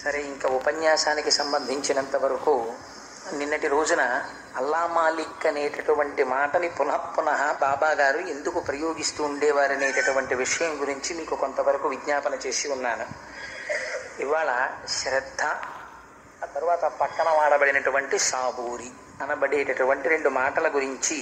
సరే ఇంకా ఉపన్యాసానికి సంబంధించినంత వరకు నిన్నటి రోజున అల్లా మాలిక్ అనేటటువంటి మాటని పునః పునః బాబా గారు ఎందుకు ప్రయోగిస్తూ ఉండేవారనేటటువంటి విషయం గురించి మీకు కొంతవరకు విజ్ఞాపన చేసి ఉన్నాను ఇవాళ శ్రద్ధ ఆ తర్వాత పక్కన వాడబడినటువంటి సాబూరి అనబడేటటువంటి రెండు మాటల గురించి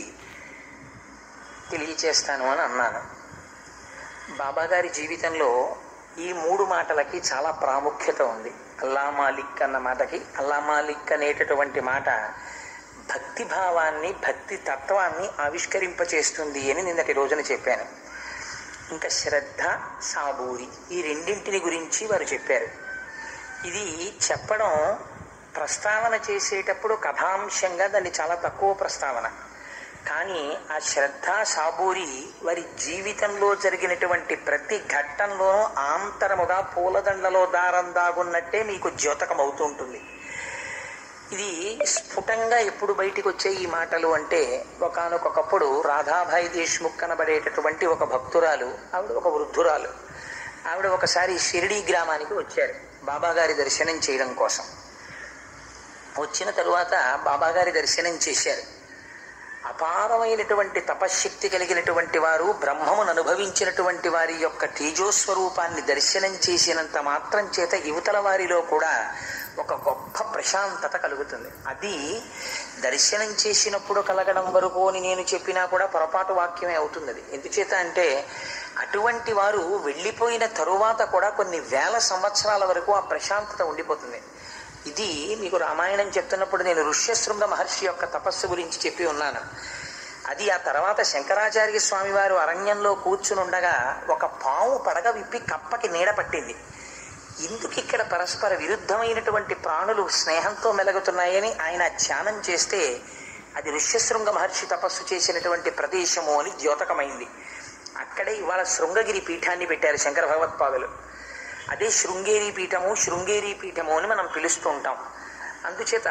తెలియచేస్తాను అని అన్నాను బాబాగారి జీవితంలో ఈ మూడు మాటలకి చాలా ప్రాముఖ్యత ఉంది అల్లా మాలిక్ అన్న మాటకి అల్లా మాలిక్ అనేటటువంటి మాట భక్తి భావాన్ని భక్తి తత్వాన్ని ఆవిష్కరింపచేస్తుంది అని నిన్నటి రోజున చెప్పాను ఇంకా శ్రద్ధ సాబూరి ఈ రెండింటిని గురించి వారు చెప్పారు ఇది చెప్పడం ప్రస్తావన చేసేటప్పుడు కథాంశంగా దాన్ని చాలా తక్కువ ప్రస్తావన కానీ ఆ శ్రద్ధ సాబూరి వారి జీవితంలో జరిగినటువంటి ప్రతి ఘట్టంలోనూ ఆంతరముగా పూలదండలో దారం దాగున్నట్టే మీకు ద్యోతకం అవుతూ ఉంటుంది ఇది స్ఫుటంగా ఎప్పుడు బయటికి వచ్చే ఈ మాటలు అంటే ఒకనకొకప్పుడు రాధాభాయ్ దేశ్ముఖ్ అనబడేటటువంటి ఒక భక్తురాలు ఆవిడ ఒక వృద్ధురాలు ఆవిడ ఒకసారి షిరిడి గ్రామానికి వచ్చారు బాబాగారి దర్శనం చేయడం కోసం వచ్చిన తరువాత బాబాగారి దర్శనం చేశారు అపారమైనటువంటి తపశ్శక్తి కలిగినటువంటి వారు బ్రహ్మమును అనుభవించినటువంటి వారి యొక్క తేజోస్వరూపాన్ని దర్శనం చేసినంత మాత్రం చేత యువతల వారిలో కూడా ఒక గొప్ప ప్రశాంతత కలుగుతుంది అది దర్శనం చేసినప్పుడు కలగడం వరకు అని నేను చెప్పినా కూడా పొరపాటు వాక్యమే అవుతుంది అది ఎందుచేత అంటే అటువంటి వారు వెళ్ళిపోయిన తరువాత కూడా కొన్ని వేల సంవత్సరాల వరకు ఆ ప్రశాంతత ఉండిపోతుంది ఇది మీకు రామాయణం చెప్తున్నప్పుడు నేను ఋష్యశృంగ మహర్షి యొక్క తపస్సు గురించి చెప్పి ఉన్నాను అది ఆ తర్వాత శంకరాచార్య స్వామి వారు అరణ్యంలో కూర్చుని ఉండగా ఒక పాము పడగ విప్పి కప్పకి నీడ పట్టింది ఎందుకు ఇక్కడ పరస్పర విరుద్ధమైనటువంటి ప్రాణులు స్నేహంతో మెలుగుతున్నాయని ఆయన ధ్యానం చేస్తే అది ఋష్యశృంగ మహర్షి తపస్సు చేసినటువంటి ప్రదేశము అని ద్యోతకమైంది అక్కడే ఇవాళ శృంగగిరి పీఠాన్ని పెట్టారు శంకర భగవత్పాదులు అదే శృంగేరి పీఠము శృంగేరి పీఠము అని మనం పిలుస్తూ ఉంటాం అందుచేత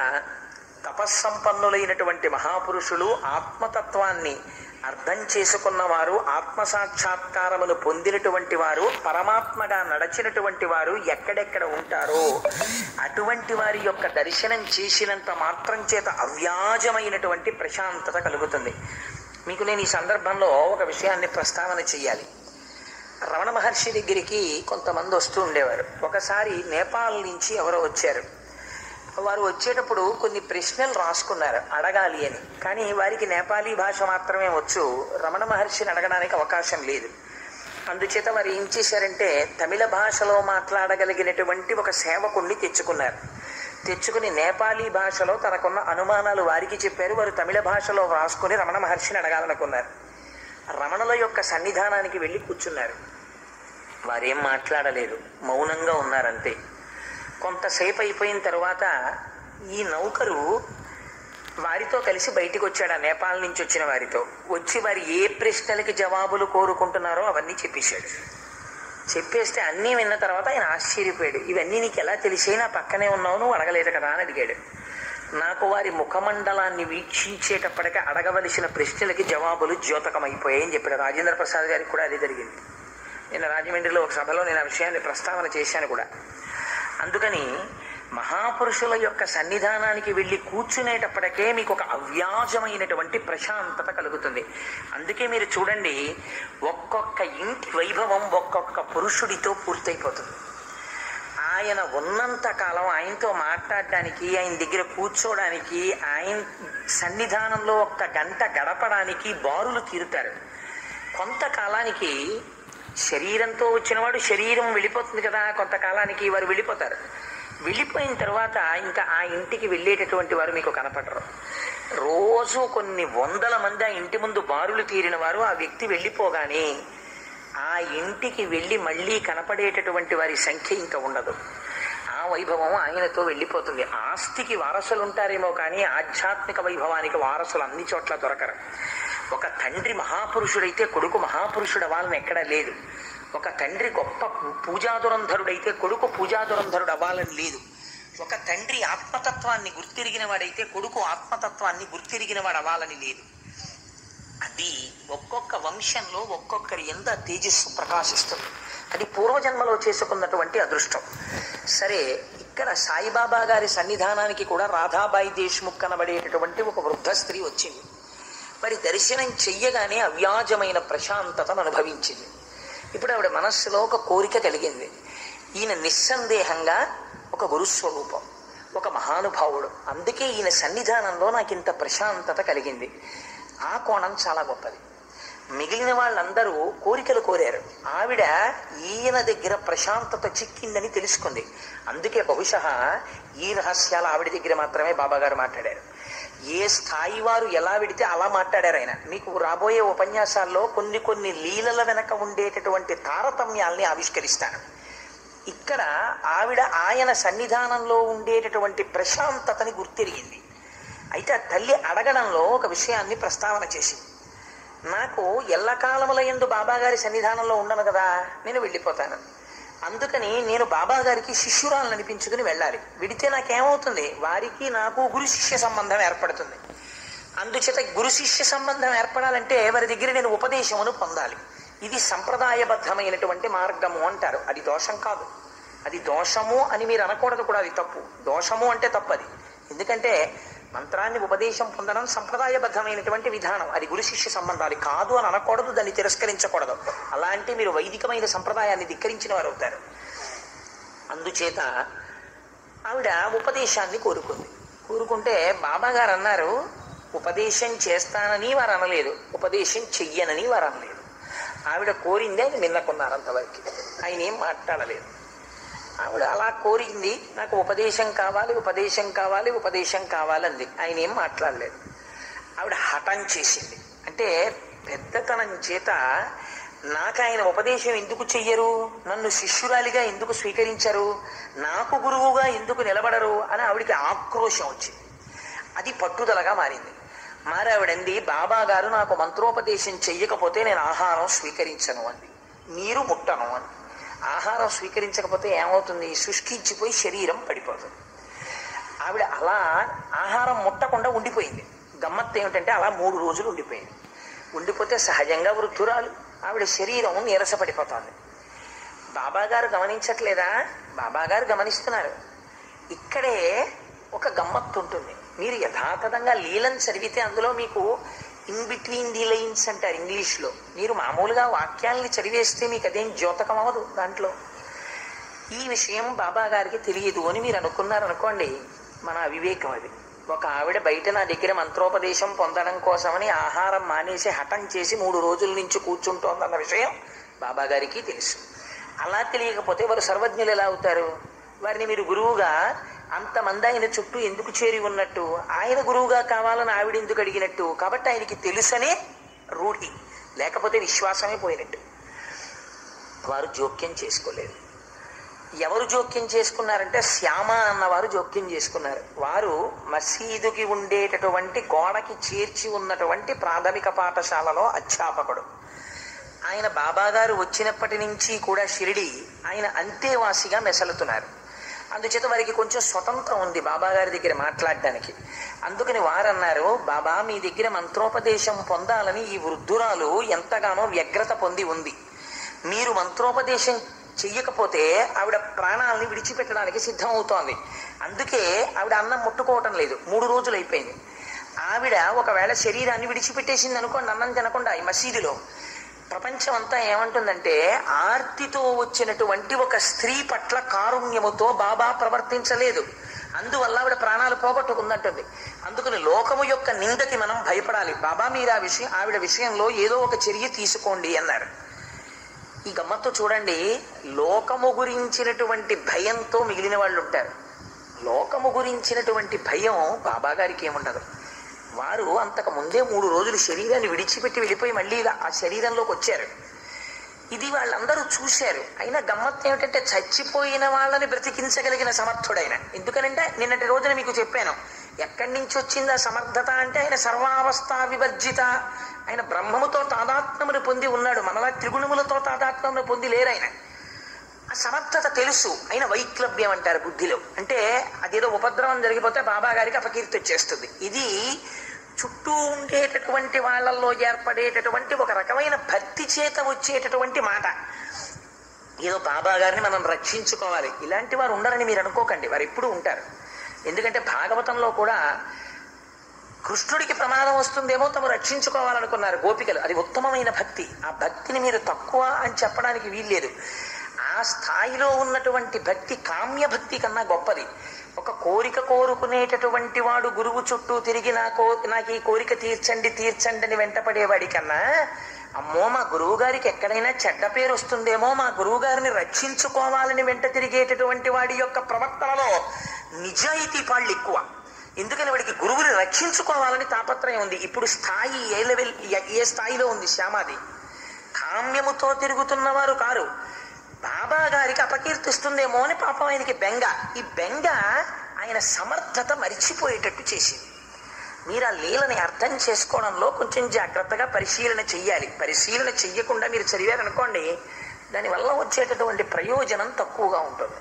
తపస్సంపన్నులైనటువంటి మహాపురుషులు ఆత్మతత్వాన్ని అర్థం చేసుకున్నవారు ఆత్మసాక్షాత్కారమును పొందినటువంటి వారు పరమాత్మగా నడచినటువంటి వారు ఎక్కడెక్కడ ఉంటారో అటువంటి వారి యొక్క దర్శనం చేసినంత మాత్రం చేత అవ్యాజమైనటువంటి ప్రశాంతత కలుగుతుంది మీకు నేను ఈ సందర్భంలో ఒక విషయాన్ని ప్రస్తావన చేయాలి రమణ మహర్షి దగ్గరికి కొంతమంది వస్తూ ఉండేవారు ఒకసారి నేపాల్ నుంచి ఎవరో వచ్చారు వారు వచ్చేటప్పుడు కొన్ని ప్రశ్నలు రాసుకున్నారు అడగాలి అని కానీ వారికి నేపాలీ భాష మాత్రమే వచ్చు రమణ మహర్షిని అడగడానికి అవకాశం లేదు అందుచేత వారు ఏం చేశారంటే తమిళ భాషలో మాట్లాడగలిగినటువంటి ఒక సేవకుణ్ణి తెచ్చుకున్నారు తెచ్చుకుని నేపాలీ భాషలో తనకున్న అనుమానాలు వారికి చెప్పారు వారు తమిళ భాషలో రాసుకుని రమణ మహర్షిని అడగాలనుకున్నారు రమణుల యొక్క సన్నిధానానికి వెళ్ళి కూర్చున్నారు వారేం మాట్లాడలేదు మౌనంగా ఉన్నారంతే కొంతసేపు అయిపోయిన తర్వాత ఈ నౌకరు వారితో కలిసి బయటికి వచ్చాడు ఆ నేపాల్ నుంచి వచ్చిన వారితో వచ్చి వారి ఏ ప్రశ్నలకి జవాబులు కోరుకుంటున్నారో అవన్నీ చెప్పేశాడు చెప్పేస్తే అన్నీ విన్న తర్వాత ఆయన ఆశ్చర్యపోయాడు ఇవన్నీ నీకు ఎలా తెలిసే నా పక్కనే ఉన్నావు నువ్వు అడగలేదు కదా అని అడిగాడు నాకు వారి ముఖమండలాన్ని వీక్షించేటప్పటికి అడగవలసిన ప్రశ్నలకి జవాబులు ద్యోతకమైపోయాయి అని చెప్పాడు రాజేంద్ర ప్రసాద్ గారికి కూడా అదే జరిగింది నిన్న రాజమండ్రిలో ఒక సభలో నేను ఆ విషయాన్ని ప్రస్తావన చేశాను కూడా అందుకని మహాపురుషుల యొక్క సన్నిధానానికి వెళ్ళి కూర్చునేటప్పటికే మీకు ఒక అవ్యాజమైనటువంటి ప్రశాంతత కలుగుతుంది అందుకే మీరు చూడండి ఒక్కొక్క ఇంటి వైభవం ఒక్కొక్క పురుషుడితో పూర్తయిపోతుంది ఆయన ఉన్నంత కాలం ఆయనతో మాట్లాడడానికి ఆయన దగ్గర కూర్చోడానికి ఆయన సన్నిధానంలో ఒక్క గంట గడపడానికి బారులు తీరుతారు కొంతకాలానికి శరీరంతో వచ్చినవాడు శరీరం వెళ్ళిపోతుంది కదా కొంతకాలానికి వారు వెళ్ళిపోతారు వెళ్ళిపోయిన తర్వాత ఇంకా ఆ ఇంటికి వెళ్ళేటటువంటి వారు మీకు కనపడరు రోజు కొన్ని వందల మంది ఆ ఇంటి ముందు బారులు తీరిన వారు ఆ వ్యక్తి వెళ్ళిపోగానే ఆ ఇంటికి వెళ్ళి మళ్ళీ కనపడేటటువంటి వారి సంఖ్య ఇంకా ఉండదు ఆ వైభవం ఆయనతో వెళ్ళిపోతుంది ఆస్తికి వారసులు ఉంటారేమో కానీ ఆధ్యాత్మిక వైభవానికి వారసులు అన్ని చోట్ల దొరకరు ఒక తండ్రి మహాపురుషుడైతే కొడుకు మహాపురుషుడు అవ్వాలని ఎక్కడా లేదు ఒక తండ్రి గొప్ప పూజాదురంధరుడైతే కొడుకు పూజాదురంధరుడు అవ్వాలని లేదు ఒక తండ్రి ఆత్మతత్వాన్ని గుర్తిరిగిన వాడైతే కొడుకు ఆత్మతత్వాన్ని గుర్తిరిగిన వాడు అవ్వాలని లేదు అది ఒక్కొక్క వంశంలో ఒక్కొక్కరి ఎంత తేజస్సు ప్రకాశిస్తుంది అది పూర్వజన్మలో చేసుకున్నటువంటి అదృష్టం సరే ఇక్కడ ఇక్కడ సాయిబాబా గారి సన్నిధానానికి కూడా రాధాబాయి దేశ్ముఖ్ కనబడేటటువంటి ఒక వృద్ధ స్త్రీ వచ్చింది మరి దర్శనం చెయ్యగానే అవ్యాజమైన ప్రశాంతతను అనుభవించింది ఇప్పుడు ఆవిడ మనస్సులో ఒక కోరిక కలిగింది ఈయన నిస్సందేహంగా ఒక గురుస్వరూపం ఒక మహానుభావుడు అందుకే ఈయన సన్నిధానంలో నాకు ఇంత ప్రశాంతత కలిగింది ఆ కోణం చాలా గొప్పది మిగిలిన వాళ్ళందరూ కోరికలు కోరారు ఆవిడ ఈయన దగ్గర ప్రశాంతత చిక్కిందని తెలుసుకుంది అందుకే బహుశः ఈ రహస్యాలు ఆవిడ దగ్గర మాత్రమే బాబాగారు మాట్లాడారు ఏ స్థాయి వారు ఎలా విడితే అలా మాట్లాడారు ఆయన మీకు రాబోయే ఉపన్యాసాల్లో కొన్ని కొన్ని లీలల వెనక ఉండేటటువంటి తారతమ్యాల్ని ఆవిష్కరిస్తాను ఇక్కడ ఆవిడ ఆయన సన్నిధానంలో ఉండేటటువంటి ప్రశాంతతని గుర్తిరిగింది అయితే ఆ తల్లి అడగడంలో ఒక విషయాన్ని ప్రస్తావన చేసింది నాకు ఎల్లకాలముల ఎందు బాబాగారి సన్నిధానంలో ఉండను కదా నేను వెళ్ళిపోతాను అందుకని నేను బాబా గారికి శిష్యురాలను అనిపించుకుని వెళ్ళాలి విడితే నాకేమవుతుంది వారికి నాకు గురు శిష్య సంబంధం ఏర్పడుతుంది అందుచేత గురు శిష్య సంబంధం ఏర్పడాలంటే వారి దగ్గర నేను ఉపదేశమును పొందాలి ఇది సంప్రదాయబద్ధమైనటువంటి మార్గము అంటారు అది దోషం కాదు అది దోషము అని మీరు అనకూడదు కూడా అది తప్పు దోషము అంటే తప్పు అది ఎందుకంటే మంత్రాన్ని ఉపదేశం పొందడం సంప్రదాయబద్ధమైనటువంటి విధానం అది గురు శిష్య సంబంధాలు కాదు అని అనకూడదు దాన్ని తిరస్కరించకూడదు అలాంటి మీరు వైదికమైన సంప్రదాయాన్ని ధిక్కరించిన వారు అవుతారు అందుచేత ఆవిడ ఉపదేశాన్ని కోరుకుంది కోరుకుంటే బాబా గారు అన్నారు ఉపదేశం చేస్తానని వారు అనలేదు ఉపదేశం చెయ్యనని వారు అనలేదు ఆవిడ కోరిందే ఆయన నిన్నకున్నారు అంతవరకు ఆయన ఏం మాట్లాడలేదు ఆవిడ అలా కోరింది నాకు ఉపదేశం కావాలి ఉపదేశం కావాలి ఉపదేశం కావాలంది ఆయన ఏం మాట్లాడలేదు ఆవిడ హఠం చేసింది అంటే పెద్దతనం చేత నాకు ఆయన ఉపదేశం ఎందుకు చెయ్యరు నన్ను శిష్యురాలిగా ఎందుకు స్వీకరించరు నాకు గురువుగా ఎందుకు నిలబడరు అని ఆవిడికి ఆక్రోశం వచ్చింది అది పట్టుదలగా మారింది మారి ఆవిడంది బాబా గారు నాకు మంత్రోపదేశం చెయ్యకపోతే నేను ఆహారం స్వీకరించను అంది నీరు ముట్టను అని ఆహారం స్వీకరించకపోతే ఏమవుతుంది శుష్కించిపోయి శరీరం పడిపోతుంది ఆవిడ అలా ఆహారం ముట్టకుండా ఉండిపోయింది గమ్మత్తు ఏమిటంటే అలా మూడు రోజులు ఉండిపోయింది ఉండిపోతే సహజంగా వృద్ధురాలు ఆవిడ శరీరం నీరసపడిపోతోంది బాబాగారు గమనించట్లేదా బాబాగారు గమనిస్తున్నారు ఇక్కడే ఒక గమ్మత్తు ఉంటుంది మీరు యథాతథంగా లీలను చదివితే అందులో మీకు ఇన్ బిట్వీన్ ది లైన్స్ అంటారు ఇంగ్లీష్లో మీరు మామూలుగా వాక్యాలని చదివేస్తే మీకు అదేం ద్యోతకం అవ్వదు దాంట్లో ఈ విషయం బాబా గారికి తెలియదు అని మీరు అనుకున్నారనుకోండి మన అవివేకం అది ఒక ఆవిడ బయట నా దగ్గర మంత్రోపదేశం పొందడం కోసమని ఆహారం మానేసి హఠం చేసి మూడు రోజుల నుంచి కూర్చుంటోందన్న విషయం బాబా గారికి తెలుసు అలా తెలియకపోతే వారు సర్వజ్ఞులు ఎలా అవుతారు వారిని మీరు గురువుగా అంతమంది ఆయన చుట్టూ ఎందుకు చేరి ఉన్నట్టు ఆయన గురువుగా కావాలని ఆవిడ ఎందుకు అడిగినట్టు కాబట్టి ఆయనకి తెలుసనే రూఢి లేకపోతే విశ్వాసమే పోయినట్టు వారు జోక్యం చేసుకోలేదు ఎవరు జోక్యం చేసుకున్నారంటే శ్యామ అన్నవారు జోక్యం చేసుకున్నారు వారు మసీదుకి ఉండేటటువంటి గోడకి చేర్చి ఉన్నటువంటి ప్రాథమిక పాఠశాలలో అధ్యాపకుడు ఆయన బాబాగారు వచ్చినప్పటి నుంచి కూడా షిరిడి ఆయన అంతేవాసిగా మెసలుతున్నారు అందుచేత వారికి కొంచెం స్వతంత్రం ఉంది బాబాగారి దగ్గర మాట్లాడడానికి అందుకని వారన్నారు బాబా మీ దగ్గర మంత్రోపదేశం పొందాలని ఈ వృద్ధురాలు ఎంతగానో వ్యగ్రత పొంది ఉంది మీరు మంత్రోపదేశం చెయ్యకపోతే ఆవిడ ప్రాణాలని విడిచిపెట్టడానికి సిద్ధమవుతోంది అందుకే ఆవిడ అన్నం ముట్టుకోవటం లేదు మూడు రోజులు అయిపోయింది ఆవిడ ఒకవేళ శరీరాన్ని విడిచిపెట్టేసింది అనుకోండి అన్నం తినకుండా ఈ మసీదులో ప్రపంచం అంతా ఏమంటుందంటే ఆర్తితో వచ్చినటువంటి ఒక స్త్రీ పట్ల కారుణ్యముతో బాబా ప్రవర్తించలేదు అందువల్ల ఆవిడ ప్రాణాలు పోగొట్టుకుందంటుంది అందుకని లోకము యొక్క నిందకి మనం భయపడాలి బాబా మీరు ఆ విషయం ఆవిడ విషయంలో ఏదో ఒక చర్య తీసుకోండి అన్నారు ఈ గమ్మత్తు చూడండి లోకము గురించినటువంటి భయంతో మిగిలిన వాళ్ళు ఉంటారు లోకము గురించినటువంటి భయం బాబా గారికి ఏముండదు వారు అంతకు ముందే మూడు రోజులు శరీరాన్ని విడిచిపెట్టి వెళ్ళిపోయి మళ్ళీ ఇలా ఆ శరీరంలోకి వచ్చారు ఇది వాళ్ళందరూ చూశారు అయినా గమ్మత్తు ఏమిటంటే చచ్చిపోయిన వాళ్ళని బ్రతికించగలిగిన సమర్థుడైన ఎందుకనంటే నిన్నటి రోజున మీకు చెప్పాను ఎక్కడి నుంచి వచ్చింది ఆ సమర్థత అంటే ఆయన సర్వావస్థ వివర్జిత ఆయన బ్రహ్మముతో తాదాత్మ్యమును పొంది ఉన్నాడు మనలా త్రిగుణములతో తాదాత్మ్యమును పొంది లేరు ఆయన ఆ సమర్థత తెలుసు అయిన వైక్లభ్యం అంటారు బుద్ధిలో అంటే అదేదో ఉపద్రవం జరిగిపోతే బాబా గారికి అపకీర్తి వచ్చేస్తుంది ఇది చుట్టూ ఉండేటటువంటి వాళ్ళల్లో ఏర్పడేటటువంటి ఒక రకమైన భక్తి చేత వచ్చేటటువంటి మాట ఏదో బాబా గారిని మనం రక్షించుకోవాలి ఇలాంటి వారు ఉండరని మీరు అనుకోకండి వారు ఎప్పుడూ ఉంటారు ఎందుకంటే భాగవతంలో కూడా కృష్ణుడికి ప్రమాదం వస్తుందేమో తమ రక్షించుకోవాలనుకున్నారు గోపికలు అది ఉత్తమమైన భక్తి ఆ భక్తిని మీరు తక్కువ అని చెప్పడానికి వీల్లేదు ఆ స్థాయిలో ఉన్నటువంటి భక్తి కామ్య భక్తి కన్నా గొప్పది ఒక కోరిక కోరుకునేటటువంటి వాడు గురువు చుట్టూ తిరిగి నా కో నాకు ఈ కోరిక తీర్చండి తీర్చండి అని వెంటపడేవాడి కన్నా అమ్మో మా గురువు గారికి ఎక్కడైనా చెడ్డ పేరు వస్తుందేమో మా గురువు గారిని రక్షించుకోవాలని వెంట తిరిగేటటువంటి వాడి యొక్క ప్రవర్తనలో నిజాయితీ పాళ్ళు ఎక్కువ ఎందుకని వాడికి గురువుని రక్షించుకోవాలని తాపత్రయం ఉంది ఇప్పుడు స్థాయి ఏ లెవెల్ ఏ- ఏ స్థాయిలో ఉంది శ్యామాది కామ్యముతో తిరుగుతున్నవారు కారు బాబా గారికి అపకీర్తిస్తుందేమో అని పాపం ఆయనకి బెంగ ఈ బెంగ ఆయన సమర్థత మరిచిపోయేటట్టు చేసింది మీరు ఆ లీలని అర్థం చేసుకోవడంలో కొంచెం జాగ్రత్తగా పరిశీలన చెయ్యాలి పరిశీలన చెయ్యకుండా మీరు చదివారనుకోండి దానివల్ల వచ్చేటటువంటి ప్రయోజనం తక్కువగా ఉంటుంది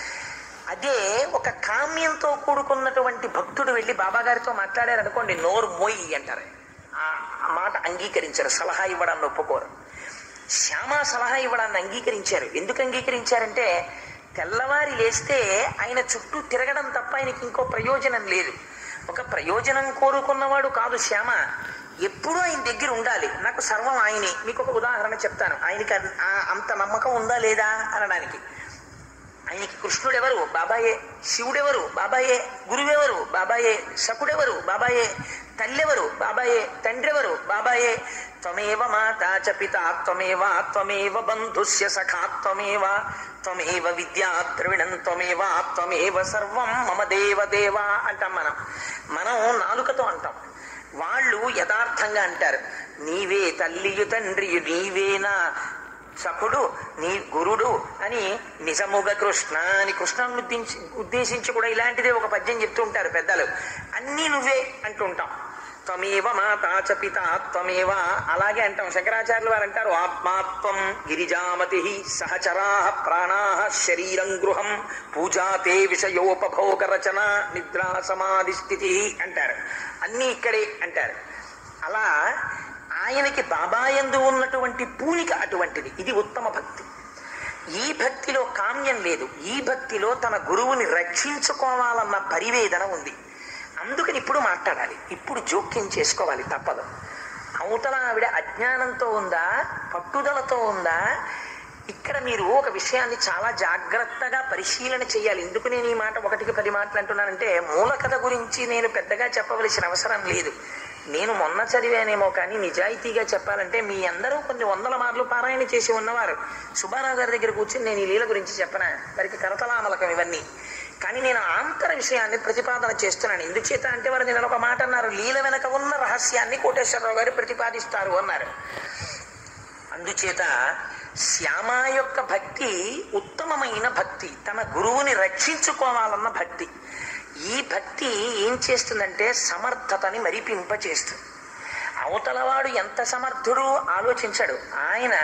అదే ఒక కామ్యంతో కూడుకున్నటువంటి భక్తుడు వెళ్ళి బాబా గారితో మాట్లాడారనుకోండి నోరు మోయి అంటారు ఆ ఆ మాట అంగీకరించారు సలహా ఇవ్వడాన్ని ఒప్పుకోరు శ్యామ సలహా ఇవ్వడాన్ని అంగీకరించారు ఎందుకు అంగీకరించారంటే తెల్లవారి లేస్తే ఆయన చుట్టూ తిరగడం తప్ప ఆయనకి ఇంకో ప్రయోజనం లేదు ఒక ప్రయోజనం కోరుకున్నవాడు కాదు శ్యామ ఎప్పుడూ ఆయన దగ్గర ఉండాలి నాకు సర్వం ఆయనే మీకు ఒక ఉదాహరణ చెప్తాను ఆయనకి అన్- ఆ- అంత నమ్మకం ఉందా లేదా అనడానికి ఆయనకి కృష్ణుడెవరు బాబాయే శివుడెవరు బాబాయే గురువెవరు బాబాయే శకుడెవరు బాబాయే తల్లెవరు బాబాయే తండ్రెవరు బాబాయే త్వమేవ మాతా చ పితా త్వమేవ త్వమేవ బంధుస్య సఖా త్వమేవ త్వమేవ విద్యా ద్రవిణం త్వమేవ త్వమేవ సర్వం మమ దేవ దేవ అంటాం మనం మనం నాలుకతో అంటాం వాళ్ళు యథార్థంగా అంటారు నీవే తల్లియు తండ్రియు నీవేనా సఖుడు నీ గురుడు అని నిజముగ కృష్ణ అని కృష్ణను ఉద్దేశించి ఉద్దేశించి కూడా ఇలాంటిదే ఒక పద్యం చెప్తూ ఉంటారు పెద్దలు అన్నీ నువ్వే అంటుంటాం త్వమేవ మాతా చ పితా త్వమేవ అలాగే అంటాం శంకరాచార్యులు వారు అంటారు ఆత్మాత్వం గిరిజామతి సహచరా ప్రాణా శరీరం గృహం పూజాతే విషయోపభోగ రచన నిద్రా సమాధి స్థితి అంటారు అన్నీ ఇక్కడే అంటారు అలా ఆయనకి బాబాయందు ఉన్నటువంటి పూనిక అటువంటిది ఇది ఉత్తమ భక్తి ఈ భక్తిలో కామ్యం లేదు ఈ భక్తిలో తన గురువుని రక్షించుకోవాలన్న పరివేదన ఉంది అందుకని ఇప్పుడు మాట్లాడాలి ఇప్పుడు జోక్యం చేసుకోవాలి తప్పదు అవతల ఆవిడ అజ్ఞానంతో ఉందా పట్టుదలతో ఉందా ఇక్కడ మీరు ఒక విషయాన్ని చాలా జాగ్రత్తగా పరిశీలన చేయాలి ఎందుకు నేను ఈ మాట ఒకటికి పది మాటలు అంటున్నానంటే మూల కథ గురించి నేను పెద్దగా చెప్పవలసిన అవసరం లేదు నేను మొన్న చదివానేమో కానీ నిజాయితీగా చెప్పాలంటే మీ అందరూ కొన్ని వందల మార్లు పారాయణ చేసి ఉన్నవారు సుబ్బారావు గారి దగ్గర కూర్చుని నేను ఈ లీల గురించి చెప్పనా వారికి కరతలామలకం ఇవన్నీ కానీ నేను ఆంతర విషయాన్ని ప్రతిపాదన చేస్తున్నాను ఎందుచేత అంటే వారు నేను ఒక మాట అన్నారు లీల వెనక ఉన్న రహస్యాన్ని కోటేశ్వరరావు గారు ప్రతిపాదిస్తారు అన్నారు అందుచేత శ్యామ యొక్క భక్తి ఉత్తమమైన భక్తి తన గురువుని రక్షించుకోవాలన్న భక్తి ఈ భక్తి ఏం చేస్తుందంటే సమర్థతని మరిపింప చేస్తుంది అవతలవాడు ఎంత సమర్థుడు ఆలోచించాడు ఆయన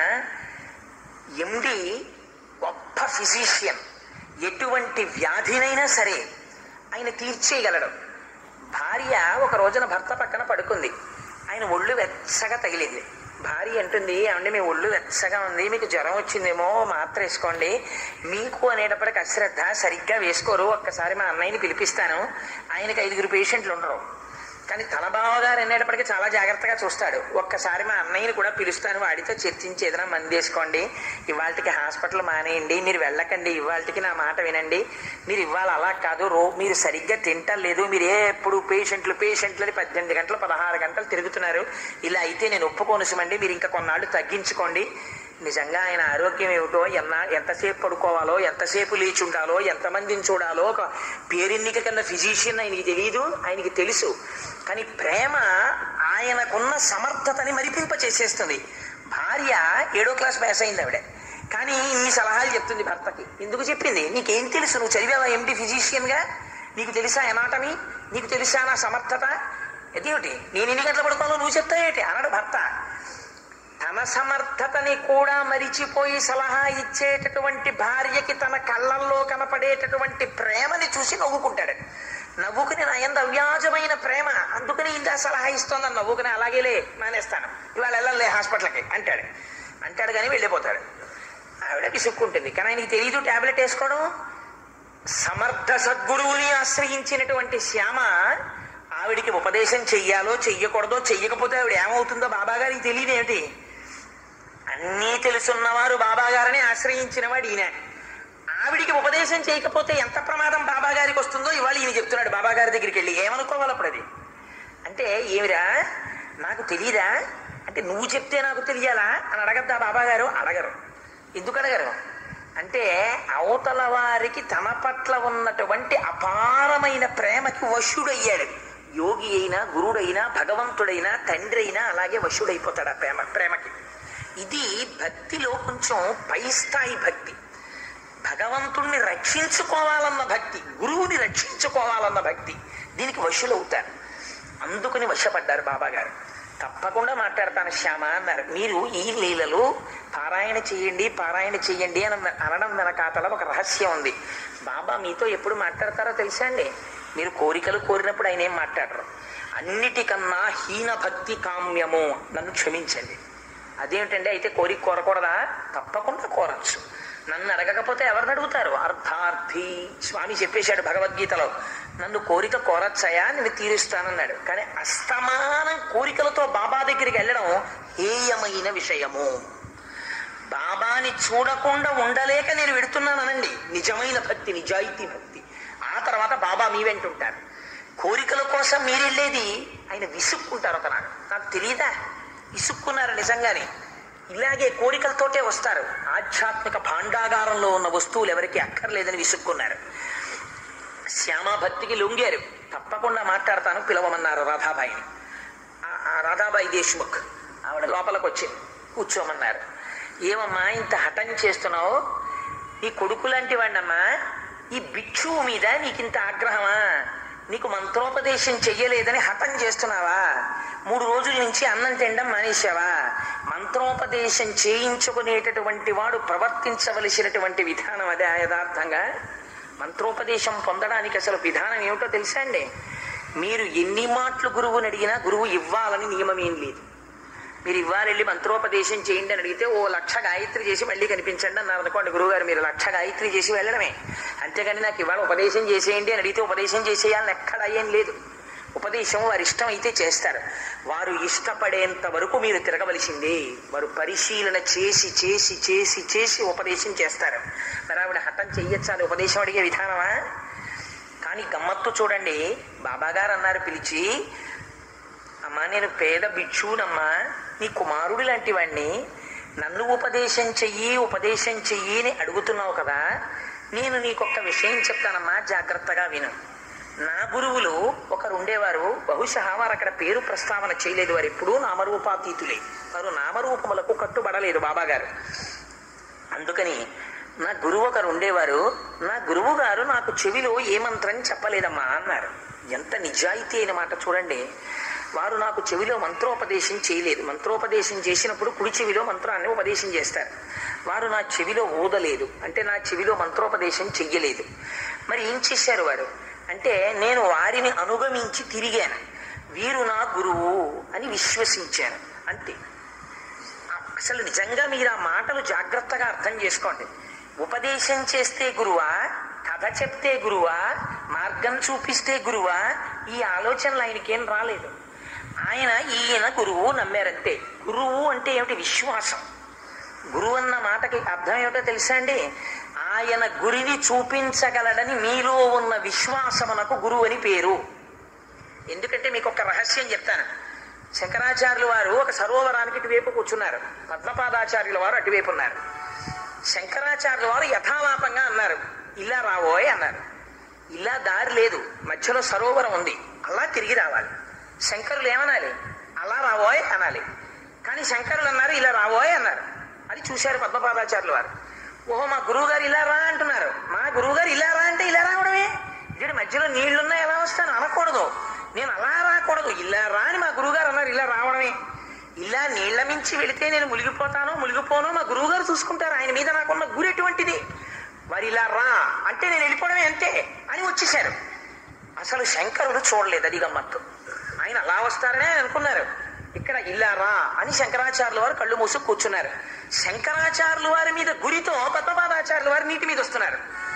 ఎండి గొప్ప ఫిజిషియన్ ఎటువంటి వ్యాధినైనా సరే ఆయన తీర్చేయగలడు భార్య ఒక రోజున భర్త పక్కన పడుకుంది ఆయన ఒళ్ళు వెచ్చగా తగిలింది భార్య అంటుంది ఏమండి మీ ఒళ్ళు వెచ్చగా ఉంది మీకు జ్వరం వచ్చిందేమో మాత్ర వేసుకోండి మీకు అనేటప్పటికి అశ్రద్ధ సరిగ్గా వేసుకోరు ఒక్కసారి మా అన్నయ్యని పిలిపిస్తాను ఆయనకి ఐదుగురు పేషెంట్లు ఉండరు కానీ తన బావగారు అనేటప్పటికీ చాలా జాగ్రత్తగా చూస్తాడు ఒక్కసారి మా అన్నయ్యని కూడా పిలుస్తాను వాడితో చర్చించి ఏదైనా మంది వేసుకోండి ఇవాళకి హాస్పిటల్ మానేయండి మీరు వెళ్ళకండి ఇవాళకి నా మాట వినండి మీరు ఇవాళ అలా కాదు రో మీరు సరిగ్గా తింటలేదు మీరు ఏ ఎప్పుడు పేషెంట్లు పేషెంట్లు అని పద్దెనిమిది గంటలు పదహారు గంటలు తిరుగుతున్నారు ఇలా అయితే నేను ఒప్పుకోనుసమండి మీరు ఇంకా కొన్నాళ్ళు తగ్గించుకోండి నిజంగా ఆయన ఆరోగ్యం ఏమిటో ఎన్న ఎంతసేపు పడుకోవాలో ఎంతసేపు లేచి ఉండాలో ఎంతమందిని చూడాలో ఒక పేరెన్నిక కన్నా ఫిజిషియన్ ఆయనకి తెలియదు ఆయనకి తెలుసు కానీ ప్రేమ ఆయనకున్న సమర్థతని మరిపింప చేసేస్తుంది భార్య ఏడో క్లాస్ పాస్ అయింది ఆవిడ కానీ ఇన్ని సలహాలు చెప్తుంది భర్తకి ఎందుకు చెప్పింది నీకేం తెలుసు నువ్వు చదివావా ఎండి ఫిజిషియన్గా నీకు తెలుసా ఎనాటమీ నీకు తెలుసా నా సమర్థత అదేమిటి నేను ఎన్ని గంటలు పడుకోవాలో నువ్వు చెప్తావేటి అన్నాడు భర్త తన సమర్థతని కూడా మరిచిపోయి సలహా ఇచ్చేటటువంటి భార్యకి తన కళ్ళల్లో కనపడేటటువంటి ప్రేమని చూసి నవ్వుకుంటాడు నవ్వుకుని నా ఎంత అవ్యాజమైన ప్రేమ అందుకని ఇంకా సలహా ఇస్తోందని నవ్వుకుని అలాగేలే మానేస్తాను ఇవాళ వెళ్ళలే హాస్పిటల్కి అంటాడు అంటాడు కానీ వెళ్ళిపోతాడు ఆవిడ విసుక్కుంటుంది కానీ ఆయనకి తెలియదు టాబ్లెట్ వేసుకోవడం సమర్థ సద్గురువుని ఆశ్రయించినటువంటి శ్యామ ఆవిడికి ఉపదేశం చెయ్యాలో చెయ్యకూడదో చెయ్యకపోతే ఆవిడ ఏమవుతుందో బాబా గారికి తెలియదు ఏమిటి అన్నీ తెలుసున్నవారు బాబా గారిని ఆశ్రయించిన వాడు ఈయన ఆవిడికి ఉపదేశం చేయకపోతే ఎంత ప్రమాదం బాబా గారికి వస్తుందో ఇవాళ ఈయన చెప్తున్నాడు బాబా గారి దగ్గరికి వెళ్ళి ఏమనుకోవాలి అప్పుడు అది అంటే ఏమిరా నాకు తెలియదా అంటే నువ్వు చెప్తే నాకు తెలియాలా అని అడగద్దా బాబా గారు అడగరు ఎందుకు అడగరు అంటే అవతల వారికి తన పట్ల ఉన్నటువంటి అపారమైన ప్రేమకి వశుడయ్యాడు యోగి అయినా గురుడైనా భగవంతుడైనా తండ్రి అయినా అలాగే వశుడైపోతాడు ఆ ప్రేమ ప్రేమకి ఇది భక్తిలో కొంచెం పై స్థాయి భక్తి భగవంతుణ్ణి రక్షించుకోవాలన్న భక్తి గురువుని రక్షించుకోవాలన్న భక్తి దీనికి వశులవుతారు అందుకని వశపడ్డారు బాబా గారు తప్పకుండా మాట్లాడతాను శ్యామ అన్నారు మీరు ఈ లీలలు పారాయణ చేయండి పారాయణ చేయండి అని అన్న- అనడం వెనకాతల ఒక రహస్యం ఉంది బాబా మీతో ఎప్పుడు మాట్లాడతారో తెలుసా అండి మీరు కోరికలు కోరినప్పుడు ఆయన ఏం మాట్లాడరు అన్నిటికన్నా హీన భక్తి కామ్యము నన్ను క్షమించండి అదేమిటండి అయితే కోరిక కోరకూడదా తప్పకుండా కోరచ్చు నన్ను అడగకపోతే ఎవరిని అడుగుతారు అర్థార్థి స్వామి చెప్పేశాడు భగవద్గీతలో నన్ను కోరిక కోరచ్చయా నేను తీరుస్తానన్నాడు కానీ అస్తమానం కోరికలతో బాబా దగ్గరికి వెళ్ళడం హేయమైన విషయము బాబాని చూడకుండా ఉండలేక నేను వెడుతున్నానండి నిజమైన భక్తి నిజాయితీ భక్తి ఆ తర్వాత బాబా మీ వెంట ఉంటారు కోరికల కోసం మీరు వెళ్ళేది ఆయన విసుక్కుంటారు ఒకనాడు నాకు తెలియదా విసుక్కున్నారు నిజంగానే ఇలాగే కోరికలతోటే వస్తారు ఆధ్యాత్మిక భాండాగారంలో ఉన్న వస్తువులు ఎవరికి అక్కర్లేదని విసుక్కున్నారు శ్యామ భక్తికి లొంగారు తప్పకుండా మాట్లాడతాను పిలవమన్నారు రాధాబాయిని ఆ- ఆ రాధాబాయి దేశ్ముఖ్ ఆవిడ లోపలికి వచ్చి కూర్చోమన్నారు ఏమమ్మా ఇంత హఠం చేస్తున్నావు నీ కొడుకు లాంటి వాడినమ్మా ఈ భిక్షువు మీద నీకు ఇంత ఆగ్రహమా నీకు మంత్రోపదేశం చెయ్యలేదని హఠం చేస్తున్నావా మూడు రోజుల నుంచి అన్నం తినడం మానేశావా మంత్రోపదేశం చేయించుకునేటటువంటి వాడు ప్రవర్తించవలసినటువంటి విధానం అదే యథార్థంగా మంత్రోపదేశం పొందడానికి అసలు విధానం ఏమిటో తెలుసా అండి మీరు ఎన్ని మాటలు గురువుని అడిగినా గురువు ఇవ్వాలని నియమం ఏం లేదు మీరు ఇవ్వాలి వెళ్ళి మంత్రోపదేశం చేయండి అని అడిగితే ఓ లక్ష గాయత్రి చేసి మళ్ళీ కనిపించండి అన్నారు అనుకోండి గురువుగారు మీరు లక్ష గాయత్రి చేసి వెళ్ళడమే అంతేగాని నాకు ఇవాళ ఉపదేశం చేసేయండి అని అడిగితే ఉపదేశం చేసేయాలని ఎక్కడ ఏం లేదు ఉపదేశం వారి ఇష్టం అయితే చేస్తారు వారు ఇష్టపడేంత వరకు మీరు తిరగవలసిందే వారు పరిశీలన చేసి చేసి చేసి చేసి ఉపదేశం చేస్తారు మరి ఆవిడ హఠం చెయ్యొచ్చాలి ఉపదేశం అడిగే విధానమా కానీ గమ్మత్తు చూడండి బాబాగారు అన్నారు పిలిచి అమ్మా నేను పేద భిక్షువునమ్మా నీ కుమారుడు లాంటి వాణ్ణి నన్ను ఉపదేశం చెయ్యి ఉపదేశం చెయ్యి అని అడుగుతున్నావు కదా నేను నీకొక్క విషయం చెప్తానమ్మా జాగ్రత్తగా విను నా గురువులు ఒకరు ఉండేవారు బహుశా వారు అక్కడ పేరు ప్రస్తావన చేయలేదు వారు ఎప్పుడూ నామరూపాతీతులే వారు నామరూపములకు కట్టుబడలేదు బాబాగారు అందుకని నా గురువు ఒకరు ఉండేవారు నా గురువు గారు నాకు చెవిలో ఏ మంత్రం చెప్పలేదమ్మా అన్నారు ఎంత నిజాయితీ అయిన మాట చూడండి వారు నాకు చెవిలో మంత్రోపదేశం చేయలేదు మంత్రోపదేశం చేసినప్పుడు కుడి చెవిలో మంత్రాన్ని ఉపదేశం చేస్తారు వారు నా చెవిలో ఊదలేదు అంటే నా చెవిలో మంత్రోపదేశం చెయ్యలేదు మరి ఏం చేశారు వారు అంటే నేను వారిని అనుగమించి తిరిగాను వీరు నా గురువు అని విశ్వసించాను అంతే అసలు నిజంగా మీరు ఆ మాటలు జాగ్రత్తగా అర్థం చేసుకోండి ఉపదేశం చేస్తే గురువా కథ చెప్తే గురువా మార్గం చూపిస్తే గురువా ఈ ఆలోచనలు ఆయనకేం రాలేదు ఆయన ఈయన గురువు నమ్మారంతే గురువు అంటే ఏమిటి విశ్వాసం గురువు అన్న మాటకి అర్థం ఏమిటో తెలుసా అండి ఆయన గురిని చూపించగలడని మీలో ఉన్న విశ్వాసమునకు గురువు అని పేరు ఎందుకంటే మీకు ఒక రహస్యం చెప్తాను శంకరాచార్యుల వారు ఒక సరోవరానికి ఇటువైపు కూర్చున్నారు పద్మపాదాచార్యుల వారు అటువైపు ఉన్నారు శంకరాచార్యుల వారు యథాలాపంగా అన్నారు ఇలా రావోయ్ అన్నారు ఇలా దారి లేదు మధ్యలో సరోవరం ఉంది అలా తిరిగి రావాలి శంకరులు ఏమనాలి అలా రావోయ్ అనాలి కానీ శంకరులు అన్నారు ఇలా రావోయ్ అన్నారు అది చూశారు పద్మపాదాచార్యుల వారు ఓహో మా గురువు గారు ఇలా రా అంటున్నారు మా గురువు గారు ఇలా రా అంటే ఇలా రావడమే ఇక్కడ మధ్యలో నీళ్లున్నా ఎలా వస్తాను అనకూడదు నేను అలా రాకూడదు ఇలా రా అని మా గురువుగారు అన్నారు ఇలా రావడమే ఇలా నీళ్ల మించి వెళితే నేను మునిగిపోతానో మునిగిపోనో మా గురువుగారు చూసుకుంటారు ఆయన మీద నాకున్న గురి ఎటువంటిది వారు ఇలా రా అంటే నేను వెళ్ళిపోవడమే అంతే అని వచ్చేశారు అసలు శంకరుడు చూడలేదు అది గమ్మత్తు ఆయన అలా వస్తారనే అనుకున్నారు ఇక్కడ ఇలా రా అని శంకరాచార్యుల వారు కళ్ళు మూసి కూర్చున్నారు శంకరాచార్యుల వారి మీద గురితో పద్మపాదాచార్యుల వారి నీటి మీద వస్తున్నారు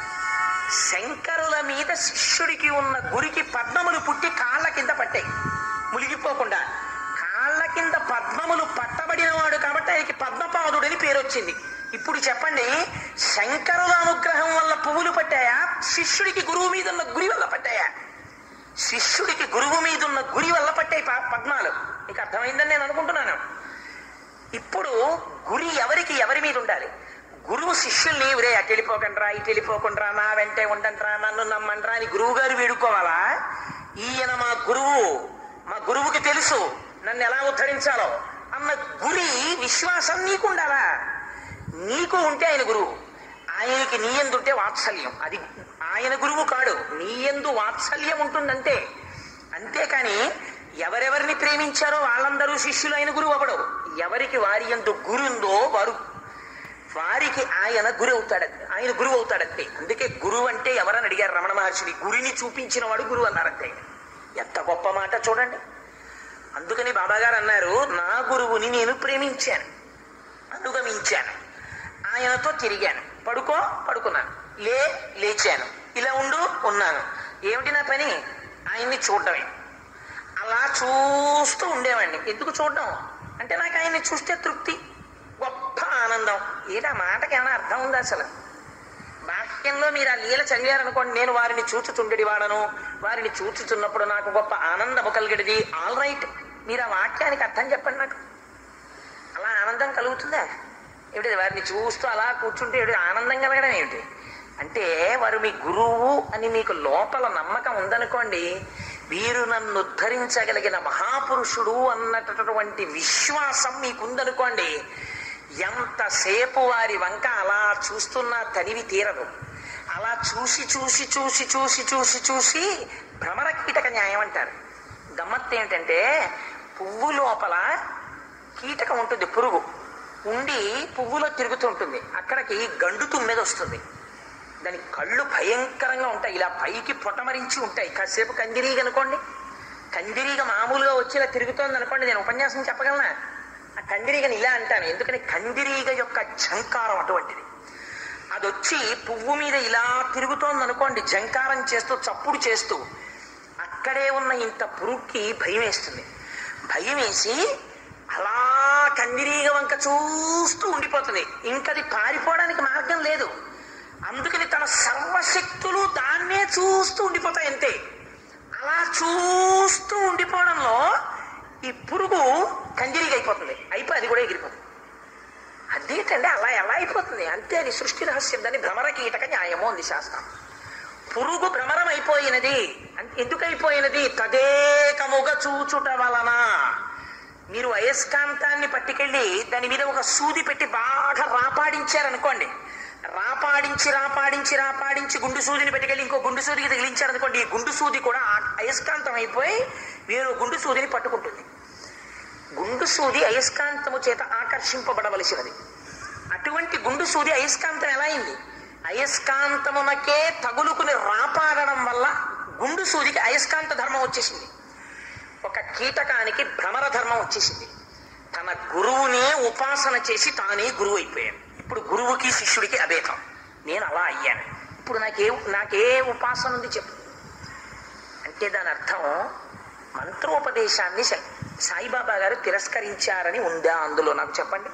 శంకరుల మీద శిష్యుడికి ఉన్న గురికి పద్మములు పుట్టి కాళ్ళ కింద పట్టాయి మునిగిపోకుండా కాళ్ళ కింద పద్మములు పట్టబడిన వాడు కాబట్టి ఆయనకి పద్మపాదుడని పేరు వచ్చింది ఇప్పుడు చెప్పండి శంకరుల అనుగ్రహం వల్ల పువ్వులు పట్టాయా శిష్యుడికి గురువు మీద ఉన్న గురి వల్ల పట్టాయా శిష్యుడికి గురువు మీద ఉన్న గురి వల్ల పట్టాయి ప- పద్మాలు మీకు అర్థమైందని నేను అనుకుంటున్నాను ఇప్పుడు గురి ఎవరికి ఎవరి మీద ఉండాలి గురువు శిష్యుల్ని ఒరే అటు వెళ్ళిపోకండ్రా ఇటు వెళ్ళిపోకండ్రా నా వెంటే ఉండంట్రా నన్ను నమ్మండ్రా అని గురువు గారు వేడుకోవాలా ఈయన మా గురువు మా గురువుకి తెలుసు నన్ను ఎలా ఉద్ధరించాలో అన్న గురి విశ్వాసం నీకు ఉండాలా నీకు ఉంటే ఆయన గురువు ఆయనకి నీ ఉంటే వాత్సల్యం అది ఆయన గురువు కాడు నీ ఎందు వాత్సల్యం ఉంటుందంటే అంతేకాని ఎవరెవరిని ప్రేమించారో వాళ్ళందరూ శిష్యులు ఆయన గురువు అవ్వడు ఎవరికి వారి ఎందు గురుందో వారు వారికి ఆయన గురి అవుతాడంతే ఆయన గురువు అవుతాడంతే అందుకే గురువు అంటే ఎవరని అడిగారు రమణ మహర్షిని గురిని చూపించిన వాడు గురువు అన్నారంతే ఎంత గొప్ప మాట చూడండి అందుకని బాబాగారు అన్నారు నా గురువుని నేను ప్రేమించాను అనుగమించాను ఆయనతో తిరిగాను పడుకో పడుకున్నాను లే లేచాను ఇలా ఉండు ఉన్నాను ఏమిటి నా పని ఆయన్ని చూడటమే అలా చూస్తూ ఉండేవాడిని ఎందుకు చూడడం అంటే నాకు ఆయన్ని చూస్తే తృప్తి గొప్ప ఆనందం ఏంటి ఆ మాటకి ఏమైనా అర్థం ఉందా అసలు వాక్యంలో మీరు ఆ లీల చదివారనుకోండి నేను వారిని చూచుచుండెడి వాడను వారిని చూచుచున్నప్పుడు నాకు గొప్ప ఆనందము కలిగడిది ఆల్ రైట్ మీరు ఆ వాక్యానికి అర్థం చెప్పండి నాకు అలా ఆనందం కలుగుతుందా ఏమిటి వారిని చూస్తూ అలా కూర్చుంటే ఏమిటి ఆనందం కలగడం ఏమిటి అంటే వారు మీ గురువు అని మీకు లోపల నమ్మకం ఉందనుకోండి వీరు నన్ను ఉద్ధరించగలిగిన మహాపురుషుడు అన్నటువంటి విశ్వాసం మీకుందనుకోండి ఎంతసేపు వారి వంక అలా చూస్తున్నా తనివి తీరదు అలా చూసి చూసి చూసి చూసి చూసి చూసి భ్రమర కీటక న్యాయం అంటారు గమ్మత్తు ఏమిటంటే పువ్వు లోపల కీటకం ఉంటుంది పురుగు ఉండి పువ్వులో తిరుగుతూ ఉంటుంది అక్కడికి గండు తుమ్మెద వస్తుంది దాని కళ్ళు భయంకరంగా ఉంటాయి ఇలా పైకి పొటమరించి ఉంటాయి కాసేపు కందిరీగ అనుకోండి కందిరీగ మామూలుగా వచ్చి ఇలా తిరుగుతోంది అనుకోండి నేను ఉపన్యాసం చెప్పగలనా ఆ కందిరీగని ఇలా అంటాను ఎందుకని కందిరీగ యొక్క ఝంకారం అటువంటిది అది వచ్చి పువ్వు మీద ఇలా తిరుగుతోంది అనుకోండి జంకారం చేస్తూ చప్పుడు చేస్తూ అక్కడే ఉన్న ఇంత పురుగుకి భయం వేస్తుంది భయం వేసి అలా కందిరీగ వంక చూస్తూ ఉండిపోతుంది ఇంకది పారిపోవడానికి మార్గం లేదు అందుకని తన సర్వశక్తులు దాన్నే చూస్తూ ఉండిపోతాయి అంతే అలా చూస్తూ ఉండిపోవడంలో ఈ పురుగు కందిరీగ అయిపోతుంది అయిపోయి అది కూడా ఎగిరిపోతుంది అదేంటండి అలా ఎలా అయిపోతుంది అంతే అది సృష్టి రహస్యం దాన్ని భ్రమర కీటక న్యాయము ఉంది శాస్త్రం పురుగు భ్రమరం అయిపోయినది అంటే ఎందుకు అయిపోయినది తదేకముగా చూచుట వలన మీరు అయస్కాంతాన్ని పట్టుకెళ్ళి దాని మీద ఒక సూది పెట్టి బాగా రాపాడించారనుకోండి రాపాడించి రాపాడించి రాపాడించి గుండు సూదిని పెట్టుకెళ్ళి ఇంకో గుండు సూదికి తగిలించారనుకోండి ఈ గుండు సూది కూడా ఆ- అయస్కాంతం అయిపోయి వేరే గుండు సూదిని పట్టుకుంటుంది గుండు సూది అయస్కాంతము చేత ఆకర్షింపబడవలసినది అటువంటి గుండు సూది అయస్కాంతం ఎలా అయింది అయస్కాంతమునకే తగులుకుని రాపాడడం వల్ల గుండు సూదికి అయస్కాంత ధర్మం వచ్చేసింది ఒక కీటకానికి భ్రమర ధర్మం వచ్చేసింది తన గురువునే ఉపాసన చేసి తానే గురువు అయిపోయాను ఇప్పుడు గురువుకి శిష్యుడికి అభేదం నేను అలా అయ్యాను ఇప్పుడు నాకే నాకే ఉపాసన ఉంది చెప్పు అంటే దాని అర్థం మంత్రోపదేశాన్ని సా- సాయిబాబా గారు తిరస్కరించారని ఉందా అందులో నాకు చెప్పండి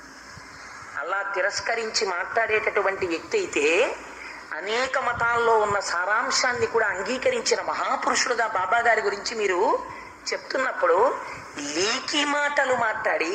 అలా తిరస్కరించి మాట్లాడేటటువంటి వ్యక్తి అయితే అనేక మతాల్లో ఉన్న సారాంశాన్ని కూడా అంగీకరించిన మహాపురుషుడుగా బాబా గారి గురించి మీరు చెప్తున్నప్పుడు లేఖి మాటలు మాట్లాడి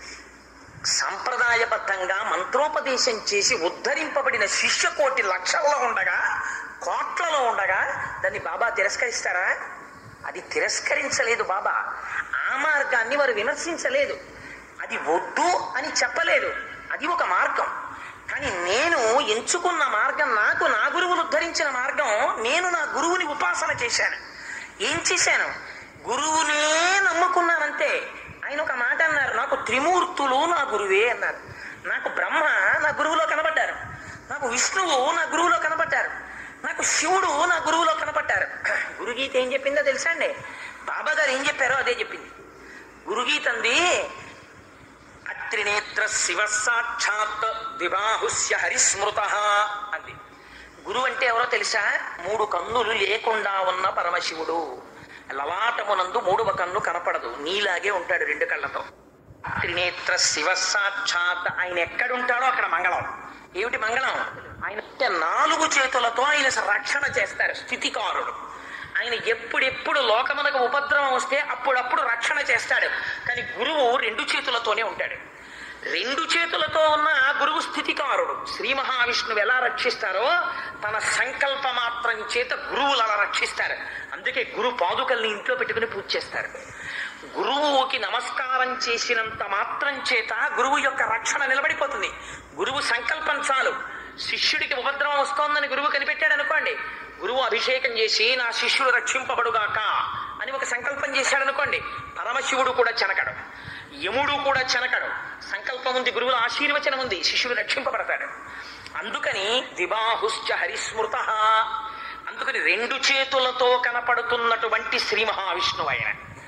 సంప్రదాయబద్ధంగా మంత్రోపదేశం చేసి ఉద్ధరింపబడిన శిష్య కోటి లక్షల్లో ఉండగా కోట్లలో ఉండగా దాన్ని బాబా తిరస్కరిస్తారా అది తిరస్కరించలేదు బాబా ఆ మార్గాన్ని వారు విమర్శించలేదు అది వద్దు అని చెప్పలేదు అది ఒక మార్గం కానీ నేను ఎంచుకున్న మార్గం నాకు నా గురువులు ఉద్ధరించిన మార్గం నేను నా గురువుని ఉపాసన చేశాను ఏం చేశాను గురువునే నమ్ముకున్నానంతే ఆయన ఒక మాట అన్నారు నాకు త్రిమూర్తులు నా గురువే అన్నారు నాకు బ్రహ్మ నా గురువులో కనబడ్డారు నాకు విష్ణువు నా గురువులో కనబడ్డారు నాకు శివుడు నా గురువులో కనపడ్డారు గురుగీత ఏం చెప్పిందో తెలుసా అండి బాబా గారు ఏం చెప్పారో అదే చెప్పింది గురుగీత అంది త్రినేత్ర శివ సాక్షాత్ విబాహుస్య హరిస్మృత అంది గురువు అంటే ఎవరో తెలుసా మూడు కన్నులు లేకుండా ఉన్న పరమశివుడు లలాటమునందు మూడవ కన్ను కనపడదు నీలాగే ఉంటాడు రెండు కళ్ళతో త్రినేత్ర శివ సాక్షాత్ ఆయన ఎక్కడుంటాడో అక్కడ మంగళం ఏమిటి మంగళం ఆయన అంటే నాలుగు చేతులతో ఆయన రక్షణ చేస్తారు స్థితికారుడు ఆయన ఎప్పుడెప్పుడు లోకమునకు ఉపద్రవం వస్తే అప్పుడప్పుడు రక్షణ చేస్తాడు కానీ గురువు రెండు చేతులతోనే ఉంటాడు రెండు చేతులతో ఉన్న గురువు స్థితికారుడు శ్రీ మహావిష్ణువు ఎలా రక్షిస్తారో తన సంకల్ప మాత్రం చేత గురువులు అలా రక్షిస్తారు అందుకే గురు పాదుకల్ని ఇంట్లో పెట్టుకుని పూజ చేస్తారు గురువుకి నమస్కారం చేసినంత మాత్రం చేత గురువు యొక్క రక్షణ నిలబడిపోతుంది గురువు సంకల్పం చాలు శిష్యుడికి ఉపద్రవం వస్తోందని గురువు కనిపెట్టాడు అనుకోండి గురువు అభిషేకం చేసి నా శిష్యుడు రక్షింపబడుగాక అని ఒక సంకల్పం చేశాడు అనుకోండి పరమశివుడు కూడా చెనకడు యముడు కూడా చెనకడు సంకల్పం ఉంది గురువుల ఆశీర్వచనం ఉంది శిష్యుడు రక్షింపబడతాడు అందుకని దిబాహుశ్చ హరిస్మృత అందుకని రెండు చేతులతో కనపడుతున్నటువంటి శ్రీ మహావిష్ణువు ఆయన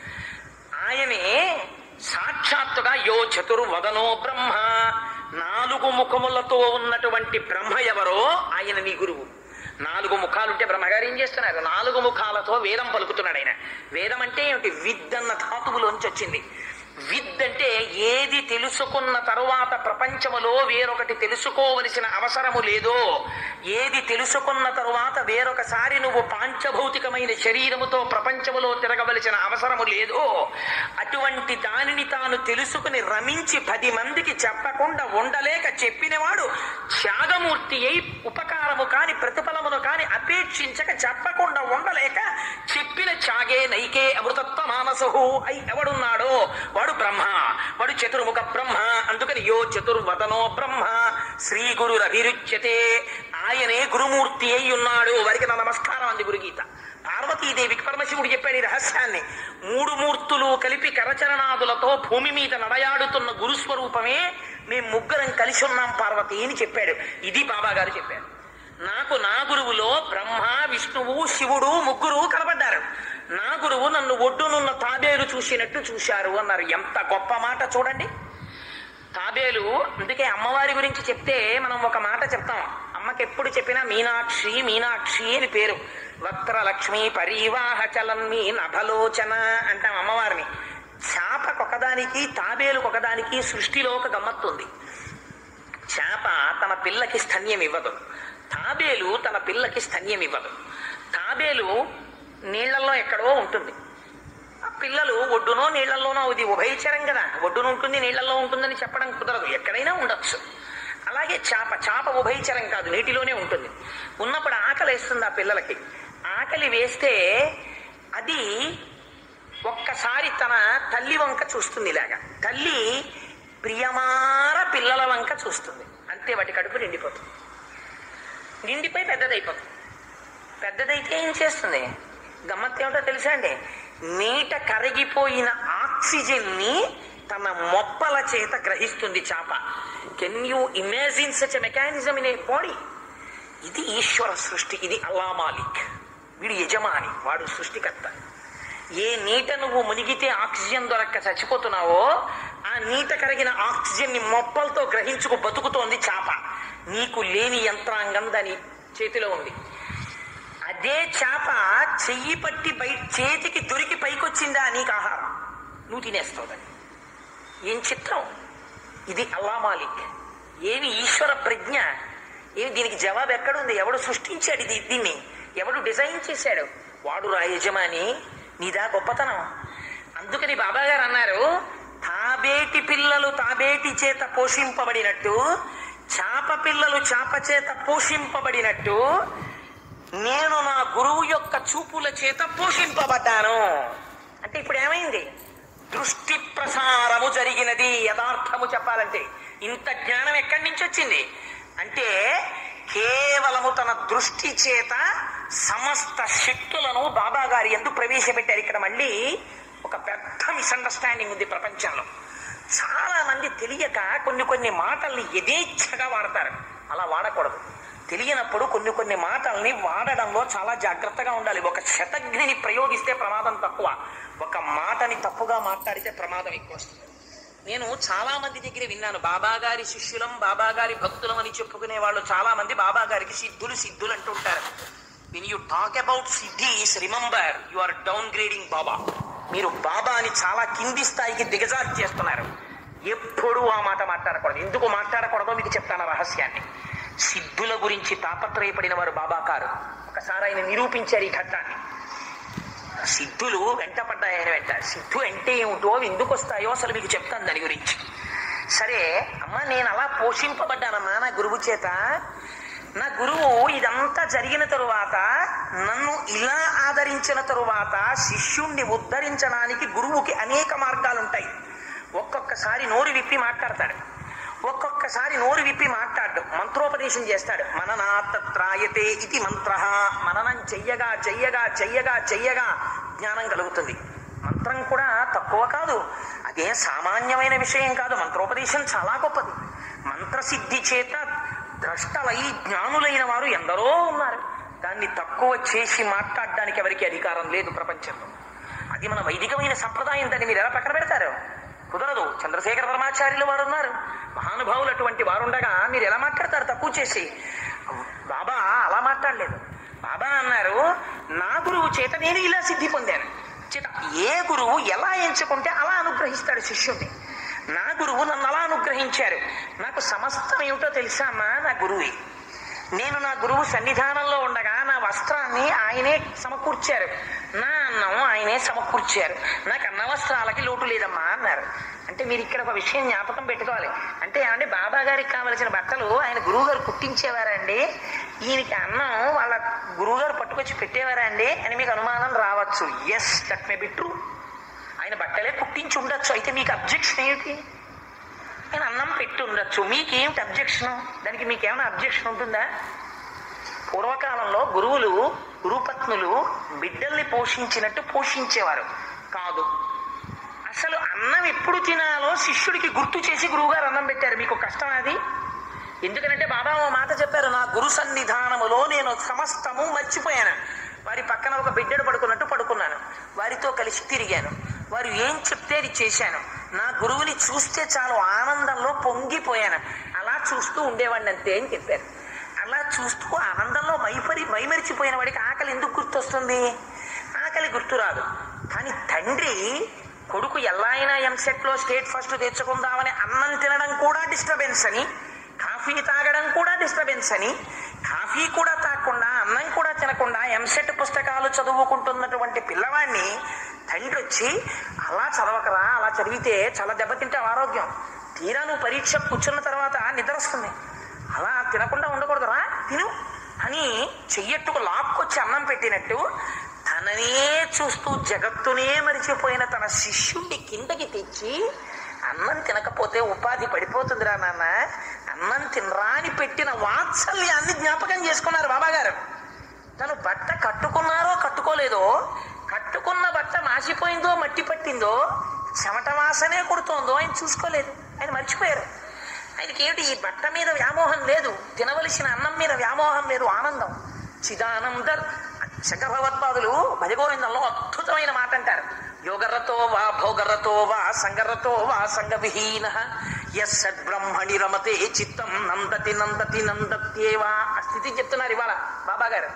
ఆయనే సాక్షాత్తుగా యో చతుర్వదనో బ్రహ్మ నాలుగు ముఖములతో ఉన్నటువంటి బ్రహ్మ ఎవరో ఆయన నీ గురువు నాలుగు ముఖాలుంటే బ్రహ్మగారు ఏం చేస్తున్నారు నాలుగు ముఖాలతో వేదం పలుకుతున్నాడు ఆయన వేదం అంటే ఏమిటి విద్ అన్న ధాతువులోంచి వచ్చింది విద్ అంటే ఏది తెలుసుకున్న తరువాత ప్రపంచములో వేరొకటి తెలుసుకోవలసిన అవసరము లేదో ఏది తెలుసుకున్న తరువాత వేరొకసారి నువ్వు పాంచభౌతికమైన శరీరముతో ప్రపంచములో తిరగవలసిన అవసరము లేదో అటువంటి దానిని తాను తెలుసుకుని రమించి పది మందికి చెప్పకుండా ఉండలేక చెప్పినవాడు త్యాగమూర్తి అయి ఉపకారము కాని ప్రతిఫలమును కాని అపేక్షించక చెప్పకుండా ఉండలేక చెప్పిన త్యాగే నైకే అమృతత్వ మానసు అయి ఎవడున్నాడో వాడు బ్రహ్మ వాడు చతుర్ముఖ బ్రహ్మ అందుకని యో చతుర్వదనో బ్రహ్మ శ్రీ గురు అభిరుచ్యతే ఆయనే గురుమూర్తి అయి ఉన్నాడు వారికి నా నమస్కారం అంది గురుగీత పార్వతీదేవికి పరమశివుడు చెప్పాడు ఈ రహస్యాన్ని మూడు మూర్తులు కలిపి కరచరణాదులతో భూమి మీద నడయాడుతున్న గురుస్వరూపమే మేము ముగ్గురం కలిసి ఉన్నాం పార్వతి అని చెప్పాడు ఇది బాబా గారు చెప్పారు నాకు నా గురువులో బ్రహ్మ విష్ణువు శివుడు ముగ్గురు కనబడ్డారు నా గురువు నన్ను ఒడ్డునున్న తాబేలు చూసినట్టు చూశారు అన్నారు ఎంత గొప్ప మాట చూడండి తాబేలు అందుకే అమ్మవారి గురించి చెప్తే మనం ఒక మాట చెప్తాం అమ్మకి ఎప్పుడు చెప్పినా మీనాక్షి మీనాక్షి అని పేరు వక్రలక్ష్మి పరివాహ చలన్మి నభలోచన అంటాం అమ్మవారిని చేపకొకదానికి తాబేలుకొకదానికి సృష్టిలో ఒక గమ్మత్తుంది చేప తన పిల్లకి స్తన్యం ఇవ్వదు తాబేలు తన పిల్లకి స్తన్యం ఇవ్వదు తాబేలు నీళ్లలో ఎక్కడో ఉంటుంది ఆ పిల్లలు ఒడ్డునో నీళ్లలోనో ఇది ఉభయచరం కదా ఒడ్డున ఉంటుంది నీళ్లలో ఉంటుందని చెప్పడం కుదరదు ఎక్కడైనా ఉండొచ్చు అలాగే చేప చేప ఉభయచరం కాదు నీటిలోనే ఉంటుంది ఉన్నప్పుడు ఆకలి వేస్తుంది ఆ పిల్లలకి ఆకలి వేస్తే అది ఒక్కసారి తన తల్లి వంక చూస్తుంది ఇలాగా తల్లి ప్రియమార పిల్లల వంక చూస్తుంది అంతే వాటి కడుపు నిండిపోతుంది నిండిపోయి పెద్దదైపోతుంది పెద్దదైతే ఏం చేస్తుంది గమ్మత్ ఏమిటో తెలుసా అండి నీట కరిగిపోయిన ఆక్సిజన్ ని తన మొప్పల చేత గ్రహిస్తుంది చేప can you imagine such mechanism in a body ఇది ఈశ్వర సృష్టి ఇది అల్లా మాలిక్ వీడు యజమాని వాడు సృష్టికర్త ఏ నీట నువ్వు మునిగితే ఆక్సిజన్ దొరక్క చచ్చిపోతున్నావో ఆ నీట కరిగిన ఆక్సిజన్ ని మొప్పలతో గ్రహించుకు బతుకుతోంది చేప నీకు లేని యంత్రాంగం దాని చేతిలో ఉంది అదే చేప చెయ్యి పట్టి బయట చేతికి దొరికి పైకొచ్చిందా నీకు ఆహారం నువ్వు తినేస్తావు దాన్ని ఏం చిత్రం ఇది అల్లా మాలిక్ ఏమి ఈశ్వర ప్రజ్ఞ ఏమి దీనికి జవాబు ఎక్కడుంది ఎవడు సృష్టించాడు ఇది దీన్ని ఎవడు డిజైన్ చేశాడు వాడు రా యజమాని నీదా గొప్పతనం అందుకని బాబా గారు అన్నారు తాబేటి పిల్లలు తాబేటి చేత పోషింపబడినట్టు చాప పిల్లలు చాప చేత పోషింపబడినట్టు నేను నా గురువు యొక్క చూపుల చేత పోషింపబడ్డాను అంటే ఇప్పుడు ఏమైంది దృష్టి ప్రసారము జరిగినది యథార్థము చెప్పాలంటే ఇంత జ్ఞానం ఎక్కడి నుంచి వచ్చింది అంటే కేవలము తన దృష్టి చేత సమస్త శక్తులను బాబా గారి ఎందుకు ప్రవేశపెట్టారు ఇక్కడ మళ్ళీ ఒక పెద్ద మిస్అండర్స్టాండింగ్ ఉంది ప్రపంచంలో చాలా మంది తెలియక కొన్ని కొన్ని మాటల్ని యథేచ్ఛగా వాడతారు అలా వాడకూడదు తెలియనప్పుడు కొన్ని కొన్ని మాటల్ని వాడడంలో చాలా జాగ్రత్తగా ఉండాలి ఒక శతజ్ఞని ప్రయోగిస్తే ప్రమాదం తక్కువ ఒక మాటని తప్పుగా మాట్లాడితే ప్రమాదం ఎక్కువ వస్తుంది నేను చాలా మంది దగ్గర విన్నాను బాబా గారి శిష్యులం బాబా గారి భక్తులం అని చెప్పుకునే వాళ్ళు చాలా మంది బాబా గారికి సిద్ధులు సిద్ధులు అంటుంటారు when you talk about siddhis remember you are downgrading Baba మీరు బాబా అని చాలా కింది స్థాయికి దిగజారి చేస్తున్నారు ఎప్పుడూ ఆ మాట మాట్లాడకూడదు ఎందుకు మాట్లాడకూడదో మీకు చెప్తాను రహస్యాన్ని సిద్ధుల గురించి తాపత్రయపడిన వారు బాబా కారు ఒకసారి ఆయన నిరూపించారు ఈ ఘట్టాన్ని సిద్ధులు వెంట పడ్డాయని వెంట సిద్ధు అంటే ఏమిటో అవి ఎందుకు వస్తాయో అసలు మీకు చెప్తాను దాని గురించి సరే అమ్మ నేను అలా పోషింపబడ్డానమ్మా నా గురువు చేత నా గురువు ఇదంతా జరిగిన తరువాత నన్ను ఇలా ఆదరించిన తరువాత శిష్యుణ్ణి ఉద్ధరించడానికి గురువుకి అనేక మార్గాలు ఉంటాయి ఒక్కొక్కసారి నోరు విప్పి మాట్లాడతాడు ఒక్కొక్కసారి నోరు విప్పి మాట్లాడు మంత్రోపదేశం చేస్తాడు మననాత్రాయతే ఇది మంత్ర మననం చెయ్యగా చెయ్యగా చెయ్యగా చెయ్యగా జ్ఞానం కలుగుతుంది మంత్రం కూడా తక్కువ కాదు అదే సామాన్యమైన విషయం కాదు మంత్రోపదేశం చాలా గొప్పది మంత్రసిద్ధి చేత ద్రష్టలై జ్ఞానులైన వారు ఎందరో ఉన్నారు దాన్ని తక్కువ చేసి మాట్లాడడానికి ఎవరికి అధికారం లేదు ప్రపంచంలో అది మన వైదికమైన సంప్రదాయం దాన్ని మీరు ఎలా పక్కన పెడతారు కుదరదు చంద్రశేఖర పరమాచార్యులు వారు ఉన్నారు మహానుభావులు అటువంటి వారుండగా మీరు ఎలా మాట్లాడతారు తక్కువ చేసి బాబా అలా మాట్లాడలేదు బాబా అన్నారు నా గురువు చేత నేను ఇలా సిద్ధి పొందాను చేత ఏ గురువు ఎలా ఎంచుకుంటే అలా అనుగ్రహిస్తాడు శిష్యుణ్ణి నా గురువు నన్ను అలా అనుగ్రహించారు నాకు సమస్తం ఏమిటో తెలుసా అమ్మా నా గురువే నేను నా గురువు సన్నిధానంలో ఉండగా నా వస్త్రాన్ని ఆయనే సమకూర్చారు నా అన్నం ఆయనే సమకూర్చారు నాకు అన్న వస్త్రాలకి లోటు లేదమ్మా అన్నారు అంటే మీరు ఇక్కడ ఒక విషయం జ్ఞాపకం పెట్టుకోవాలి అంటే ఏమంటే బాబా గారికి కావలసిన బట్టలు ఆయన గురువు గారు కుట్టించేవారండి ఈయనకి అన్నం వాళ్ళ గురువు గారు పట్టుకొచ్చి పెట్టేవారా అండి అని మీకు అనుమానం రావచ్చు yes that may be true ఆయన బట్టలే కుట్టించి ఉండొచ్చు అయితే మీకు అబ్జెక్షన్ ఏమిటి ఆయన అన్నం పెట్టి ఉండొచ్చు మీకేమిటి అబ్జెక్షన్ దానికి మీకేమైనా అబ్జెక్షన్ ఉంటుందా పూర్వకాలంలో గురువులు గురుపత్నులు బిడ్డల్ని పోషించినట్టు పోషించేవారు కాదు అసలు అన్నం ఎప్పుడు తినాలో శిష్యుడికి గుర్తు చేసి గురువుగారు అన్నం పెట్టారు మీకు కష్టం అది ఎందుకంటే బాబా ఓ మాట చెప్పారు నా గురు సన్నిధానములో నేను సమస్తము మర్చిపోయాను వారి పక్కన ఒక బిడ్డడు పడుకున్నట్టు పడుకున్నాను వారితో కలిసి తిరిగాను వారు ఏం చెప్తే అది చేశాను నా గురువుని చూస్తే చాలు ఆనందంలో పొంగిపోయాను అలా చూస్తూ ఉండేవాడిని అంతే అని చెప్పారు అలా చూస్తూ ఆనందంలో మైపరి మైమరిచిపోయిన వాడికి ఆకలి ఎందుకు గుర్తొస్తుంది ఆకలి గుర్తురాదు కానీ తండ్రి కొడుకు ఎలా అయినా ఎంసెట్లో స్టేట్ ఫస్ట్ తెచ్చుకుందామని అన్నం తినడం కూడా డిస్టర్బెన్స్ అని కాఫీ తాగడం కూడా డిస్టర్బెన్స్ అని కాఫీ కూడా తాగకుండా అన్నం కూడా తినకుండా ఎంసెట్ పుస్తకాలు చదువుకుంటున్నటువంటి పిల్లవాడిని తండ్రి వచ్చి అలా చదవకరా అలా చదివితే చాలా దెబ్బతింటావు ఆరోగ్యం తీరా నువ్వు పరీక్ష కూర్చున్న తర్వాత నిద్ర వస్తుంది అలా తినకుండా ఉండకూడదురా తిను అని చెయ్యట్టుకు లాక్కొచ్చి అన్నం పెట్టినట్టు తననే చూస్తూ జగత్తునే మరిచిపోయిన తన శిష్యుణ్ణి కిందకి తెచ్చి అన్నం తినకపోతే ఉపాధి పడిపోతుందిరా నాన్న అన్నం తినరా అని పెట్టిన వాత్సల్యాన్ని జ్ఞాపకం చేసుకున్నారు బాబాగారు తను బట్ట కట్టుకున్నారో కట్టుకోలేదో కట్టుకున్న బట్ట మాసిపోయిందో మట్టి పట్టిందో చెమట వాసనే కుడుతోందో ఆయన చూసుకోలేదు ఆయన మర్చిపోయారు ఆయనకి ఏమిటి ఈ బట్ట మీద వ్యామోహం లేదు తినవలసిన అన్నం మీద వ్యామోహం లేదు ఆనందం చిదానంద శంకర భగవత్పాదులు భజగోవిందంలో అద్భుతమైన మాట అంటారు యోగరతో వా భోగరతో వా సంగరతో వా సంగ విహీన యస్సద్ బ్రహ్మణి రమతే చిత్తం నందతి నందతి నందత్యేవా ఆ స్థితి చెప్తున్నారు ఇవాళ బాబా గారు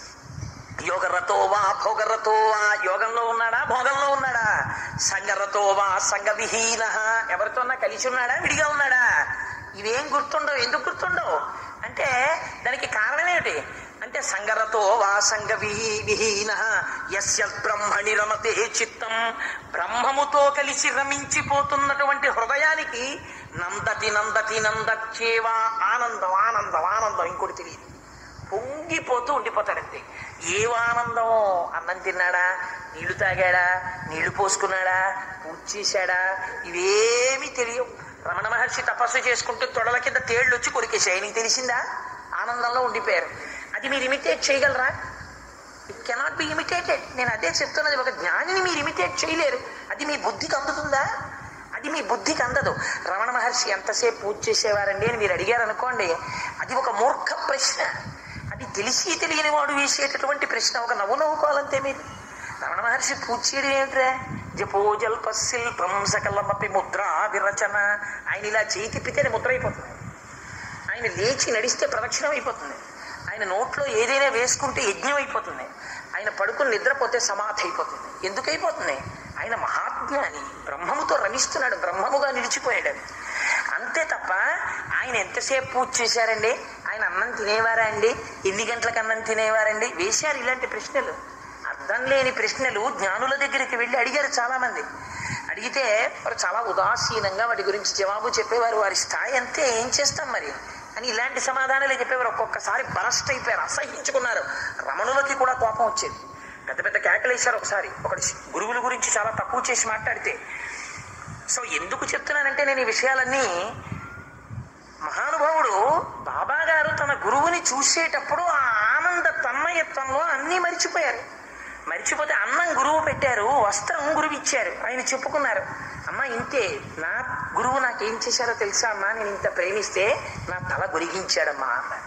యోగరతో వా భోగరతో వా యోగంలో ఉన్నాడా భోగంలో ఉన్నాడా సంగరతో వా సంగ విహీన ఎవరితోన్నా కలిసి ఉన్నాడా విడిగా ఉన్నాడా ఇవేం గుర్తుండవు ఎందుకు గుర్తుండవు అంటే దానికి కారణం ఏమిటి అంటే సంగరతో వా సంగ విహీ విహీన యస్య బ్రహ్మణి రమతే చిత్తం బ్రహ్మముతో కలిసి రమించిపోతున్నటువంటి హృదయానికి నందతి నందతి నందచ్చేవా ఆనందం ఆనందం ఆనందం ఇంకోటి తెలియదు పొంగిపోతూ ఉండిపోతాడంతే ఏం ఆనందమో అన్నం తిన్నాడా నీళ్లు తాగాడా నీళ్లు పోసుకున్నాడా పూజ చేశాడా ఇవేమీ తెలియవు రమణ మహర్షి తపస్సు చేసుకుంటూ తొడల కింద తేళ్లు వచ్చి కొరికేశాయి నీకు తెలిసిందా ఆనందంలో ఉండిపోయారు అది మీరు ఇమిటేట్ చేయగలరా ఇట్ కెనాట్ బి ఇమిటేటెడ్ నేను అదే చెప్తున్నది ఒక జ్ఞానిని మీరు ఇమిటేట్ చేయలేరు అది మీ బుద్ధికి అందుతుందా అది మీ బుద్ధికి అందదు రమణ మహర్షి ఎంతసేపు పూజ చేసేవారండి అని మీరు అడిగారు అనుకోండి అది ఒక మూర్ఖ ప్రశ్న అది తెలిసి తెలియని వాడు వేసేటటువంటి ప్రశ్న ఒక నవ్వు నవ్వుకోవాలంతే మీరు రమణ మహర్షి పూజ చేయడం ఏమిట్రా జపోజల్ప శిల్పం సకలమపి ముద్ర విరచన ఆయన ఇలా చేయి తిప్పితే ముద్ర అయిపోతుంది ఆయన లేచి నడిస్తే ప్రదక్షిణం అయిపోతుంది ఆయన నోట్లో ఏదైనా వేసుకుంటే యజ్ఞం అయిపోతుంది ఆయన పడుకుని నిద్రపోతే సమాధి అయిపోతుంది ఎందుకు అయిపోతుంది ఆయన మహాజ్ఞాని బ్రహ్మముతో రమిస్తున్నాడు బ్రహ్మముగా నిలిచిపోయాడు అంతే తప్ప ఆయన ఎంతసేపు పూజ చేశారండి ఆయన అన్నం తినేవారా అండి ఎన్ని గంటలకు అన్నం తినేవారండి వేశారు ఇలాంటి ప్రశ్నలు అర్థం లేని ప్రశ్నలు జ్ఞానుల దగ్గరికి వెళ్ళి అడిగారు చాలా మంది అడిగితే వారు చాలా ఉదాసీనంగా వాటి గురించి జవాబు చెప్పేవారు వారి స్థాయి అంతే ఏం చేస్తాం మరి అని ఇలాంటి సమాధానాలే చెప్పేవారు ఒక్కొక్కసారి బరస్ట్ అయిపోయారు అసహించుకున్నారు రమణులకి కూడా కోపం వచ్చేది పెద్ద పెద్ద కేకలేశారు ఒకసారి ఒకటి గురువుల గురించి చాలా తక్కువ చేసి మాట్లాడితే సో ఎందుకు చెప్తున్నానంటే నేను ఈ విషయాలన్నీ మహానుభావుడు బాబా గారు తన గురువుని చూసేటప్పుడు ఆ ఆనంద తన్మయత్వంలో అన్నీ మరిచిపోయారు మరిచిపోతే అన్నం గురువు పెట్టారు వస్త్రం గురువు ఇచ్చారు ఆయన చెప్పుకున్నారు అమ్మ ఇంతే నా గురువు నాకేం చేశారో తెలుసా అమ్మా నేను ఇంత ప్రేమిస్తే నా తల గొరిగించాడమ్మా అన్నారు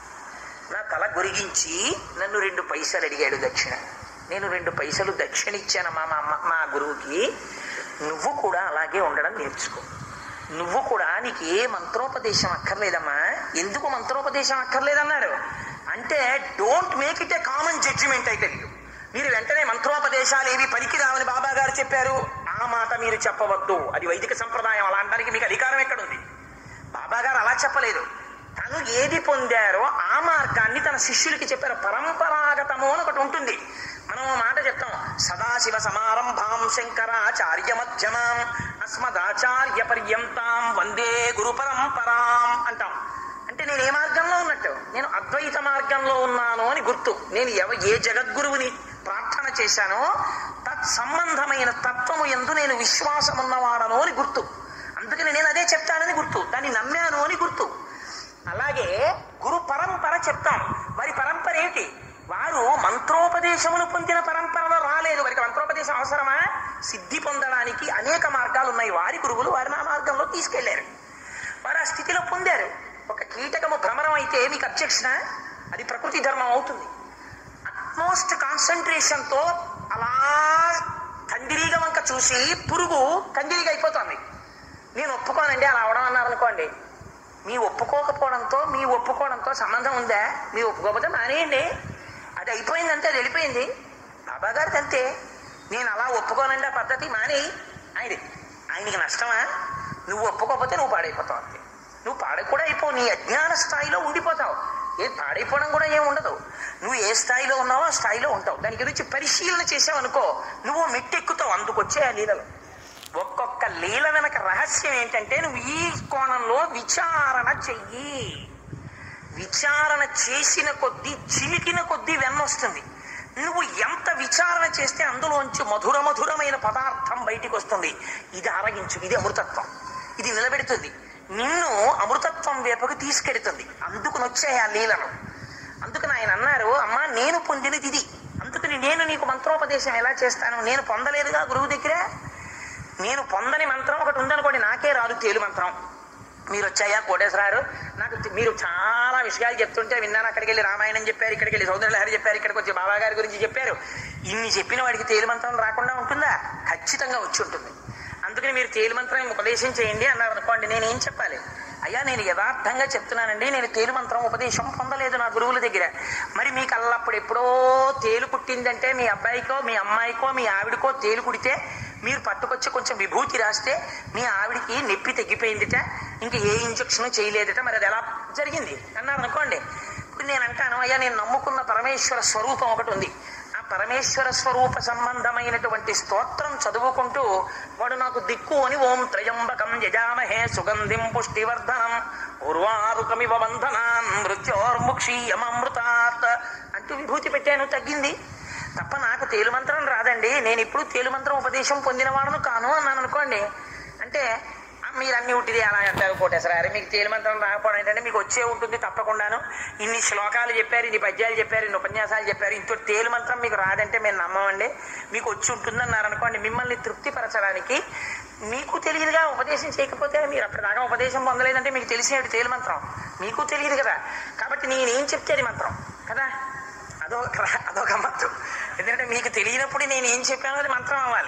నా తల గొరిగించి నన్ను రెండు పైసలు అడిగాడు దక్షిణ నేను రెండు పైసలు దక్షిణ ఇచ్చానమ్మా మా అమ్మ మా గురువుకి నువ్వు కూడా అలాగే ఉండడం నేర్చుకో నువ్వు కూడా నీకు ఏ మంత్రోపదేశం అక్కర్లేదమ్మా ఎందుకు మంత్రోపదేశం అక్కర్లేదన్నారు అంటే don't make it a common judgement అయితే మీరు వెంటనే మంత్రోపదేశాలు ఏవి పనికిరావని బాబా గారు చెప్పారు ఆ మాట మీరు చెప్పవద్దు అది వైదిక సంప్రదాయం అలా అనడానికి మీకు అధికారం ఎక్కడుంది బాబా గారు అలా చెప్పలేదు తను ఏది పొందారో ఆ మార్గాన్ని తన శిష్యులకి చెప్పారు పరంపరాగతము అని ఒకటి ఉంటుంది మనం ఓ మాట చెప్తాం సదాశివ సమారంభాం శంకరాచార్య మధ్యమాం అస్మదాచార్య పర్యంతాం వందే గురు పరంపరాం అంటాం అంటే నేను ఏ మార్గంలో ఉన్నట్టు నేను అద్వైత మార్గంలో ఉన్నాను అని గుర్తు నేను ఎవ ఏ జగద్గురువుని ప్రార్థన చేశానో తత్ సంబంధమైన తత్వము ఎందు నేను విశ్వాసం ఉన్నవాడను అని గుర్తు అందుకని నేను అదే చెప్తానని గుర్తు దాన్ని నమ్మాను అని గుర్తు అలాగే గురు పరంపర చెప్తాం వారి పరంపర ఏంటి వారు మంత్రోపదేశమును పొందిన పరంపరలో రాలేదు వారికి మంత్రోపదేశం అవసరమా సిద్ధి పొందడానికి అనేక మార్గాలు ఉన్నాయి వారి గురువులు వారిని ఆ మార్గంలో తీసుకెళ్లారు వారు ఆ స్థితిలో పొందారు ఒక కీటకము భ్రమరం అయితే మీకు అబ్జెక్షన్ అది ప్రకృతి ధర్మం అవుతుంది అట్మోస్ట్ కాన్సన్ట్రేషన్తో అలా కందిరీగ వంక చూసి పురుగు కందిరీగా అయిపోతుంది నేను ఒప్పుకోనండి అలా అవడం అన్నారు అనుకోండి మీ ఒప్పుకోకపోవడంతో మీ ఒప్పుకోవడంతో సంబంధం ఉందా మీ ఒప్పుకోకపోతే మానేయండి అది అయిపోయిందంటే అది వెళ్ళిపోయింది బాబా గారికి అంతే నేను అలా ఒప్పుకోనండి ఆ పద్ధతి మానేయి ఆయనది ఆయనకి నష్టమా నువ్వు ఒప్పుకోకపోతే నువ్వు పాడైపోతావు అంతే నువ్వు పాడ కూడా అయిపో నీ అజ్ఞాన స్థాయిలో ఉండిపోతావు ఏ పాడైపోవడం కూడా ఏం ఉండదు నువ్వు ఏ స్థాయిలో ఉన్నావో ఆ స్థాయిలో ఉంటావు దాని గురించి పరిశీలన చేసావు అనుకో నువ్వు మెట్టెక్కుతావు అందుకొచ్చే ఆ లీలలు ఒక్కొక్క లీల వెనక రహస్యం ఏంటంటే నువ్వు ఈ కోణంలో విచారణ చెయ్యి విచారణ చేసిన కొద్దీ చిలికిన కొద్దీ వెన్నొస్తుంది నువ్వు ఎంత విచారణ చేస్తే అందులోంచి మధుర మధురమైన పదార్థం బయటికి వస్తుంది ఇది ఆరగించు ఇది అమృతత్వం ఇది నిలబెడుతుంది నిన్ను అమృతత్వం వైపుకు తీసుకెడుతుంది అందుకుని వచ్చాయి ఆ లీలను అందుకని ఆయన అన్నారు అమ్మా నేను పొందినది ఇది అందుకని నేను నీకు మంత్రోపదేశం ఎలా చేస్తాను నేను పొందలేదుగా గురువు దగ్గర నేను పొందని మంత్రం ఒకటి ఉందనుకోండి నాకే రాదు తేలు మంత్రం మీరు వచ్చాయా కోటేశ్వరారు నాకు తె- మీరు చాలా విషయాలు చెప్తుంటే విన్నాను అక్కడికి వెళ్ళి రామాయణం చెప్పారు ఇక్కడికి వెళ్ళి సౌందర్య లహరి చెప్పారు ఇక్కడికి వచ్చి బాబా గారి గురించి చెప్పారు ఇన్ని చెప్పిన వాడికి తేలు మంత్రం రాకుండా ఉంటుందా ఖచ్చితంగా వచ్చి ఉంటుంది అందుకని మీరు తేలు మంత్రం ఉపదేశం చేయండి అన్నారు అనుకోండి నేను ఏం చెప్పాలి అయ్యా నేను యథార్థంగా చెప్తున్నానండి నేను తేలు మంత్రం ఉపదేశం పొందలేదు నా గురువుల దగ్గర మరి మీకు అల్లప్పుడు ఎప్పుడో తేలు కుట్టిందంటే మీ అబ్బాయికో మీ అమ్మాయికో మీ ఆవిడకో తేలు కుడితే మీరు పట్టుకొచ్చి కొంచెం విభూతి రాస్తే మీ ఆవిడికి నొప్పి తగ్గిపోయిందిట ఇంక ఏ ఇంజక్షన్ చేయలేదట మరి అది ఎలా జరిగింది అన్నారు అనుకోండి ఇప్పుడు నేను అంటాను అయ్యా నేను నమ్ముకున్న పరమేశ్వర స్వరూపం ఒకటి ఉంది ఆ పరమేశ్వర స్వరూప సంబంధమైనటువంటి స్తోత్రం చదువుకుంటూ వాడు నాకు దిక్కు అని ఓం త్రయంబకం యజామహే సుగంధిం పుష్టివర్ధనం ఉర్వారుకమివ బంధనాన్ మృత్యోర్ముక్షీయమృతాత్ అంటూ విభూతి పెట్టాను తగ్గింది తప్ప నాకు తేలుమంత్రం రాదండి నేను ఇప్పుడు తేలుమంత్రం ఉపదేశం పొందినవాడను కాను అన్నాను అనుకోండి అంటే "ఆ, మీరు అన్ని ఉట్టిది అలా అంటారు కోటేశ్వరారు మీకు తేలుమంత్రం రాకపోవడం ఏంటంటే మీకు వచ్చే ఉంటుంది తప్పకుండాను ఇన్ని శ్లోకాలు చెప్పారు ఇన్ని పద్యాలు చెప్పారు ఇన్ని ఉపన్యాసాలు చెప్పారు ఇంతో తేలుమంత్రం మీకు రాదంటే మేము నమ్మమండి మీకు వచ్చి ఉంటుంది అన్నారు అనుకోండి మిమ్మల్ని తృప్తిపరచడానికి మీకు తెలియదుగా ఉపదేశం చేయకపోతే మీరు అప్పటిదాకా ఉపదేశం పొందలేదంటే మీకు తెలిసినట్టు తేలుమంత్రం మీకు తెలియదు కదా కాబట్టి నేనేం చెప్తే అది మంత్రం కదా అదొక ర- అదొక మంత్రం ఎందుకంటే మీకు తెలియనప్పుడు నేను ఏం చెప్పానో అది మంత్రం అవ్వాలి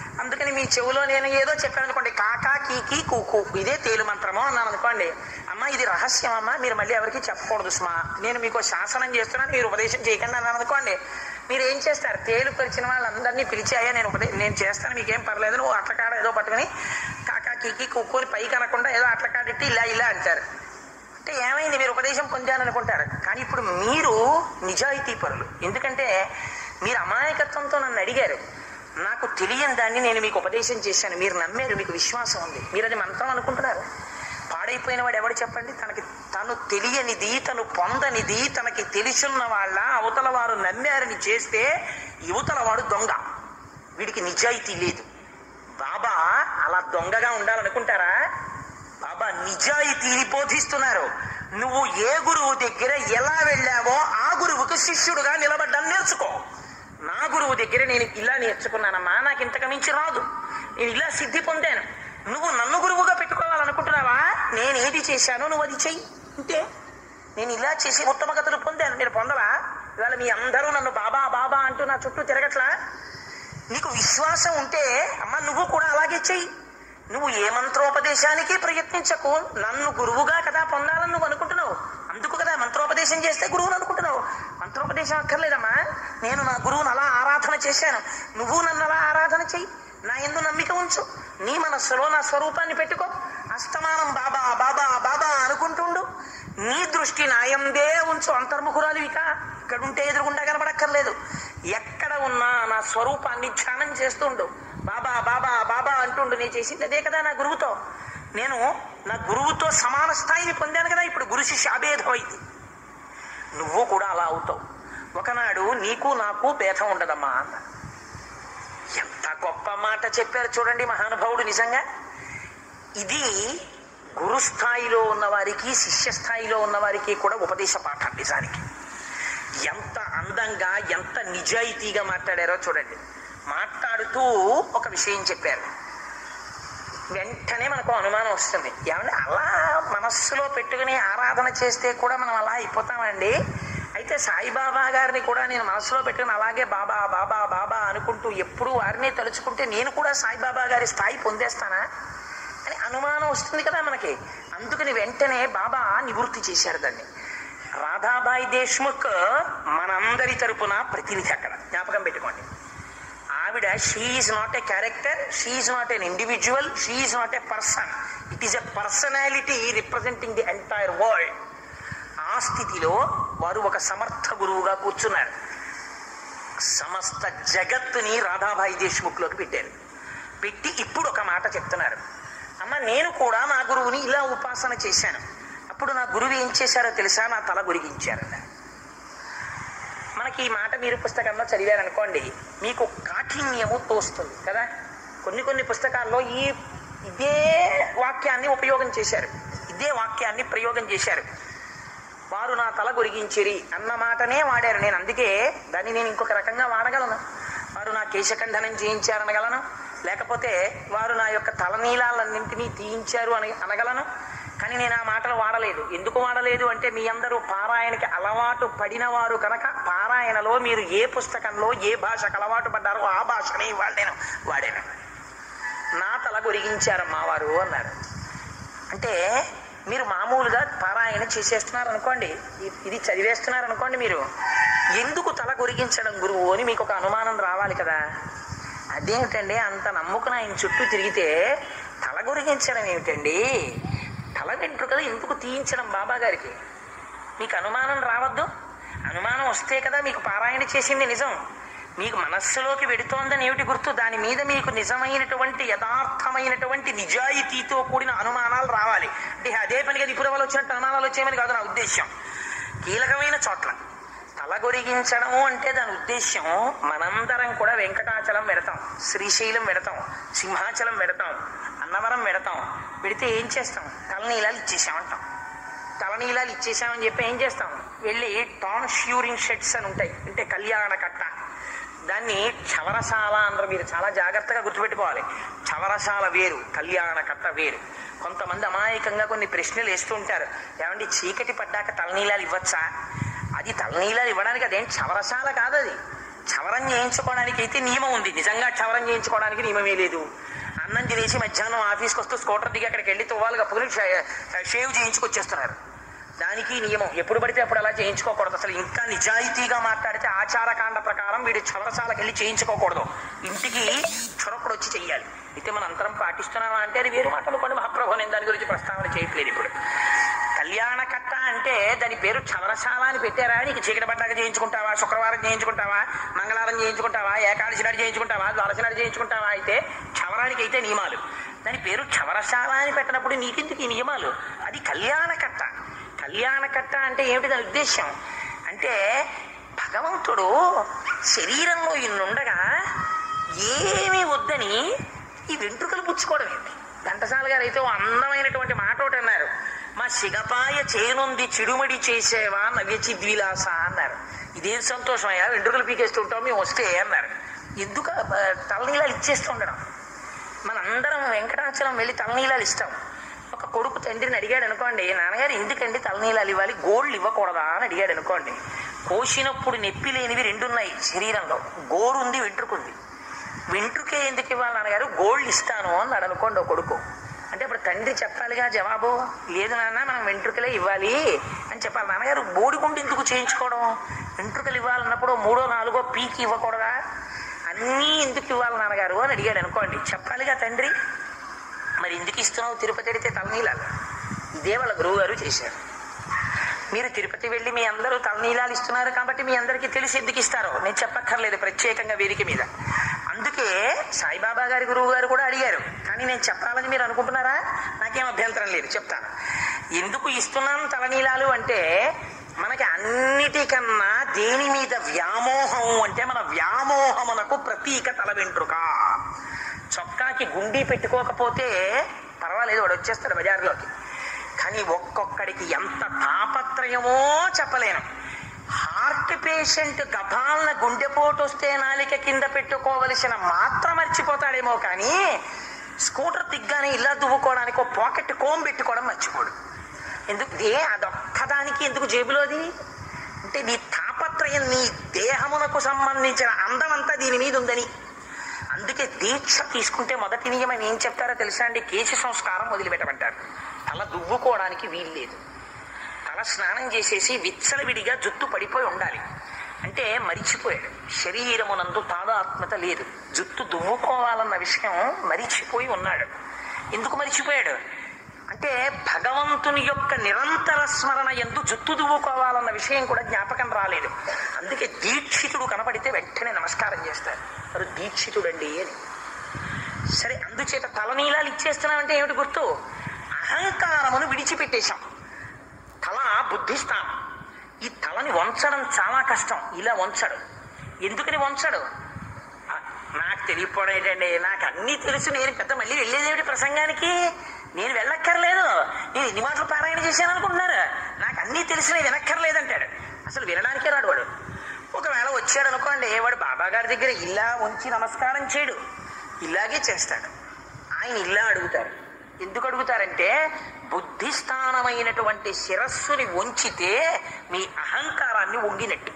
అందుకని మీ చెవులో నేను ఏదో చెప్పాను అనుకోండి కాకా కీకి కూకు ఇదే తేలు మంత్రము అన్నాను అనుకోండి అమ్మ ఇది రహస్యం అమ్మ మీరు మళ్ళీ ఎవరికి చెప్పకూడదు సుమా నేను మీకు శాసనం చేస్తున్నాను మీరు ఉపదేశం చేయకండి అన్నాను అనుకోండి మీరు ఏం చేస్తారు తేలు పరిచిన వాళ్ళందరినీ పిలిచి అయ్యా నేను ఉపదే నేను చేస్తాను మీకేం పర్లేదు నువ్వు అట్లకాడ ఏదో పట్టుకుని కాకా కీకి కుక్కుని పైకి అనకుండా ఏదో అట్లకాడిట్టి ఇలా ఇలా అంటారు అంటే ఏమైంది మీరు ఉపదేశం పొందాలనుకుంటారు కానీ ఇప్పుడు మీరు నిజాయితీ పరులు ఎందుకంటే మీరు అమాయకత్వంతో నన్ను అడిగారు నాకు తెలియని దాన్ని నేను మీకు ఉపదేశం చేశాను మీరు నమ్మారు మీకు విశ్వాసం ఉంది మీరు అది మంత్రం అనుకుంటున్నారు పాడైపోయిన వాడు ఎవడు చెప్పండి తనకి తను తెలియనిది తను పొందనిది తనకి తెలిసున్న వాళ్ళ అవతల వారు నమ్మారని చేస్తే యువతల వాడు దొంగ వీడికి నిజాయితీ లేదు బాబా అలా దొంగగా ఉండాలనుకుంటారా బాబా నిజాయితీని బోధిస్తున్నారు నువ్వు ఏ గురువు దగ్గర ఎలా వెళ్ళావో ఆ గురువుకు శిష్యుడుగా నిలబడ్డం నేర్చుకో నా గురువు దగ్గర నేను ఇలా నేర్చుకున్నానమ్మా నాకు ఇంతకు మించి రాదు నేను ఇలా సిద్ధి పొందాను నువ్వు నన్ను గురువుగా పెట్టుకోవాలనుకుంటున్నావా నేను ఏది చేశానో నువ్వు అది చెయ్యి అంతే నేను ఇలా చేసి ఉత్తమ గతులు పొందాను మీరు పొందవా ఇవాళ మీ అందరూ నన్ను బాబా బాబా అంటూ నా చుట్టూ తిరగట్లా నీకు విశ్వాసం ఉంటే అమ్మ నువ్వు కూడా అలాగే చెయ్యి నువ్వు ఏ మంత్రోపదేశానికి ప్రయత్నించకు నన్ను గురువుగా కదా పొందాలని నువ్వు అనుకుంటున్నావు అందుకు కదా మంత్రోపదేశం చేస్తే గురువుని అనుకుంటున్నావు మంత్రోపదేశం అక్కర్లేదమ్మా నేను నా గురువుని అలా ఆరాధన చేశాను నువ్వు నన్ను అలా ఆరాధన చెయ్యి నా ఎందు నమ్మిక ఉంచు నీ మనస్సులో నా స్వరూపాన్ని పెట్టుకో అస్తమానం బాబా బాబా బాబా అనుకుంటుండు నీ దృష్టి నాయందే ఉంచు అంతర్ముఖురాలు ఇక ఇక్కడ ఉంటే ఎదురుగుండా కనబడక్కర్లేదు ఎక్కడ ఉన్నా నా స్వరూపాన్ని ధ్యానం చేస్తుండు బాబా బాబా బాబా అంటుండు నేను చేసింది అదే కదా నా గురువుతో నేను నా గురువుతో సమాన స్థాయిని పొందాను కదా ఇప్పుడు గురు శిష్య అభేదం అయింది నువ్వు కూడా అలా అవుతావు ఒకనాడు నీకు నాకు భేదం ఉండదమ్మా అన్న ఎంత గొప్ప మాట చెప్పారు చూడండి మహానుభావుడు నిజంగా ఇది గురు స్థాయిలో ఉన్న వారికి శిష్య స్థాయిలో ఉన్న వారికి కూడా ఉపదేశ పాఠం నిజానికి ఎంత అందంగా ఎంత నిజాయితీగా మాట్లాడారో చూడండి మాట్లాడుతూ ఒక విషయం చెప్పారు వెంటనే మనకు అనుమానం వస్తుంది ఏమంటే అలా మనస్సులో పెట్టుకుని ఆరాధన చేస్తే కూడా మనం అలా అయిపోతామండి అయితే సాయిబాబా గారిని కూడా నేను మనసులో పెట్టుకుని అలాగే బాబా బాబా బాబా అనుకుంటూ ఎప్పుడు వారిని తలుచుకుంటే నేను కూడా సాయిబాబా గారి స్థాయి పొందేస్తానా అని అనుమానం వస్తుంది కదా మనకి అందుకని వెంటనే బాబా నివృత్తి చేశారు దాన్ని రాధాబాయి దేశ్ముఖ్ మనందరి తరపున ప్రతినిధి అక్కడ జ్ఞాపకం పెట్టుకోండి ఆవిడ she's not a character she's not an individual she's not a person it is a personality representing the entire world ఆ స్థితిలో వారు ఒక సమర్థ గురువుగా కూర్చున్నారు సమస్త జగత్తుని రాధాబాయి దేశ్ముఖ్లోకి పెట్టారు పెట్టి ఇప్పుడు ఒక మాట చెప్తున్నారు అమ్మ నేను కూడా నా గురువుని ఇలా ఉపాసన చేశాను అప్పుడు నా గురువు ఏం చేశారో తెలుసా నా తల గురిగించారు మనకి ఈ మాట మీరు పుస్తకంలో చదివారనుకోండి మీకు కాఠిన్యము తోస్తుంది కదా కొన్ని కొన్ని పుస్తకాల్లో ఈ ఇదే వాక్యాన్ని ఉపయోగం చేశారు ఇదే వాక్యాన్ని ప్రయోగం చేశారు వారు నా తల గురిగించిరి అన్న మాటనే వాడారు నేను అందుకే దాన్ని నేను ఇంకొక రకంగా వాడగలను వారు నా కేశఖండనం చేయించారనగలను లేకపోతే వారు నా యొక్క తలనీలాలన్నింటినీ తీయించారు అని అనగలను కానీ నేను ఆ మాటలు వాడలేదు ఎందుకు వాడలేదు అంటే మీ అందరూ పారాయణకి అలవాటు పడిన వారు కనుక పారాయణలో మీరు ఏ పుస్తకంలో ఏ భాషకు అలవాటు పడ్డారో ఆ భాషనే ఇవాళ నేను వాడాను నా తల గురిగించారమ్మా వారు అన్నారు అంటే మీరు మామూలుగా పారాయణ చేసేస్తున్నారు అనుకోండి ఇ- ఇది చదివేస్తున్నారు అనుకోండి మీరు ఎందుకు తల గురిగించడం గురువు అని మీకు ఒక అనుమానం రావాలి కదా అదేమిటండి అంత నమ్ముకుని ఆయన చుట్టూ తిరిగితే తల గురిగించడం ఏమిటండి తల వెంట్రుకలు ఎందుకు తీయించడం బాబా గారికి మీకు అనుమానం రావద్దు అనుమానం వస్తే కదా మీకు పారాయణ చేసింది నిజం మీకు మనస్సులోకి వెడుతోందని ఏమిటి గుర్తు దాని మీద మీకు నిజమైనటువంటి యథార్థమైనటువంటి నిజాయితీతో కూడిన అనుమానాలు రావాలి అంటే అదే పనిగా నిపుణులు వచ్చినట్టు అనుమానాలు వచ్చేయమని కాదు నా ఉద్దేశ్యం కీలకమైన చోట్ల తల గొరిగించడము అంటే దాని ఉద్దేశ్యం మనందరం కూడా వెంకటాచలం పెడతాం శ్రీశైలం పెడతాం సింహాచలం పెడతాం అన్నవరం పెడతాం పెడితే ఏం చేస్తాం తలనీలాలు ఇచ్చేసామంటాం తలనీలాలు ఇచ్చేసామని చెప్పి ఏం చేస్తాం వెళ్ళి టాన్ ష్యూరింగ్ షెడ్స్ అని ఉంటాయి అంటే కళ్యాణ కట్ట దాన్ని చవరశాల అందరూ మీరు చాలా జాగ్రత్తగా గుర్తుపెట్టుకోవాలి చవరశాల వేరు కళ్యాణ కట్ట వేరు కొంతమంది అమాయకంగా కొన్ని ప్రశ్నలు వేస్తూ ఉంటారు ఏమండి చీకటి పడ్డాక తలనీలాలు ఇవ్వచ్చా అది తలనీలాలు ఇవ్వడానికి అదేం చవరశాల కాదు అది క్షవరం చేయించుకోవడానికి అయితే నియమం ఉంది నిజంగా క్షవరం చేయించుకోవడానికి నియమమే లేదు అన్నం తినేసి మధ్యాహ్నం ఆఫీస్కి వస్తూ స్కూటర్ దిగి అక్కడికి వెళ్ళి తువ్వాలి కప్పుకుని షే- షేవ్ చేయించుకొచ్చేస్తున్నారు దానికి నియమం ఎప్పుడు పడితే అప్పుడు అలా చేయించుకోకూడదు అసలు ఇంకా నిజాయితీగా మాట్లాడితే ఆచారకాండ ప్రకారం వీడు చవరసాలకు వెళ్ళి చేయించుకోకూడదు ఇంటికి చొరకుడు వచ్చి చెయ్యాలి అయితే మన అంతరం పాటిస్తున్నామా అంటే అది వేరు మాటలు కొన్ని మహాప్రభు నేను దాని గురించి ప్రస్తావన చేయట్లేదు ఇప్పుడు కళ్యాణ కట్ట అంటే దాని పేరు చవరశాల అని పెట్టారా నీకు చీకటి పడ్డాక చేయించుకుంటావా శుక్రవారం చేయించుకుంటావా మంగళవారం చేయించుకుంటావా ఏకాదశి నాడు చేయించుకుంటావా ద్వాదశి నాడు చేయించుకుంటావా అయితే క్షవరానికి అయితే నియమాలు దాని పేరు క్షవరశాల అని పెట్టినప్పుడు నీకెందుకు ఈ నియమాలు అది కళ్యాణ కట్ట కళ్యాణ కట్ట అంటే ఏమిటి దాని ఉద్దేశం అంటే భగవంతుడు శరీరంలో ఇన్నుండగా ఏమీ వద్దని ఈ వెంట్రుకలు పుచ్చుకోవడం ఏంటి ఘంటసాల గారు అయితే ఓ అందమైనటువంటి మాట ఒకటి అన్నారు మా సిగపాయ చేనుంది చిడుమడి చేసేవా నవ్యచి ద్విలాస అన్నారు ఇదేం సంతోషం అయ్యా వెంట్రుకలు పీకేస్తుంటాం మేము వస్తే అన్నారు ఎందుకు ఆ, తలనీలాలు ఇచ్చేస్తూ ఉండడం మనందరం వెంకటాచలం వెళ్ళి తలనీలాలు ఇస్తాం ఒక కొడుకు తండ్రిని అడిగాడు అనుకోండి నాన్నగారు ఎందుకండి తలనీలాలు ఇవ్వాలి గోళ్ళు ఇవ్వకూడదా అని అడిగాడు అనుకోండి కోసినప్పుడు నొప్పి లేనివి రెండున్నాయి శరీరంలో గోరుంది వెంట్రుకుంది వెంట్రుకే ఎందుకు ఇవ్వాలి నాన్నగారు గోల్డ్ ఇస్తాను అన్నాడు అనుకోండి ఒక కొడుకు అంటే ఇప్పుడు తండ్రి చెప్పాలిగా జవాబు లేదు నాన్న మనం వెంట్రుకలే ఇవ్వాలి అని చెప్పాలి నాన్నగారు బోడిగుండు ఎందుకు చేయించుకోవడం వెంట్రుకలు ఇవ్వాలన్నప్పుడు మూడో నాలుగో పీకి ఇవ్వకూడదా అన్నీ ఎందుకు ఇవ్వాలి నాన్నగారు అని అడిగాడు అనుకోండి చెప్పాలిగా తండ్రి మరి ఎందుకు ఇస్తున్నావు తిరుపతి అడిగితే తలనీలాలు ఇదే వాళ్ళ గురువు గారు చేశారు మీరు తిరుపతి వెళ్ళి మీ అందరూ తలనీలాలు ఇస్తున్నారు కాబట్టి మీ అందరికీ తెలిసి ఎందుకు ఇస్తారో నేను చెప్పక్కర్లేదు ప్రత్యేకంగా వేదిక మీద అందుకే సాయిబాబా గారి గురువు గారు కూడా అడిగారు కానీ నేను చెప్పాలని మీరు అనుకుంటున్నారా నాకేం అభ్యంతరం లేదు చెప్తాను ఎందుకు ఇస్తున్నాను తలనీలాలు అంటే మనకి అన్నిటికన్నా దేని మీద వ్యామోహం అంటే మన వ్యామోహమునకు ప్రతీక తల వెంట్రుక చొక్కాకి గుండీ పెట్టుకోకపోతే పర్వాలేదు వాడు వచ్చేస్తాడు బజార్లోకి కానీ ఒక్కొక్కడికి ఎంత తాపత్రయమో చెప్పలేను హార్ట్ పేషెంట్ గభాలన గుండెపోటు వస్తే నాలిక కింద పెట్టుకోవలసిన మాత్ర మర్చిపోతాడేమో కానీ స్కూటర్ దిగ్గానే ఇలా దువ్వుకోవడానికి ఒక పాకెట్ కోమ్ పెట్టుకోవడం మర్చిపోడు ఎందుకు ఏ అదొక్కదానికి ఎందుకు జేబులోది అంటే నీ తాపత్రయం నీ దేహమునకు సంబంధించిన అందమంతా దీని మీద ఉందని అందుకే దీక్ష తీసుకుంటే మొదటి నియమం ఏం చెప్తారో తెలుసా అండి కేశ సంస్కారం మొదలుపెట్టమంటారు తల దువ్వుకోవడానికి వీలు లేదు తల స్నానం చేసేసి విచ్చలవిడిగా జుట్టు పడిపోయి ఉండాలి అంటే మరిచిపోయాడు శరీరమునందు తాదాత్మత లేదు జుట్టు దువ్వుకోవాలన్న విషయం మరిచిపోయి ఉన్నాడు ఎందుకు మరిచిపోయాడు అంటే భగవంతుని యొక్క నిరంతర స్మరణ ఎందు జుట్టు దువ్వుకోవాలన్న విషయం కూడా జ్ఞాపకం రాలేదు అందుకే దీక్షితుడు కనపడితే వెంటనే నమస్కారం చేస్తారు వారు దీక్షితుడండి అని సరే అందుచేత తలనీలాలు ఇచ్చేస్తున్నామంటే ఏమిటి గుర్తు అహంకారమును విడిచిపెట్టేశాం తల బుద్ధిస్తాను ఈ తలని వంచడం చాలా కష్టం ఇలా వంచడు ఎందుకని వంచడు ఆ, నాకు తెలియకపోవడం ఏంటండి నాకు అన్నీ తెలుసు నేను పెద్ద మళ్ళీ వెళ్ళేదేమిటి ప్రసంగానికి నేను వెళ్ళక్కర్లేదు నేను ఇన్ని మాటలు పారాయణ చేశాను అనుకుంటున్నారు నాకు అన్నీ తెలిసి నేను వినక్కర్లేదంటాడు అసలు వినడానికే రాడు వాడు ఒకవేళ వచ్చాడు అనుకోండి వాడు బాబా గారి దగ్గర ఇలా ఉంచి నమస్కారం చేయడు ఇలాగే చేస్తాడు ఆయన ఇలా అడుగుతారు ఎందుకు అడుగుతారంటే బుద్ధిస్థానమైనటువంటి శిరస్సుని వంచితే మీ అహంకారాన్ని వంగినట్టు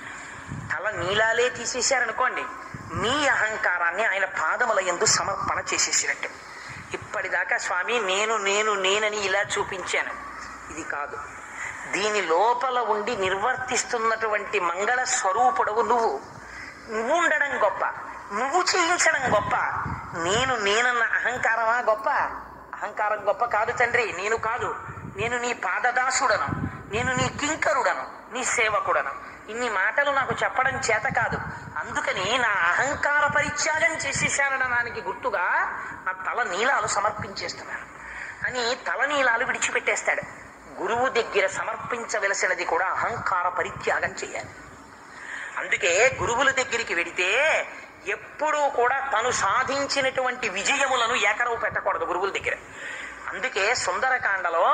తల నీలాలే తీసేశారనుకోండి మీ అహంకారాన్ని ఆయన పాదముల ఎందు సమర్పణ చేసేసినట్టు ఇప్పటిదాకా స్వామి నేను నేను నేనని ఇలా చూపించాను ఇది కాదు దీని లోపల ఉండి నిర్వర్తిస్తున్నటువంటి మంగళ స్వరూపుడవు నువ్వు నువ్వు ఉండడం గొప్ప నువ్వు చేయించడం గొప్ప నేను నేనన్న అహంకారమా గొప్ప అహంకారం గొప్ప కాదు తండ్రి నేను కాదు నేను నీ పాదదాసుడను నేను నీ కింకరుడను నీ సేవకుడను ఇన్ని మాటలు నాకు చెప్పడం చేత కాదు అందుకని నా అహంకార పరిత్యాగం చేసేశానడానికి గుర్తుగా నా తల నీలాలు సమర్పించేస్తున్నాను అని తల నీలాలు విడిచిపెట్టేస్తాడు గురువు దగ్గర సమర్పించవలసినది కూడా అహంకార పరిత్యాగం చేయాలి అందుకే గురువుల దగ్గరికి వెడితే ఎప్పుడూ కూడా తను సాధించినటువంటి విజయములను ఏకరవు పెట్టకూడదు గురువుల దగ్గర అందుకే సుందరకాండలో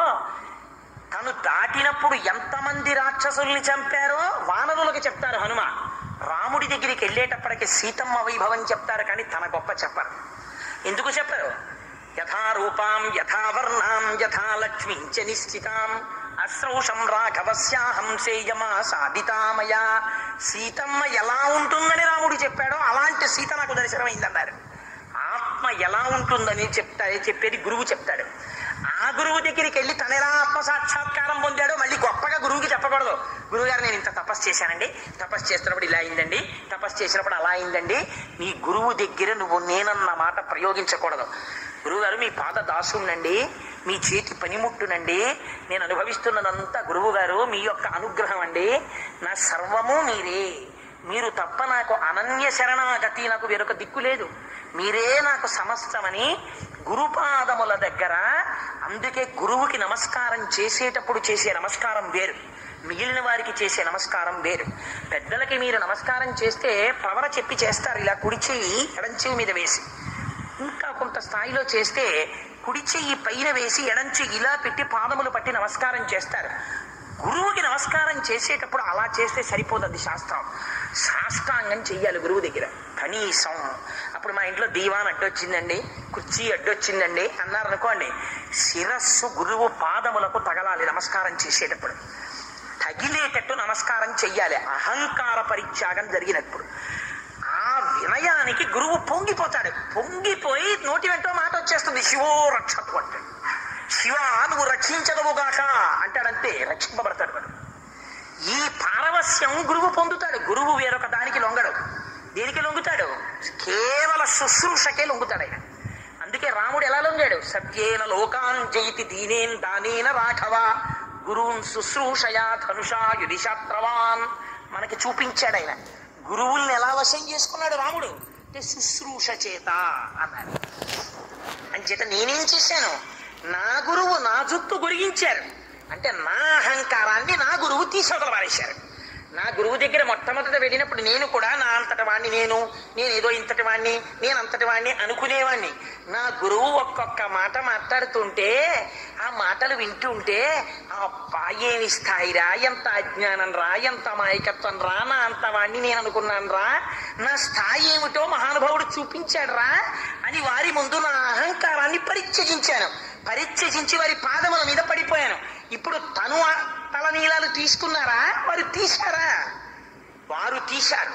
తను దాటినప్పుడు ఎంతమంది రాక్షసుల్ని చంపారో వానరులకు చెప్తారు హనుమ రాముడి దగ్గరికి వెళ్ళేటప్పటికి సీతమ్మ వైభవం చెప్తారు కానీ తన గొప్ప చెప్పరు ఎందుకు చెప్పరు యథా రూపాం యథా వర్ణాం యథా లక్ష్మీం చ నిశ్చితాం అశ్రౌషం రాఘవస్యాహం సేయమా సాధితామయ సీతమ్మ ఎలా ఉంటుందని రాముడు చెప్పాడో అలాంటి సీత నాకు దర్శనమైందన్నారు ఆత్మ ఎలా ఉంటుందని చెప్తా చెప్పేది గురువు చెప్తాడు ఆ గురువు దగ్గరికి వెళ్ళి తన ఎలా ఆత్మ సాక్షాత్కారం పొందాడో మళ్ళీ గొప్పగా గురువుకి చెప్పకూడదు గురువు గారు నేను ఇంత తపస్సు చేశానండి తపస్సు చేస్తున్నప్పుడు ఇలా అయిందండి తపస్సు చేసినప్పుడు అలా అయిందండి నీ గురువు దగ్గర నువ్వు నేనన్న మాట ప్రయోగించకూడదు గురువుగారు మీ పాద దాసుండండి మీ చేతి పనిముట్టునండి నేను అనుభవిస్తున్నదంతా గురువు గారు మీ యొక్క అనుగ్రహం అండి నా సర్వము మీరే మీరు తప్ప నాకు అనన్య శరణాగతి నాకు వేరొక దిక్కు లేదు మీరే నాకు సమస్తమని గురుపాదముల దగ్గర అందుకే గురువుకి నమస్కారం చేసేటప్పుడు చేసే నమస్కారం వేరు మిగిలిన వారికి చేసే నమస్కారం వేరు పెద్దలకి మీరు నమస్కారం చేస్తే ప్రవర చెప్పి చేస్తారు ఇలా కుడి చెయ్యి ఎడం చెయ్యి మీద వేసి ఇంకా కొంత స్థాయిలో చేస్తే కుడి చెయ్యి పైన వేసి ఎడం చెయ్యి ఇలా పెట్టి పాదములు పట్టి నమస్కారం చేస్తారు గురువుకి నమస్కారం చేసేటప్పుడు అలా చేస్తే సరిపోతుంది శాస్త్రం సాష్టాంగం చెయ్యాలి గురువు దగ్గర కనీసం అప్పుడు మా ఇంట్లో దీవాన్ అడ్డొచ్చిందండి కుర్చీ అడ్డొచ్చిందండి అన్నారు అనుకోండి శిరస్సు గురువు పాదములకు తగలాలి నమస్కారం చేసేటప్పుడు తగిలేటట్టు నమస్కారం చెయ్యాలి అహంకార పరిత్యాగం జరిగినప్పుడు ఆ వినయానికి గురువు పొంగిపోతాడు పొంగిపోయి నోటి వెంటో మాట వచ్చేస్తుంది శివో రక్షతు అంటాడు శివ నువ్వు రక్షించదవుగాక అంటాడంతే రక్షింపబడతాడు వాడు ఈ పారవస్యం గురువు పొందుతాడు గురువు వేరొక దానికి లొంగడు దేనికి లొంగుతాడు కేవల శుశ్రూషకే లొంగుతాడు ఆయన అందుకే రాముడు ఎలా లొంగాడు సత్యేన లోకాన్ జయితి దీనేన్ దానేన రాఘవ గురువున్ శుశ్రూషయా ధనుషా యుధిశాత్రవాన్ మనకి చూపించాడు ఆయన గురువుల్ని ఎలా వశం చేసుకున్నాడు రాముడు అంటే శుశ్రూష చేత అన్నాడు అంచేత నేనేం చేశాను నా గురువు నా జుత్తు గురిగించారు అంటే నా అహంకారాన్ని నా గురువు తీసవతల పారేశారు నా గురువు దగ్గర మొట్టమొదట వెళ్ళినప్పుడు నేను కూడా నా అంతటి వాణ్ణి నేను నేను ఏదో ఇంతటి వాణ్ణి నేను అంతటి వాణ్ణి అనుకునేవాణ్ణి నా గురువు ఒక్కొక్క మాట మాట్లాడుతుంటే ఆ మాటలు వింటుంటే అబ్బా ఏమి స్థాయిరా ఎంత అజ్ఞానం రా ఎంత అమాయకత్వం రా నా అంత వాణ్ణి నేను అనుకున్నాను రా నా స్థాయి ఏమిటో మహానుభావుడు చూపించాడు రా అని వారి ముందు నా అహంకారాన్ని పరిత్యజించాను పరిత్యజించి వారి పాదముల మీద పడిపోయాను ఇప్పుడు తను ఆ తలనీలాలు తీసుకున్నారా వారు తీశారా వారు తీశారు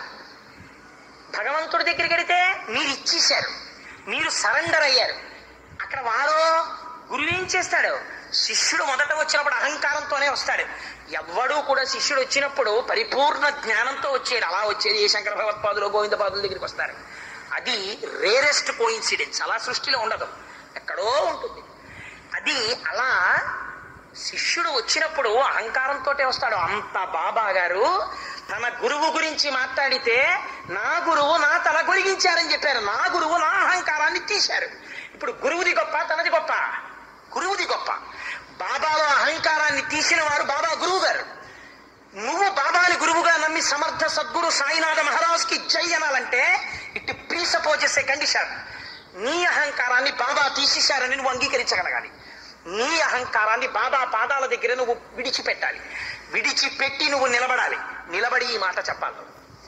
భగవంతుడి దగ్గరికి వెడితే మీరు ఇచ్చేశారు మీరు సరెండర్ అయ్యారు అక్కడ వారు గురువు ఏం చేస్తాడు శిష్యుడు మొదట వచ్చినప్పుడు అహంకారంతోనే వస్తాడు ఎవ్వడూ కూడా శిష్యుడు వచ్చినప్పుడు పరిపూర్ణ జ్ఞానంతో వచ్చేది అలా వచ్చేది ఏ శంకర భగవత్పాదులు గోవింద పాదుల దగ్గరికి వస్తారు అది రేరెస్ట్ కోయిన్సిడెన్స్ అలా సృష్టిలో ఉండదు ఎక్కడో ఉంటుంది అది అలా శిష్యుడు వచ్చినప్పుడు అహంకారంతో వస్తాడు అంత బాబా గారు తన గురువు గురించి మాట్లాడితే నా గురువు నా తల గొరిగించారని చెప్పారు నా గురువు నా అహంకారాన్ని తీశారు ఇప్పుడు గురువుది గొప్ప తనది గొప్ప గురువుది గొప్ప బాబాలో అహంకారాన్ని తీసిన వారు బాబా గురువు గారు నువ్వు బాబాని గురువుగా నమ్మి సమర్థ సద్గురు సాయినాథ మహారాజ్కి జై అనాలంటే ఇట్ ప్రీసపోజెస్ ఏ కండిషన్ నీ అహంకారాన్ని బాబా తీసేశారని నువ్వు అంగీకరించగలగాలి నీ అహంకారాన్ని బాబా పాదాల దగ్గర నువ్వు విడిచిపెట్టాలి విడిచిపెట్టి నువ్వు నిలబడాలి నిలబడి ఈ మాట చెప్పాలి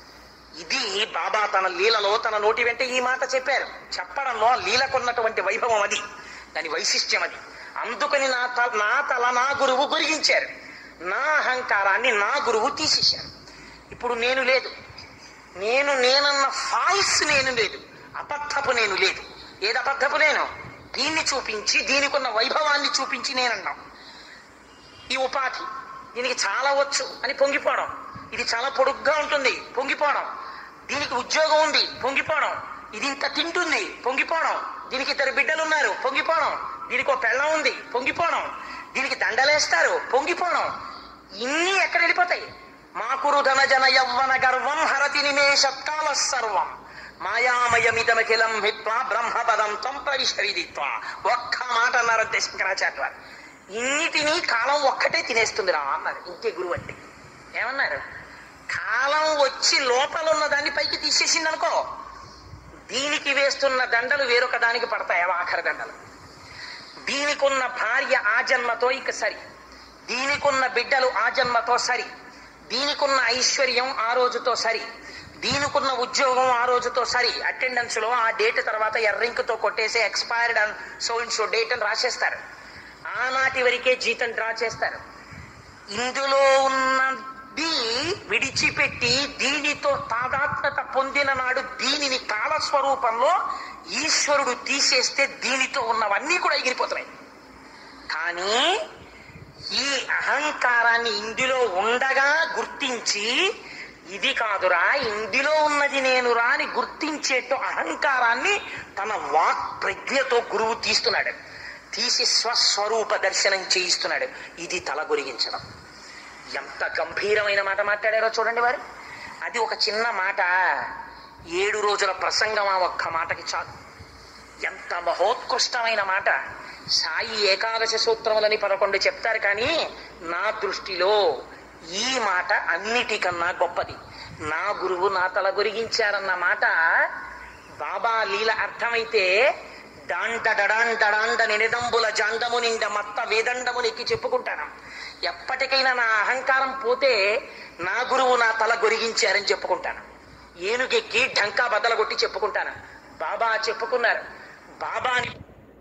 ఇది బాబా తన లీలలో తన నోటి వెంట ఈ మాట చెప్పారు చెప్పడంలో లీలకున్నటువంటి వైభవం అది దాని వైశిష్ట్యం అది అందుకని నా తల నా తల నా గురువు గురిగించారు నా అహంకారాన్ని నా గురువు తీసేశారు ఇప్పుడు నేను లేదు నేను నేనన్న ఫాల్స్ నేను లేదు అబద్ధపు నేను లేదు ఏది అబద్ధపు నేను దీన్ని చూపించి దీనికి ఉన్న వైభవాన్ని చూపించి నేనన్నాం ఈ ఉపాధి దీనికి చాలా వచ్చు అని పొంగిపోవడం ఇది చాలా పొడుగ్గా ఉంటుంది పొంగిపోవడం దీనికి ఉద్యోగం ఉంది పొంగిపోవడం ఇది ఇంత తింటుంది పొంగిపోవడం దీనికి ఇద్దరు బిడ్డలు ఉన్నారు పొంగిపోవడం దీనికి ఒక పెళ్ళం ఉంది పొంగిపోవడం దీనికి దండలేస్తారు పొంగిపోవడం ఇన్ని ఎక్కడ వెళ్ళిపోతాయి మాకురు ధన జన యవ్వన గర్వం హరతి నిమేషత్కాల సర్వం మాయామయమిదమఖిలం హిత్వా బ్రహ్మపదం త్వం ప్రవిశరిదిత్వ ఒక్క మాట అన్నారంతే శంకరాచార్య వారు ఇన్నిటినీ కాలం ఒక్కటే తినేస్తుంది రా అన్నారు ఇంకే గురువు అంటే ఏమన్నారు కాలం వచ్చి లోపల ఉన్న దాన్ని పైకి తీసేసింది అనుకో దీనికి వేస్తున్న దండలు వేరొక దానికి పడతాయి అవి ఆఖరి దండలు దీనికున్న భార్య ఆ జన్మతో ఇక సరి దీనికున్న బిడ్డలు ఆ జన్మతో సరి దీనికున్న ఐశ్వర్యం ఆ రోజుతో సరి దీనికున్న ఉద్యోగం ఆ రోజుతో సరి అటెండెన్స్ లో ఆ డేట్ తర్వాత ఎర్రింకుతో కొట్టేసి expired and so in so date అని రాసేస్తారు ఆనాటి వరకే జీతం డ్రా చేస్తారు ఇందులో ఉన్నది విడిచిపెట్టి దీనితో తాదాత్మ్యత పొందిన నాడు దీనిని కాలస్వరూపంలో ఈశ్వరుడు తీసేస్తే దీనితో ఉన్నవన్నీ కూడా ఎగిరిపోతున్నాయి కానీ ఈ అహంకారాన్ని ఇందులో ఉండగా గుర్తించి ఇది కాదురా ఇందులో ఉన్నది నేనురా అని గుర్తించేట్టు అహంకారాన్ని తన వాక్ ప్రజ్ఞతో గురువు తీస్తున్నాడు తీసి స్వస్వరూప దర్శనం చేయిస్తున్నాడు ఇది తల గురిగించడం ఎంత గంభీరమైన మాట మాట్లాడారో చూడండి వారు అది ఒక చిన్న మాట ఏడు రోజుల ప్రసంగం ఆ ఒక్క మాటకి చాలు ఎంత మహోత్కృష్టమైన మాట సాయి ఏకాదశ సూత్రములని పదకొండు చెప్తారు కానీ నా దృష్టిలో ఈ మాట అన్నిటికన్నా గొప్పది నా గురువు నా తల గురిగించారన్న మాట బాబా లీల అర్థమైతే డాంట డడాంట డాండ నినిదంబుల జాండము నిండ మత్త వేదండము నెక్కి చెప్పుకుంటాను ఎప్పటికైనా నా అహంకారం పోతే నా గురువు నా తల గొరిగించారని చెప్పుకుంటాను ఏనుగెక్కి ఢంకా బద్దలగొట్టి చెప్పుకుంటాను బాబా చెప్పుకున్నారు బాబాని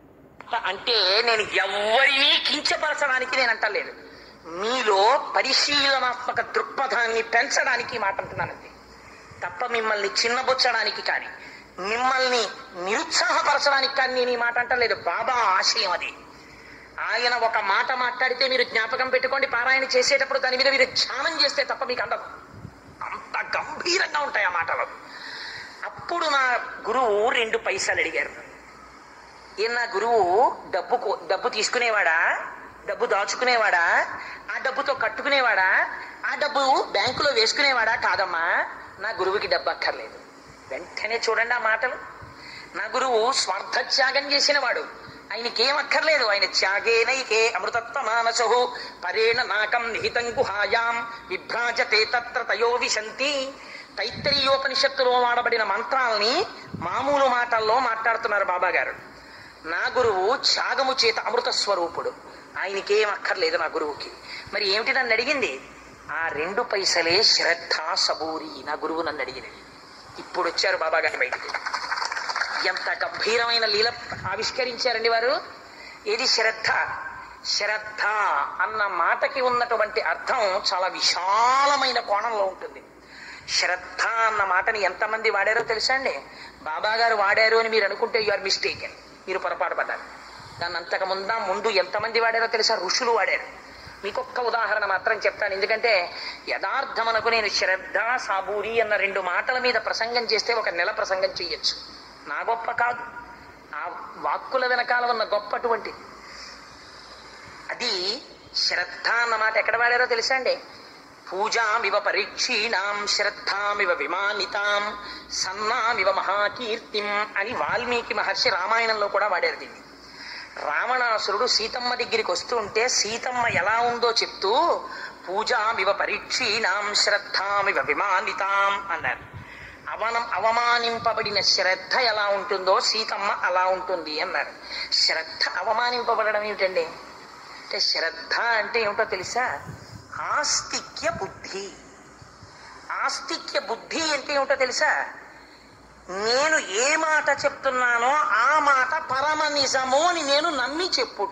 అంటే నేను ఎవ్వరినీ కించపరచడానికి నేను అంటలేదు మీలో పరిశీలనాత్మక దృక్పథాన్ని పెంచడానికి ఈ మాట అంటున్నానండి తప్ప మిమ్మల్ని చిన్నబుచ్చడానికి కానీ మిమ్మల్ని నిరుత్సాహపరచడానికి కానీ నేను ఈ మాట అంటలేదు బాబా ఆశయం అది ఆయన ఒక మాట మాట్లాడితే మీరు జ్ఞాపకం పెట్టుకోండి పారాయణ చేసేటప్పుడు దాని మీద మీరు ధ్యానం చేస్తే తప్ప మీకు అందదు అంత గంభీరంగా ఉంటాయి ఆ మాటలు అప్పుడు నా గురువు రెండు పైసలు అడిగారు ఈయన నా గురువు డబ్బు కో- డబ్బు తీసుకునేవాడా డబ్బు దాచుకునేవాడా ఆ డబ్బుతో కట్టుకునేవాడా ఆ డబ్బు బ్యాంకులో వేసుకునేవాడా కాదమ్మా నా గురువుకి డబ్బు అక్కర్లేదు వెంటనే చూడండి ఆ మాటలు నా గురువు స్వార్థ త్యాగం చేసిన వాడు ఆయనకేం అక్కర్లేదు ఆయన త్యాగేనైకే అమృతత్వ మానసహు పరేణ నాకం నిహితం గుహాయాం విభ్రాజతే తత్ర తయో విశంతి తైత్తరీయోపనిషత్తులో వాడబడిన మంత్రాల్ని మామూలు మాటల్లో మాట్లాడుతున్నారు బాబా గారు నా గురువు త్యాగము చేత అమృత స్వరూపుడు ఆయనకేం అక్కర్లేదు నా గురువుకి మరి ఏమిటి నన్ను అడిగింది ఆ రెండు పైసలే శ్రద్ధ సబూరి నా గురువు నన్ను అడిగినది ఇప్పుడు వచ్చారు బాబా గారి బయటికి ఎంత గంభీరమైన లీల ఆవిష్కరించారండి వారు ఏది శ్రద్ధ శ్రద్ధ అన్న మాటకి ఉన్నటువంటి అర్థం చాలా విశాలమైన కోణంలో ఉంటుంది శ్రద్ధ అన్న మాటని ఎంతమంది వాడారో తెలుసా అండి బాబా గారు వాడారు అని మీరు అనుకుంటే యు ఆర్ మిస్టేకెన్ మీరు పొరపాటు పడ్డారు దాన్ని అంతకు ముందా ముందు ఎంతమంది వాడారో తెలుసా ఋషులు వాడారు మీకు ఒక్క ఉదాహరణ మాత్రం చెప్తాను ఎందుకంటే యథార్థమనకు నేను శ్రద్ధ సాబూరి అన్న రెండు మాటల మీద ప్రసంగం చేస్తే ఒక నెల ప్రసంగం చేయొచ్చు నా గొప్ప కాదు ఆ వాక్కుల వెనకాల ఉన్న గొప్ప అటువంటి అది శ్రద్ధ అన్న మాట ఎక్కడ వాడారో తెలుసా అండి పూజామివ పరీక్షీణాం శ్రద్ధామివ విమానితాం సన్నామివ మహాకీర్తిం అని వాల్మీకి మహర్షి రామాయణంలో కూడా వాడారు దీన్ని రావణాసురుడు సీతమ్మ దగ్గరికి వస్తూ ఉంటే సీతమ్మ ఎలా ఉందో చెప్తూ పూజామివ పరీక్షీణాం శ్రద్ధామివ విమానితాం అన్నారు అవనం అవమానింపబడిన శ్రద్ధ ఎలా ఉంటుందో సీతమ్మ అలా ఉంటుంది అన్నారు శ్రద్ధ అవమానింపబడడం ఏమిటండి అంటే శ్రద్ధ అంటే ఏమిటో తెలుసా ఆస్తిక్య బుద్ధి ఆస్తిక్య బుద్ధి అంటే ఏమిటో తెలుసా నేను ఏ మాట చెప్తున్నానో ఆ మాట పరమ నిజము అని నేను నమ్మి చెప్పుట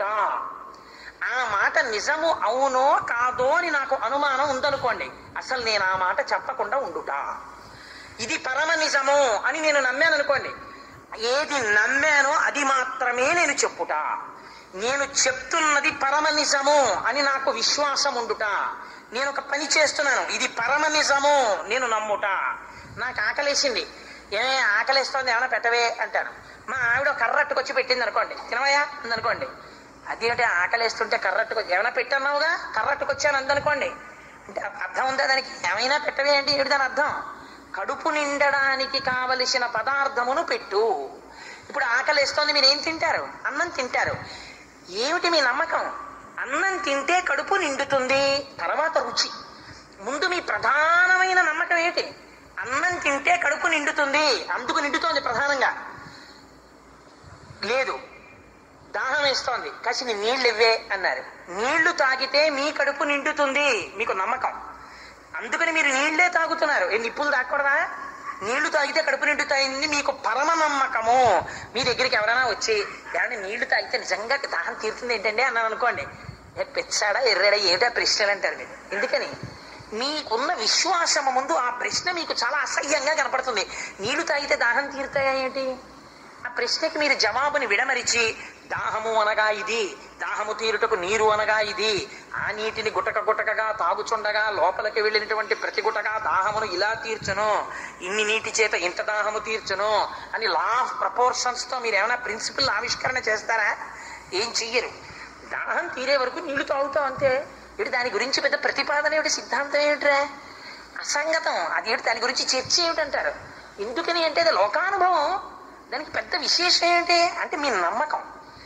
ఆ మాట నిజము అవునో కాదో అని నాకు అనుమానం ఉందనుకోండి అసలు నేను ఆ మాట చెప్పకుండా ఉండుట ఇది పరమ నిజము అని నేను నమ్మాను అనుకోండి ఏది నమ్మానో అది మాత్రమే నేను చెప్పుట నేను చెప్తున్నది పరమ నిజము అని నాకు విశ్వాసం ఉండుట నేను ఒక పని చేస్తున్నాను ఇది పరమ నిజము నేను నమ్ముట నాకు ఆకలేసింది ఏమే ఆకలిస్తోంది ఏమైనా పెట్టవే అంటాను మా ఆవిడ కర్రట్టుకొచ్చి పెట్టింది అనుకోండి తినవయా అందనుకోండి అదేంటి ఆకలిస్తుంటే కర్రట్టుకొచ్చి ఏమైనా పెట్టన్నావుగా కర్రట్టుకొచ్చాను అందనుకోండి అంటే అర్థం ఉందా దానికి ఏమైనా పెట్టవే అంటే ఏమిటి దాని అర్థం కడుపు నిండడానికి కావలసిన పదార్థమును పెట్టు ఇప్పుడు ఆకలిస్తోంది మీరు ఏం తింటారు అన్నం తింటారు ఏమిటి మీ నమ్మకం అన్నం తింటే కడుపు నిండుతుంది తర్వాత రుచి ముందు మీ ప్రధానమైన నమ్మకం ఏంటి అన్నం తింటే కడుపు నిండుతుంది అందుకు నిండుతోంది ప్రధానంగా లేదు దాహం వేస్తోంది కాసిన నీళ్ళు ఇవ్వే అన్నారు నీళ్లు తాగితే మీ కడుపు నిండుతుంది మీకు నమ్మకం అందుకని మీరు నీళ్లే తాగుతున్నారు ఏ నిప్పులు తాగకూడదా నీళ్లు తాగితే కడుపు నిండుతాయింది మీకు పరమ నమ్మకము మీ దగ్గరికి ఎవరైనా వచ్చి ఏమంటే నీళ్లు తాగితే నిజంగా దాహం తీరుతుంది ఏంటండి అన్నాను అనుకోండి ఏ పెచ్చాడా ఎర్రాడా ఏమిటా ప్రశ్నలు అంటారు మీరు ఎందుకని మీకున్న విశ్వాసము ముందు ఆ ప్రశ్న మీకు చాలా అసహ్యంగా కనపడుతుంది నీళ్లు తాగితే దాహం తీరుతాయా ఏంటి ఆ ప్రశ్నకి మీరు జవాబుని విడమరిచి దాహము అనగా ఇది దాహము తీరుటకు నీరు అనగా ఇది ఆ నీటిని గుటక గుటకగా తాగుచుండగా లోపలికి వెళ్ళినటువంటి ప్రతి గుటగా దాహమును ఇలా తీర్చును ఇన్ని నీటి చేత ఇంత దాహము తీర్చును అని లా ఆఫ్ ప్రపోర్షన్స్ తో మీరు ఏమైనా ప్రిన్సిపల్ ఆవిష్కరణ చేస్తారా ఏం చెయ్యరు దాహం తీరే వరకు నీళ్లు తాగుతాం అంతే ఇటు దాని గురించి పెద్ద ప్రతిపాదన ఏమిటి సిద్ధాంతం ఏమిట్రా అసంగతం అది ఏమిటి దాని గురించి చర్చ ఏమిటంటారు ఎందుకని అంటే అది లోకానుభవం దానికి పెద్ద విశేషం ఏంటి అంటే మీ నమ్మకం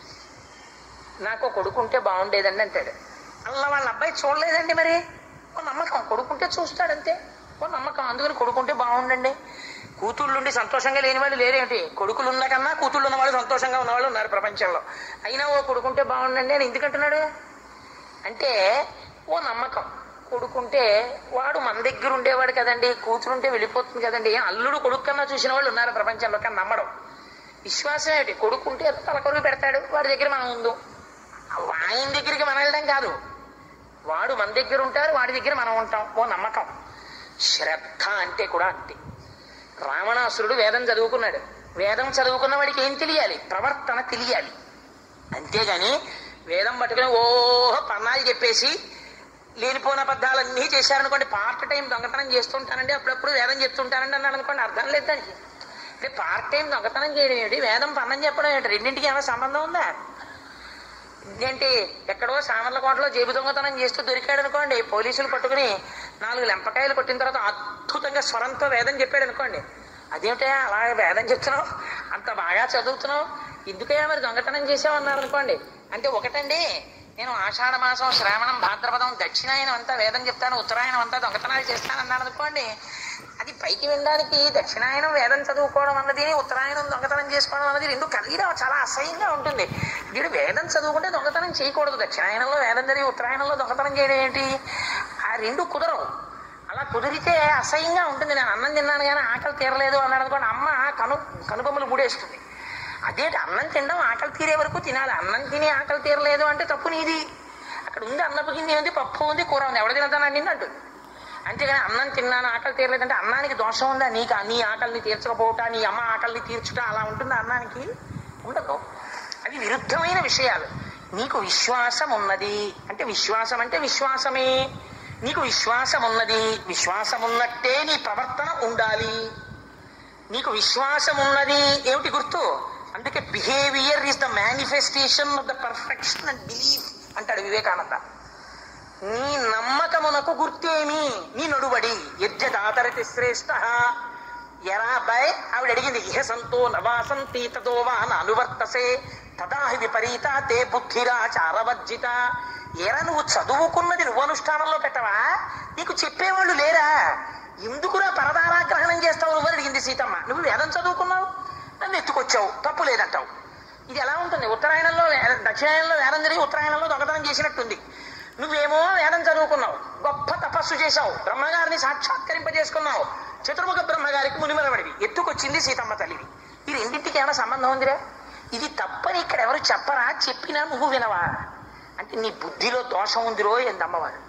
నాకు ఓ కొడుకుంటే బాగుండేదండి అంటాడు అలా వాళ్ళ అబ్బాయి చూడలేదండి మరి ఓ నమ్మకం కొడుకుంటే చూస్తాడంతే ఓ నమ్మకం అందుకని కొడుకుంటే బాగుండండి కూతుళ్ళుండి సంతోషంగా లేని వాళ్ళు లేరేమిటి కొడుకులు ఉన్న కన్నా కూతుళ్ళు ఉన్న వాళ్ళు సంతోషంగా ఉన్న వాళ్ళు ఉన్నారు ప్రపంచంలో అయినా ఓ కొడుకుంటే బాగుండండి అని ఎందుకంటున్నాడు అంటే ఓ నమ్మకం కొడుకుంటే వాడు మన దగ్గర ఉండేవాడు కదండి కూతురుంటే వెళ్ళిపోతుంది కదండి అల్లుడు కొడుకు కన్నా చూసిన వాళ్ళు ఉన్నారు ప్రపంచంలో కానీ నమ్మడం విశ్వాసం ఏంటి కొడుకుంటే తలకొరుగు పెడతాడు వాడి దగ్గర మనం ఉందాం ఆయన దగ్గరికి మనం వెళ్ళడం కాదు వాడు మన దగ్గర ఉంటారు వాడి దగ్గర మనం ఉంటాం ఓ నమ్మకం శ్రద్ధ అంటే కూడా అంతే రావణాసురుడు వేదం చదువుకున్నాడు వేదం చదువుకున్న వాడికి ఏం తెలియాలి ప్రవర్తన తెలియాలి అంతేగాని వేదం పట్టుకుని ఓహో పన్నాలు చెప్పేసి లేనిపోయిన అబద్ధాలన్నీ చేశారనుకోండి పార్ట్ టైం దొంగతనం చేస్తుంటానండి అప్పుడప్పుడు వేదం చెప్తుంటానండి అన్నాడు అనుకోండి అర్థం లేదు దానికి అంటే పార్ట్ టైం దొంగతనం చేయడం ఏంటి వేదం పన్నం చెప్పడం ఏంటి రెండింటికి ఏమైనా సంబంధం ఉందా ఏంటి ఎక్కడో సామర్లకోటలో జేబు దొంగతనం చేస్తూ దొరికాడు అనుకోండి పోలీసులు పట్టుకుని నాలుగు లెంపకాయలు కొట్టిన తర్వాత అద్భుతంగా స్వరంతో వేదం చెప్పాడు అనుకోండి అదేమిటే అలా వేదం చెప్తున్నావు అంత బాగా చదువుతున్నావు ఎందుకయ్యా మరి దొంగతనం చేసామన్నారు అనుకోండి అంటే ఒకటండి నేను ఆషాఢ మాసం శ్రావణం భాద్రపదం దక్షిణాయనం అంతా వేదం చెప్తాను ఉత్తరాయణం అంతా దొంగతనాలు చేస్తాను అన్నాను అనుకోండి అది పైకి వినడానికి దక్షిణాయనం వేదం చదువుకోవడం అన్నది ఉత్తరాయణం దొంగతనం చేసుకోవడం అన్నది రెండు కలిగిన చాలా అసహ్యంగా ఉంటుంది వీడు వేదం చదువుకుంటే దొంగతనం చేయకూడదు దక్షిణాయనంలో వేదం చదివి ఉత్తరాయణంలో దొంగతనం చేయడం ఏంటి ఆ రెండు కుదరవు అలా కుదిరితే అసహ్యంగా ఉంటుంది నేను అన్నం తిన్నాను కానీ ఆకలి తీరలేదు అన్నాడు అనుకోండి అమ్మ కను కనుబొమ్మలు ముడేస్తుంది అదేంటి అన్నం తినడం ఆకలి తీరే వరకు తినాలి అన్నం తిని ఆకలి తీరలేదు అంటే తప్పు నీది అక్కడ ఉంది అన్నపు కింద ఉంది పప్పు ఉంది కూర ఉంది ఎవడ తినదానని నిన్ను అంటుంది అంతేగాని అన్నం తిన్నాను ఆకలి తీరలేదంటే అన్నానికి దోషం ఉందా నీకు నీ ఆకలిని తీర్చకపోవట నీ అమ్మ ఆకలిని తీర్చుట అలా ఉంటుందా అన్నానికి ఉండదు అవి విరుద్ధమైన విషయాలు నీకు విశ్వాసం ఉన్నది అంటే విశ్వాసం అంటే విశ్వాసమే నీకు విశ్వాసం ఉన్నది విశ్వాసం ఉన్నట్టే నీ ప్రవర్తన ఉండాలి నీకు విశ్వాసం ఉన్నది ఏమిటి గుర్తు అందుకే behaviour is the manifestation of the perfection and belief అంటాడు వివేకానంద నీ నమ్మకమునకు గుర్తేమి నీ నడువడి యజ్ఞదాతరతి శ్రేష్ఠ ఎరా అబ్బాయి ఆవిడ అడిగింది ఇహ సంతో నవాసంతి తదో వా అనువర్తసే తదా హి విపరీత తే బుద్ధిరా చారవర్జిత ఎరా నువ్వు చదువుకున్నది నువ్వు అనుష్ఠానంలో పెట్టవా నీకు చెప్పేవాళ్ళు లేరా ఎందుకురా పరదారాగ్రహణం చేస్తావు నువ్వు అని అడిగింది సీతమ్మ నువ్వు వేదం చదువుకున్నావు నన్ను ఎత్తుకొచ్చావు తప్పు లేదంటావు ఇది ఎలా ఉంటుంది ఉత్తరాయణంలో వే- దక్షిణాయనంలో వేదం జరిగి ఉత్తరాయణంలో దొంగతనం చేసినట్టుంది నువ్వేమో వేదం చదువుకున్నావు గొప్ప తపస్సు చేశావు బ్రహ్మగారిని సాక్షాత్కరింపజేసుకున్నావు చతుర్ముఖ బ్రహ్మగారికి మునిమలవడివి ఎత్తుకొచ్చింది సీతమ్మ తల్లివి ఈ రెండింటికి ఏమైనా సంబంధం ఉందిరా ఇది తప్పని ఇక్కడ ఎవరు చెప్పరా చెప్పినా నువ్వు వినవా అంటే నీ బుద్ధిలో దోషం ఉందిరో ఎందమ్మవారు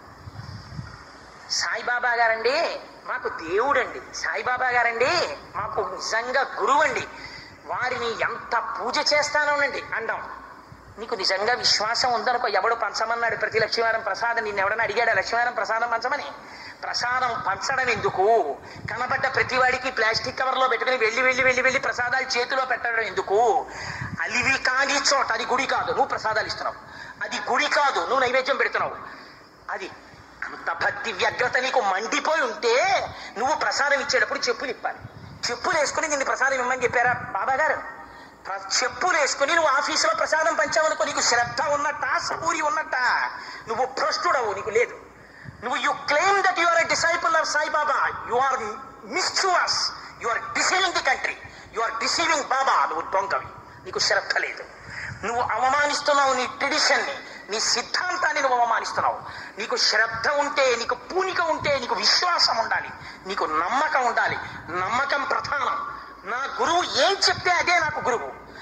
సాయిబాబా గారండి మాకు దేవుడండి సాయిబాబా గారండి మాకు నిజంగా గురువు అండి వారిని ఎంత పూజ చేస్తానోనండి అండం నీకు నిజంగా విశ్వాసం ఉందనుకో ఎవడు పంచమన్నాడు ప్రతి లక్ష్మీవారం ప్రసాదం నిన్ను ఎవడన్నా అడిగాడు లక్ష్మీవారం ప్రసాదం పంచమని ప్రసాదం పంచడం ఎందుకు కనబడ్డ ప్రతివాడికి ప్లాస్టిక్ కవర్లో పెట్టుకుని వెళ్ళి వెళ్ళి వెళ్ళి వెళ్ళి ప్రసాదాలు చేతిలో పెట్టడం ఎందుకు అలివి కాని చోట అది గుడి కాదు నువ్వు ప్రసాదాలు ఇస్తున్నావు అది గుడి కాదు నువ్వు నైవేద్యం పెడుతున్నావు అది అంత భక్తి వ్యగ్రత నీకు మండిపోయి ఉంటే నువ్వు ప్రసాదం ఇచ్చేటప్పుడు చెప్పులు ఇప్పాలి చెప్పులు వేసుకుని నిన్ను ప్రసాదం ఇమ్మని చెప్పారా బాబా గారు ప్ర- చెప్పులు వేసుకుని నువ్వు ఆఫీసులో ప్రసాదం పంచావనుకో నీకు శ్రద్ధ ఉన్నట్ట సూరి ఉన్నట్ట నువ్వు భ్రష్టుడవు నీకు లేదు నువ్వు you claim that you are a disciple of Saibaba you are mischievous you are deceiving the country you are deceiving Baba నువ్వు దొంగవి నీకు శ్రద్ధ లేదు నువ్వు అవమానిస్తున్నావు నీ ట్రెడిషన్ని నీ సిద్ధాంతాన్ని నువ్వు అవమానిస్తున్నావు నీకు శ్రద్ధ ఉంటే నీకు పూనిక ఉంటే నీకు విశ్వాసం ఉండాలి నీకు నమ్మకం ఉండాలి నమ్మకం ప్రధానం నా గురువు ఏం చెప్తే అదే నాకు గురువు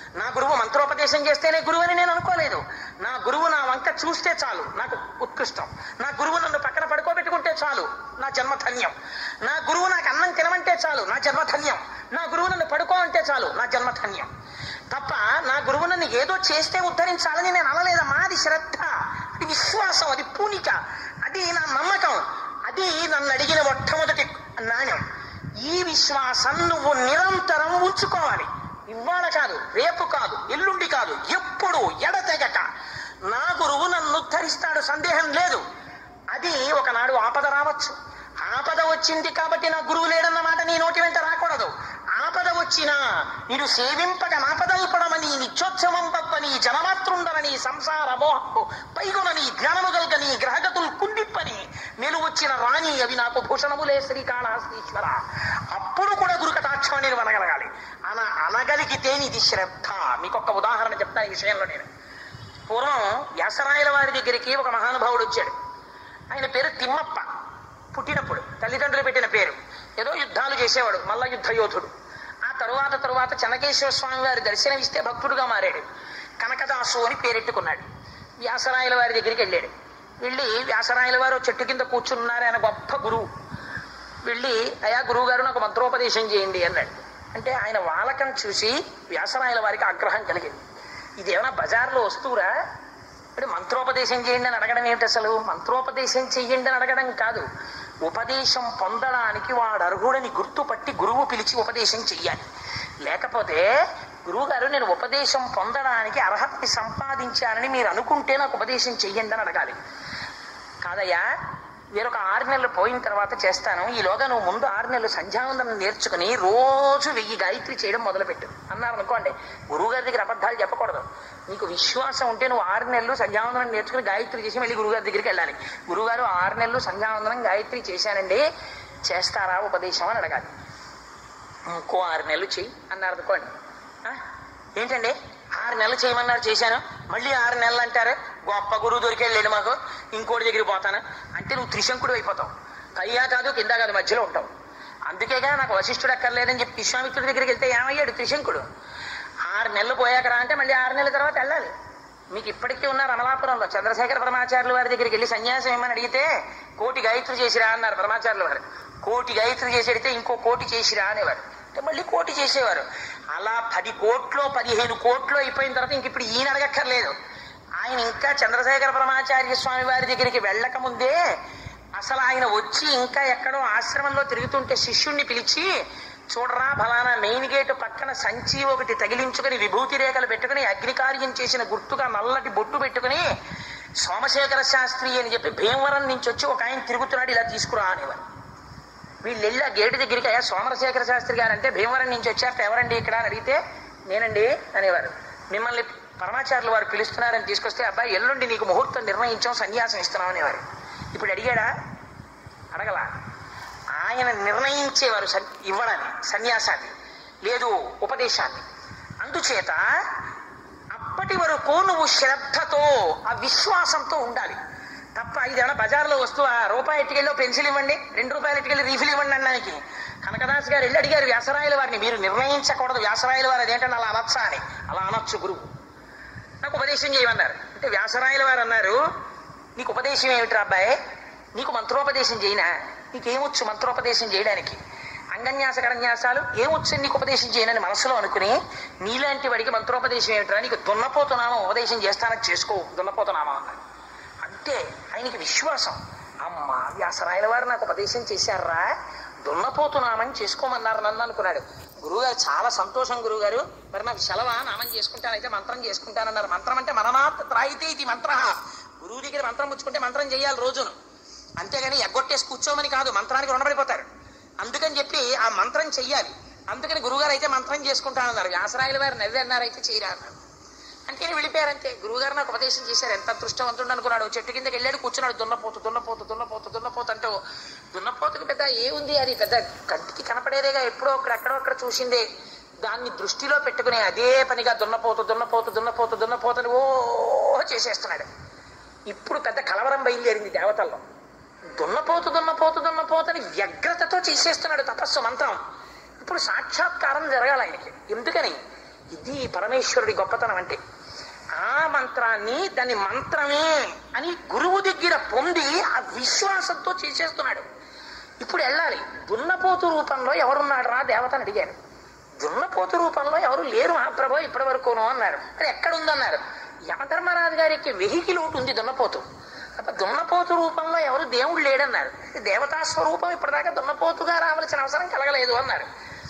నా గురువు మంత్రోపదేశం చేస్తేనే గురువు అని నేను అనుకోలేదు నా గురువు నా వంక చూస్తే చాలు నాకు ఉత్కృష్టం నా గురువు నన్ను పక్కన పడుకోబెట్టుకుంటే చాలు నా జన్మ ధన్యం నా గురువు నాకు అన్నం తినమంటే చాలు నా జన్మ ధన్యం నా గురువు నన్ను పడుకో అంటే చాలు నా జన్మ ధన్యం తప్ప నా గురువు నన్ను ఏదో చేస్తే ఉద్ధరించాలని నేను అనలేదమ్మా అది శ్రద్ధ అది విశ్వాసం అది పూనిక అది నా నమ్మకం అది నన్ను అడిగిన మొట్టమొదటి నాణ్యం ఈ విశ్వాసం నువ్వు నిరంతరం ఉంచుకోవాలి ఇవాళ కాదు రేపు కాదు ఎల్లుండి కాదు ఎప్పుడు ఎడతెగక నా గురువు నన్ను ఉద్ధరిస్తాడు సందేహం లేదు అది ఒకనాడు ఆపద రావచ్చు ఆపద వచ్చింది కాబట్టి నా గురువు లేడన్న మాట నీ నోటి వెంట రాకూడదు ఆపద వచ్చినా మీరు సేవింపక నాపదల్పడమని నిత్యోత్సవం పప్పని జనమాతృండరని సంసార మోహపు పైగునని జ్ఞానము గల్గని గ్రహగతులు కుండిప్పని నేను వచ్చిన రాణి అవి నాకు భూషణములే శ్రీకాళహస్తీశ్వర అప్పుడు కూడా గురు కటాక్షం నేను అనగలగాలి అన అనగలిగితే ఇది శ్రద్ధ మీకు ఒక ఉదాహరణ చెప్తాను ఈ విషయంలో నేను పూర్వం వ్యాసరాయల వారి దగ్గరికి ఒక మహానుభావుడు వచ్చాడు ఆయన పేరు తిమ్మప్ప పుట్టినప్పుడు తల్లిదండ్రులు పెట్టిన పేరు ఏదో యుద్ధాలు చేసేవాడు మల్ల యుద్ధ యోధుడు ఆ తరువాత తరువాత చెన్నకేశ్వర స్వామి వారి దర్శనం ఇస్తే భక్తుడుగా మారాడు కనకదాసు అని పేరెట్టుకున్నాడు వ్యాసరాయల వారి దగ్గరికి వెళ్ళాడు వెళ్ళి వ్యాసరాయల వారు ఓ చెట్టు కింద కూర్చున్నారు ఆయన గొప్ప గురువు వెళ్ళి అయా గురువు గారు నాకు మంత్రోపదేశం చేయండి అన్నాడు అంటే ఆయన వాలకం చూసి వ్యాసరాయల వారికి ఆగ్రహం కలిగింది ఇదేమైనా బజార్లో వస్తువురా అంటే మంత్రోపదేశం చేయండి అని అడగడం ఏమిటి అసలు మంత్రోపదేశం చెయ్యండి అని అడగడం కాదు ఉపదేశం పొందడానికి వాడు అర్హుడని గుర్తుపట్టి గురువు పిలిచి ఉపదేశం చెయ్యాలి లేకపోతే గురువు గారు నేను ఉపదేశం పొందడానికి అర్హతని సంపాదించానని మీరు అనుకుంటే నాకు ఉపదేశం చెయ్యండి అని అడగాలి కాదయ్యా వేరొక ఆరు నెలలు పోయిన తర్వాత చేస్తాను ఈలోగా నువ్వు ముందు ఆరు నెలలు సంధ్యావందనం నేర్చుకుని రోజు వెయ్యి గాయత్రి చేయడం మొదలుపెట్టు అన్నారు అనుకోండి గురువుగారి దగ్గర అబద్ధాలు చెప్పకూడదు నీకు విశ్వాసం ఉంటే నువ్వు ఆరు నెలలు సంధ్యావందనం నేర్చుకుని గాయత్రి చేసి మళ్ళీ గురువుగారి దగ్గరికి వెళ్ళాలి గురువుగారు ఆరు నెలలు సంధ్యావందనం గాయత్రి చేశానండి చేస్తారా ఉపదేశం అని అడగాలి ఇంకో ఆరు నెలలు చెయ్యి అన్నారు అనుకోండి ఆ? ఏంటండి ఆరు నెలలు చేయమన్నారు చేశాను మళ్ళీ ఆరు నెలలు అంటారు గొప్ప గురువు దొరికెళ్ళాడు మాకు ఇంకోటి దగ్గరికి పోతాను అంటే నువ్వు త్రిశంకుడు అయిపోతావు పైగా కాదు కింద కాదు మధ్యలో ఉంటావు అందుకేగా నాకు వశిష్ఠుడు అక్కర్లేదని చెప్పి విశ్వామిత్రుడి దగ్గరికి వెళ్తే ఏమయ్యాడు త్రిశంకుడు ఆరు నెలలు పోయాక రా అంటే మళ్ళీ ఆరు నెలల తర్వాత వెళ్ళాలి మీకు ఇప్పటికీ ఉన్నారు అమలాపురంలో చంద్రశేఖర పరమాచార్యుల వారి దగ్గరికి వెళ్ళి సన్యాసం ఏమని అడిగితే కోటి గాయత్రి చేసిరా అన్నారు పరమాచార్యుల వారు కోటి గాయత్రి చేసి అడిగితే ఇంకో కోటి చేసిరా అనేవారు అంటే మళ్ళీ కోటి చేసేవారు అలా పది కోట్లో పదిహేను కోట్లు అయిపోయిన తర్వాత ఇంక ఇప్పుడు ఈయన అడగక్కర్లేదు ఆయన ఇంకా చంద్రశేఖర పరమాచార్య స్వామి వారి దగ్గరికి వెళ్ళక ముందే అసలు ఆయన వచ్చి ఇంకా ఎక్కడో ఆశ్రమంలో తిరుగుతుంటే శిష్యుణ్ణి పిలిచి చూడరా ఫలానా మెయిన్ గేటు పక్కన సంచి ఒకటి తగిలించుకుని విభూతి రేఖలు పెట్టుకుని అగ్నికార్యం చేసిన గుర్తుగా నల్లటి బొట్టు పెట్టుకుని సోమశేఖర శాస్త్రి అని చెప్పి భీమవరం నుంచి వచ్చి ఒక ఆయన తిరుగుతున్నాడు ఇలా తీసుకురా అనేవారు వీళ్ళు వెళ్ళి ఆ గేటు దగ్గరికి అయ్యా సోమరశేఖర శాస్త్రి గారు అంటే భీమవరం నుంచి వచ్చారట ఎవరండి ఇక్కడ అని అడిగితే నేనండి అనేవారు మిమ్మల్ని పరమాచార్యులు వారు పిలుస్తున్నారని తీసుకొస్తే అబ్బాయి ఎల్లుండి నీకు ముహూర్తం నిర్ణయించాం సన్యాసం ఇస్తున్నాం అనేవారు ఇప్పుడు అడిగాడా అడగలా ఆయన నిర్ణయించేవారు సన్- ఇవ్వడాన్ని సన్యాసాన్ని లేదు ఉపదేశాన్ని అందుచేత అప్పటి వరకు నువ్వు శ్రద్ధతో ఆ విశ్వాసంతో ఉండాలి తప్ప ఇదేమన్నా బజార్లో వస్తువు ఆ రూపాయి ఎట్టుకెళ్ళి పెన్సిల్ ఇవ్వండి రెండు రూపాయలు ఎట్టుకెళ్ళి రీఫిల్ ఇవ్వండి అనడానికి కనకదాస్ గారు వెళ్ళి అడిగారు వ్యాసరాయల వారిని మీరు నిర్ణయించకూడదు వ్యాసరాయల వారు అదేంటని అలా అనొచ్చా అని అలా అనొచ్చు గురువు నాకు ఉపదేశం చేయమన్నారు అంటే వ్యాసరాయల వారు అన్నారు నీకు ఉపదేశం ఏమిట్రా అబ్బాయి నీకు మంత్రోపదేశం చేయనా నీకేమొచ్చు మంత్రోపదేశం చేయడానికి అంగన్యాస కరన్యాసాలు ఏమొచ్చు నీకు ఉపదేశం చేయనని మనసులో అనుకుని నీలాంటి వాడికి మంత్రోపదేశం ఏమిట్రా నీకు దున్నపోతున్నామా ఉపదేశం చేస్తానని చేసుకో దున్నపోతున్నామా అన్నారు అంటే ఆయనకి విశ్వాసం అమ్మ వ్యాసరాయల వారు నాకు ఉపదేశం చేశారా దున్నపోతున్నామని చేసుకోమన్నారు నన్ను అనుకున్నాడు గురువుగారు చాలా సంతోషం గురువుగారు మరి నాకు సెలవా నామం చేసుకుంటానైతే మంత్రం చేసుకుంటానన్నారు మంత్రం అంటే మననాత్ త్రాయితే ఇది మంత్ర గురువు దగ్గర మంత్రం పుచ్చుకుంటే మంత్రం చేయాలి రోజును అంతేగాని ఎగ్గొట్టేసి కూర్చోమని కాదు మంత్రానికి రుణపడిపోతారు అందుకని చెప్పి ఆ మంత్రం చెయ్యాలి అందుకని గురువుగారు అయితే మంత్రం చేసుకుంటానన్నారు వ్యాసరాయల వారు నవ్వి అన్నారు అయితే చేయరా అన్నారు అంటే వెళ్ళిపోయారంతే గురువుగారు నాకు ఉపదేశం చేశారు ఎంత అదృష్టవంతుడు అనుకున్నాడు చెట్టు కిందకి వెళ్ళాడు కూర్చున్నాడు దున్నపోతు దున్నపోతు దున్నపోతు దున్నపోతు అంటూ దున్నపోతుకి పెద్ద ఏముంది అది పెద్ద కంటికి కనపడేదేగా ఎప్పుడో అక్కడ ఎక్కడో అక్కడ చూసిందే దాన్ని దృష్టిలో పెట్టుకుని అదే పనిగా దున్నపోతు దున్నపోతు దున్నపోతు దున్నపోతుని ఓ చేసేస్తున్నాడు ఇప్పుడు పెద్ద కలవరం బయలుదేరింది దేవతల్లో దున్నపోతు దున్నపోతు దున్నపోతని వ్యగ్రతతో చేసేస్తున్నాడు తపస్సు మంత్రం ఇప్పుడు సాక్షాత్కారం జరగాలి ఆయనకి ఎందుకని ఇది పరమేశ్వరుడి గొప్పతనం అంటే ఆ మంత్రాన్ని దాని మంత్రమే అని గురువు దగ్గర పొంది ఆ విశ్వాసంతో చేసేస్తున్నాడు ఇప్పుడు వెళ్ళాలి దున్నపోతు రూపంలో ఎవరున్నాడు రా దేవతని అడిగారు దున్నపోతు రూపంలో ఎవరు లేరు మహాప్రభు ఇప్పటి వరకును అన్నారు మరి ఎక్కడ ఉందన్నారు యమధర్మరాజు గారికి వెహికల్ ఒకటి ఉంది దున్నపోతు తప్ప దున్నపోతు రూపంలో ఎవరు దేవుడు లేడన్నారు దేవతా స్వరూపం ఇప్పటిదాకా దున్నపోతుగా రావాల్సిన అవసరం కలగలేదు అన్నారు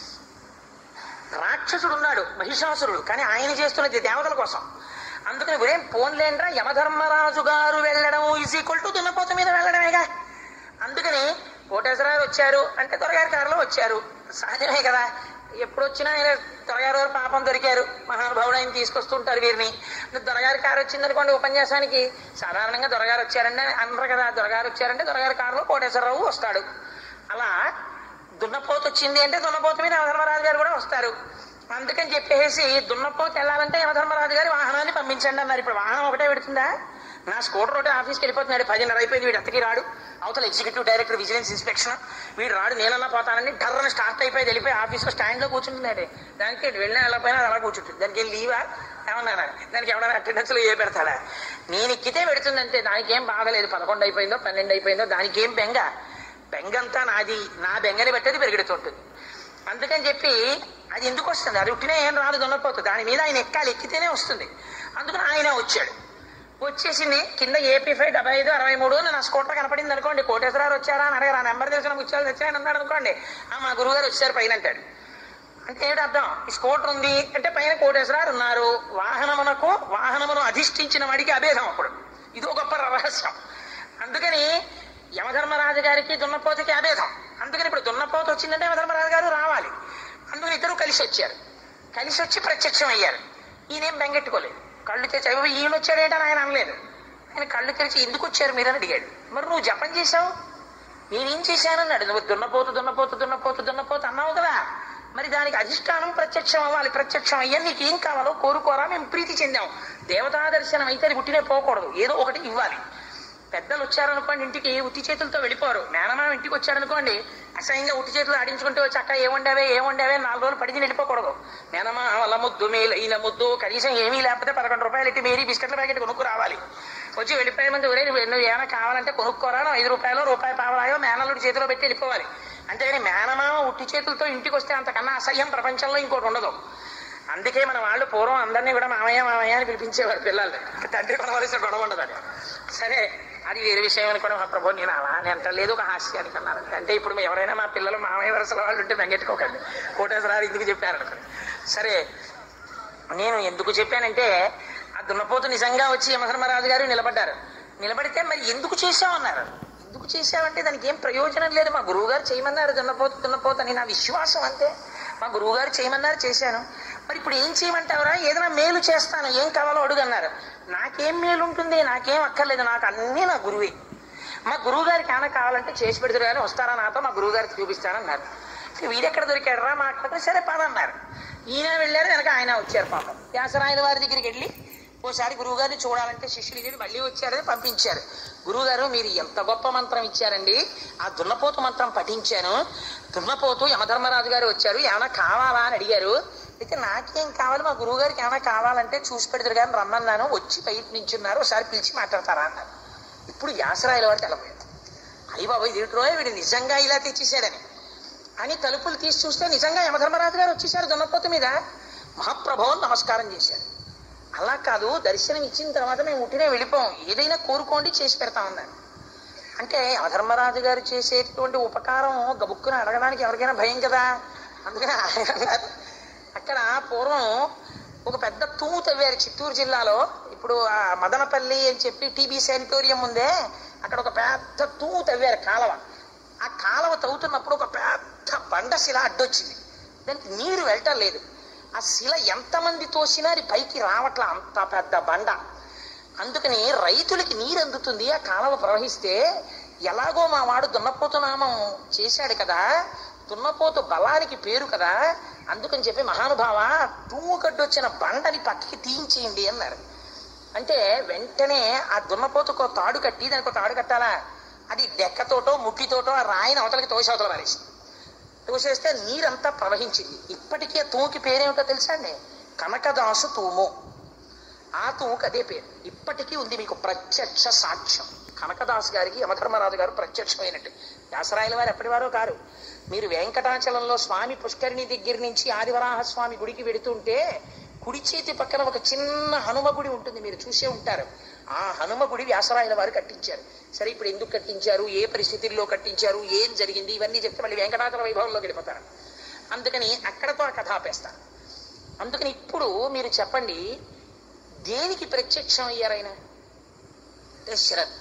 రాక్షసుడు ఉన్నాడు మహిషాసురుడు కానీ ఆయన చేస్తున్నది దేవతల కోసం అందుకని ఒరేం పోన్లేండ్రా యమధర్మరాజు గారు వెళ్ళడం ఈజ్ ఈక్వల్ టు దున్నపోత మీద వెళ్ళడమేగా అందుకని కోటేశ్వరరావు వచ్చారు అంటే దొరగారి కారులో వచ్చారు సహజమే కదా ఎప్పుడు వచ్చినా ఆయన దొరగారు గారు పాపం దొరికారు మహానుభావుడు ఆయన తీసుకొస్తుంటారు వీరిని దొరగారి కారు వచ్చిందనుకోండి ఉపన్యాసానికి సాధారణంగా దొరగారు వచ్చారంటే అనరు కదా దొరగారు వచ్చారంటే దొరగారి కారులో కోటేశ్వరరావు వస్తాడు అలా దున్నపోతు వచ్చింది అంటే దున్నపోతు మీద యమధర్మరాజు గారు కూడా వస్తారు అందుకని చెప్పేసి దున్నపోతు వెళ్ళాలంటే యమధర్మరాజు గారి వాహనాన్ని పంపించండి అన్నారు ఇప్పుడు వాహనం ఒకటే పెడుతుందా నా స్కూటర్ ఒకటే ఆఫీస్కి వెళ్ళిపోతున్నాడు పదిన్నర అయిపోయింది వీడు ఎత్తకి రాడు అవతల ఎగ్జిక్యూటివ్ డైరెక్టర్ విజిలెన్స్ ఇన్స్పెక్షన్ వీడు రాడు నేనన్నా పోతానని డర్రని స్టార్ట్ అయిపోయి వెళ్ళిపోయి ఆఫీస్లో స్టాండ్లో కూర్చుంటున్నాడు దానికి వెళ్ళినా వెళ్ళకపోయినా అది అలా కూర్చుంటుంది దానికి ఏం లీవా ఏమన్నానా దానికి ఎవడైనా అటెండెన్స్లో ఏ పెడతాడా నేను ఎక్కితే పెడుతుందంటే దానికి ఏం బాధలేదు పదకొండు అయిపోయిందో పన్నెండు అయిపోయిందో దానికి ఏం బెంగ బెంగంతా నాది నా బెంగని బట్టేది పెరుగుతుంటుంది అందుకని చెప్పి అది ఎందుకు వస్తుంది అది ఉట్టినే ఏం రాదు దొన్నపోతుంది దాని మీద ఆయన ఎక్కాలి ఎక్కితేనే వస్తుంది అందుకని ఆయన వచ్చాడు వచ్చేసింది కింద ఏపీ ఫైవ్ డెబ్బై ఐదు అరవై మూడు అని నా స్కూటర్ కనపడింది అనుకోండి కోటేశ్వరరావు వచ్చారా అని అడగారు ఆ నెంబర్ తెలిసిన ముత్యాలు తెచ్చాయని అన్నాడు అనుకోండి ఆ మా గురువుగారు వచ్చారు పైన అంటాడు అంటే ఏమిటి అర్థం ఈ స్కూటర్ ఉంది అంటే పైన కోటేశ్వరారు ఉన్నారు వాహనమునకు వాహనమును అధిష్ఠించిన వాడికి అభేదం అప్పుడు ఇది ఒక గొప్ప రహస్యం అందుకని యమధర్మరాజు గారికి దున్నపోతకి అభేదం అందుకని ఇప్పుడు దున్నపోత వచ్చిందంటే యమధర్మరాజు గారు రావాలి అందుకని ఇద్దరు కలిసి వచ్చారు కలిసి వచ్చి ప్రత్యక్షం అయ్యారు ఈయనేం బెంగెట్టుకోలేదు కళ్ళు తెచ్చి అయ్యో ఈయన వచ్చాడేంటని ఆయన అనలేదు ఆయన కళ్ళు తెరిచి ఎందుకు వచ్చారు మీరని అడిగాడు మరి నువ్వు జపం చేశావు నేనేం చేశానన్నాడు నువ్వు దున్నపోతు దున్నపోతు దున్నపోతు దున్నపోతు అన్నావు కదా మరి దానికి అధిష్టానం ప్రత్యక్షం అవ్వాలి ప్రత్యక్షం అయ్యా నీకు ఏం కావాలో కోరుకోరా మేము ప్రీతి చెందాం దేవతా దర్శనం అయితే అది పుట్టినే పోకూడదు ఏదో ఒకటి ఇవ్వాలి పెద్దలు వచ్చారనుకోండి ఇంటికి ఉత్తి చేతులతో వెళ్ళిపోరు మేనమామ ఇంటికి వచ్చాడనుకోండి అసహ్యంగా ఉత్తి చేతులు ఆడించుకుంటూ వచ్చి అక్క ఏముండేవే ఏముండేవే నాలుగు రోజులు పడిచి వెళ్ళిపోకూడదు మేనమా వాళ్ళ ముద్దు మేలైన ముద్దు కనీసం ఏమీ లేకపోతే పదకొండు రూపాయలు ఎట్టి మేరీ బిస్కెట్ల ప్యాకెట్ కొనుక్కు రావాలి వచ్చి వెళ్ళిపోయే ముందు ఒరే నువ్వు నువ్వు ఏమైనా కావాలంటే కొనుక్కోరా నువ్వు ఐదు రూపాయలు రూపాయి పావలాయో మేనల్లుడి చేతిలో పెట్టి వెళ్ళిపోవాలి అంతేగాని మేనమామ ఉట్టి చేతులతో ఇంటికి వస్తే అంతకన్నా అసహ్యం ప్రపంచంలో ఇంకోటి ఉండదు అందుకే మన వాళ్ళు పూర్వం అందరినీ కూడా మామయ్య మామయ్య అని పిలిపించేవారు పిల్లల్ని తండ్రి కొనవలసిన గొడవ ఉండదు అది సరే అది వేరే విషయం అనుకోవడం మా ప్రభు నేను అలా అని అంటలేదు ఒక హాస్యానికి అన్నారు అంటే ఇప్పుడు ఎవరైనా మా పిల్లలు మామయ్య వరుసల వాళ్ళు ఉంటే వెంగెట్టుకోకండి కోటేశ్వరారు ఎందుకు చెప్పారు అనుకోండి సరే నేను ఎందుకు చెప్పానంటే ఆ దున్నపోతు నిజంగా వచ్చి యమధర్మరాజు గారు నిలబడ్డారు నిలబడితే మరి ఎందుకు చేశామన్నారు ఎందుకు చేశావంటే దానికి ఏం ప్రయోజనం లేదు మా గురువు గారు చేయమన్నారు దున్నపోతు దున్నపోతు అని నా విశ్వాసం అంతే మా గురువు గారు చేయమన్నారు చేశాను మరి ఇప్పుడు ఏం చేయమంటావురా ఏదైనా మేలు చేస్తాను ఏం కావాలో అడుగన్నారు నాకేం మేలు ఉంటుంది నాకేం అక్కర్లేదు నాకు అన్నీ నా గురువే మా గురువు గారికి ఏమైనా కావాలంటే చేసి పెడతారు కానీ వస్తారా నాతో మా గురువు గారికి చూపిస్తానన్నారు వీడెక్కడ దొరికాడు రా మాట్లాడితే సరే పదన్నారు ఈయన వెళ్ళారు వెనక ఆయన వచ్చారు పాపం వ్యాసరాయల వారి దగ్గరికి వెళ్ళి ఓసారి గురువుగారిని చూడాలంటే శిష్యులు ఇది మళ్ళీ వచ్చారని పంపించారు గురువుగారు మీరు ఎంత గొప్ప మంత్రం ఇచ్చారండి ఆ దున్నపోతు మంత్రం పఠించాను దున్నపోతు యమధర్మరాజు గారు వచ్చారు ఏమైనా కావాలా అని అడిగారు అయితే నాకేం కావాలి మా గురువు గారికి ఏమైనా కావాలంటే చూసి పెడతారు కానీ రమ్మన్నాను వచ్చి బయట నించున్నారు ఒకసారి పిలిచి మాట్లాడతారా అన్నారు ఇప్పుడు వ్యాసరాయల వారు తెలపోయారు అయ్యి బాబు ఇది రోయ్ వీడు నిజంగా ఇలా తెచ్చేసాడని అని తలుపులు తీసి చూస్తే నిజంగా యమధర్మరాజు గారు వచ్చేసారు దున్నపోతు మీద మహాప్రభవం నమస్కారం చేశారు అలా కాదు దర్శనం ఇచ్చిన తర్వాత మేము ఉట్టినే వెళ్ళిపోం ఏదైనా కోరుకోండి చేసి పెడతామన్నారు అంటే యమధర్మరాజు గారు చేసేటటువంటి ఉపకారం గబుక్కున అడగడానికి ఎవరికైనా భయం కదా అందుకని ఆయన అన్నారు అక్కడ పూర్వం ఒక పెద్ద తూము తవ్వారు చిత్తూరు జిల్లాలో ఇప్పుడు ఆ మదనపల్లి అని చెప్పి టీబీ శానిటోరియం ఉందే అక్కడ ఒక పెద్ద తూము తవ్వారు కాలవ ఆ కాలవ తవ్వుతున్నప్పుడు ఒక పెద్ద బండ శిల అడ్డొచ్చింది దానికి నీరు వెళ్ళటం లేదు ఆ శిల ఎంతమంది తోసినా అది పైకి రావట్ల అంత పెద్ద బండ అందుకని రైతులకి నీరు అందుతుంది ఆ కాలువ ప్రవహిస్తే ఎలాగో మా వాడు దున్నపోతు నామం చేశాడు కదా దున్నపోతు బలానికి పేరు కదా అందుకని చెప్పి మహానుభావ తూము కడ్డొచ్చిన బండని పక్కకి తీయించేయండి అన్నారు అంటే వెంటనే ఆ దున్నపోతుకు ఒక తాడు కట్టి దానికి ఒక తాడు కట్టాలా అది డెక్కతోటో ముట్టితోటో ఆ రాయిని అవతలకి తోసి అవతల పారేసింది తోసేస్తే నీరంతా ప్రవహించింది ఇప్పటికీ ఆ తూముకి పేరేమిటో తెలుసా అండి కనకదాసు తూము ఆ తూముకు అదే పేరు ఇప్పటికీ ఉంది మీకు ప్రత్యక్ష సాక్ష్యం కనకదాస్ గారికి యమధర్మరాజు గారు ప్రత్యక్షమైనట్టు వ్యాసరాయల వారు ఎప్పటివారో కారు మీరు వెంకటాచలంలో స్వామి పుష్కరిణి దగ్గర నుంచి ఆదివరాహ స్వామి గుడికి వెడుతుంటే కుడి చేతి పక్కన ఒక చిన్న హనుమ గుడి ఉంటుంది మీరు చూసే ఉంటారు ఆ హనుమ గుడి వ్యాసరాయల వారు కట్టించారు సరే ఇప్పుడు ఎందుకు కట్టించారు ఏ పరిస్థితుల్లో కట్టించారు ఏం జరిగింది ఇవన్నీ చెప్తే మళ్ళీ వెంకటాచల వైభవంలో గడిపోతారు అందుకని అక్కడతో ఆ కథ ఆపేస్తాను అందుకని ఇప్పుడు మీరు చెప్పండి దేనికి ప్రత్యక్షం అయ్యారైనా అంటే శ్రద్ధ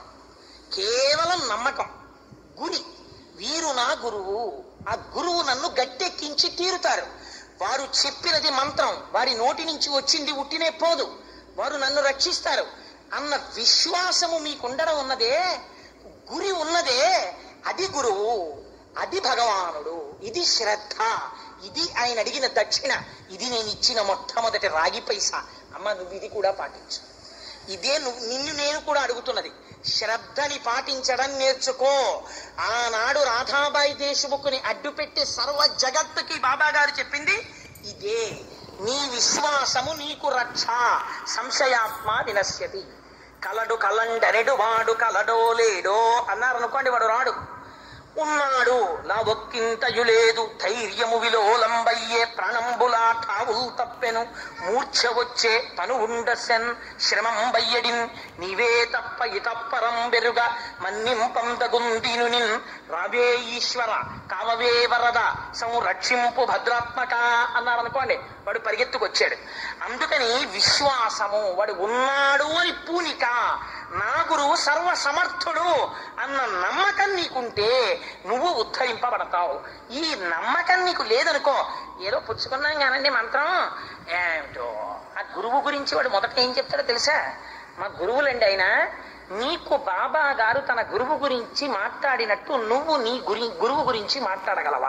కేవలం నమ్మకం గురి వీరు నా గురువు ఆ గురువు నన్ను గట్టెక్కించి తీరుతారు వారు చెప్పినది మంత్రం వారి నోటి నుంచి వచ్చింది ఉట్టినే పోదు వారు నన్ను రక్షిస్తారు అన్న విశ్వాసము మీకుండడం ఉన్నదే గురి ఉన్నదే అది గురువు అది భగవానుడు ఇది శ్రద్ధ ఇది ఆయన అడిగిన దక్షిణ ఇది నేను ఇచ్చిన మొట్టమొదటి రాగి పైసా అమ్మ నువ్వు ఇది కూడా పాటించు ఇదే నువ్వు నిన్ను నేను కూడా అడుగుతున్నది శ్రద్ధని పాటించడం నేర్చుకో ఆనాడు రాధాబాయి దేశముఖుని అడ్డుపెట్టి సర్వ జగత్తుకి బాబా గారు చెప్పింది ఇదే నీ విశ్వాసము నీకు రక్ష సంశయాత్మ వినశ్యతి కలడు కలండరెడు వాడు కలడో లేడో అన్నారు అనుకోండి వాడు రాడు ఉన్నాడు నా ఒక్కింతయు లేదు ధైర్యము విలోలంబయ్యే ప్రాణంబులా ఠావుల్ తప్పెను మూర్ఛ వచ్చే తను ఉండసెన్ శ్రమం బయ్యడిన్ నీవే తప్ప ఇతప్పరం బెరుగ మన్నింపంతగుందిను నిన్ రావే ఈశ్వర కావవే వరద సంరక్షింపు భద్రాత్మక అన్నారు అనుకోండి వాడు పరిగెత్తుకొచ్చాడు అందుకని విశ్వాసము వాడు ఉన్నాడు అని పూనిక నా గురువు సర్వ సమర్థుడు అన్న నమ్మకం నీకుంటే నువ్వు ఉద్ధరింపబడతావు ఈ నమ్మకం నీకు లేదనుకో ఏదో పుచ్చుకున్నాం కానండి మంత్రం ఏమిటో ఆ గురువు గురించి వాడు మొదట ఏం చెప్తాడో తెలుసా మా గురువులండి ఆయన నీకు బాబా గారు తన గురువు గురించి మాట్లాడినట్టు నువ్వు నీ గురి గురువు గురించి మాట్లాడగలవా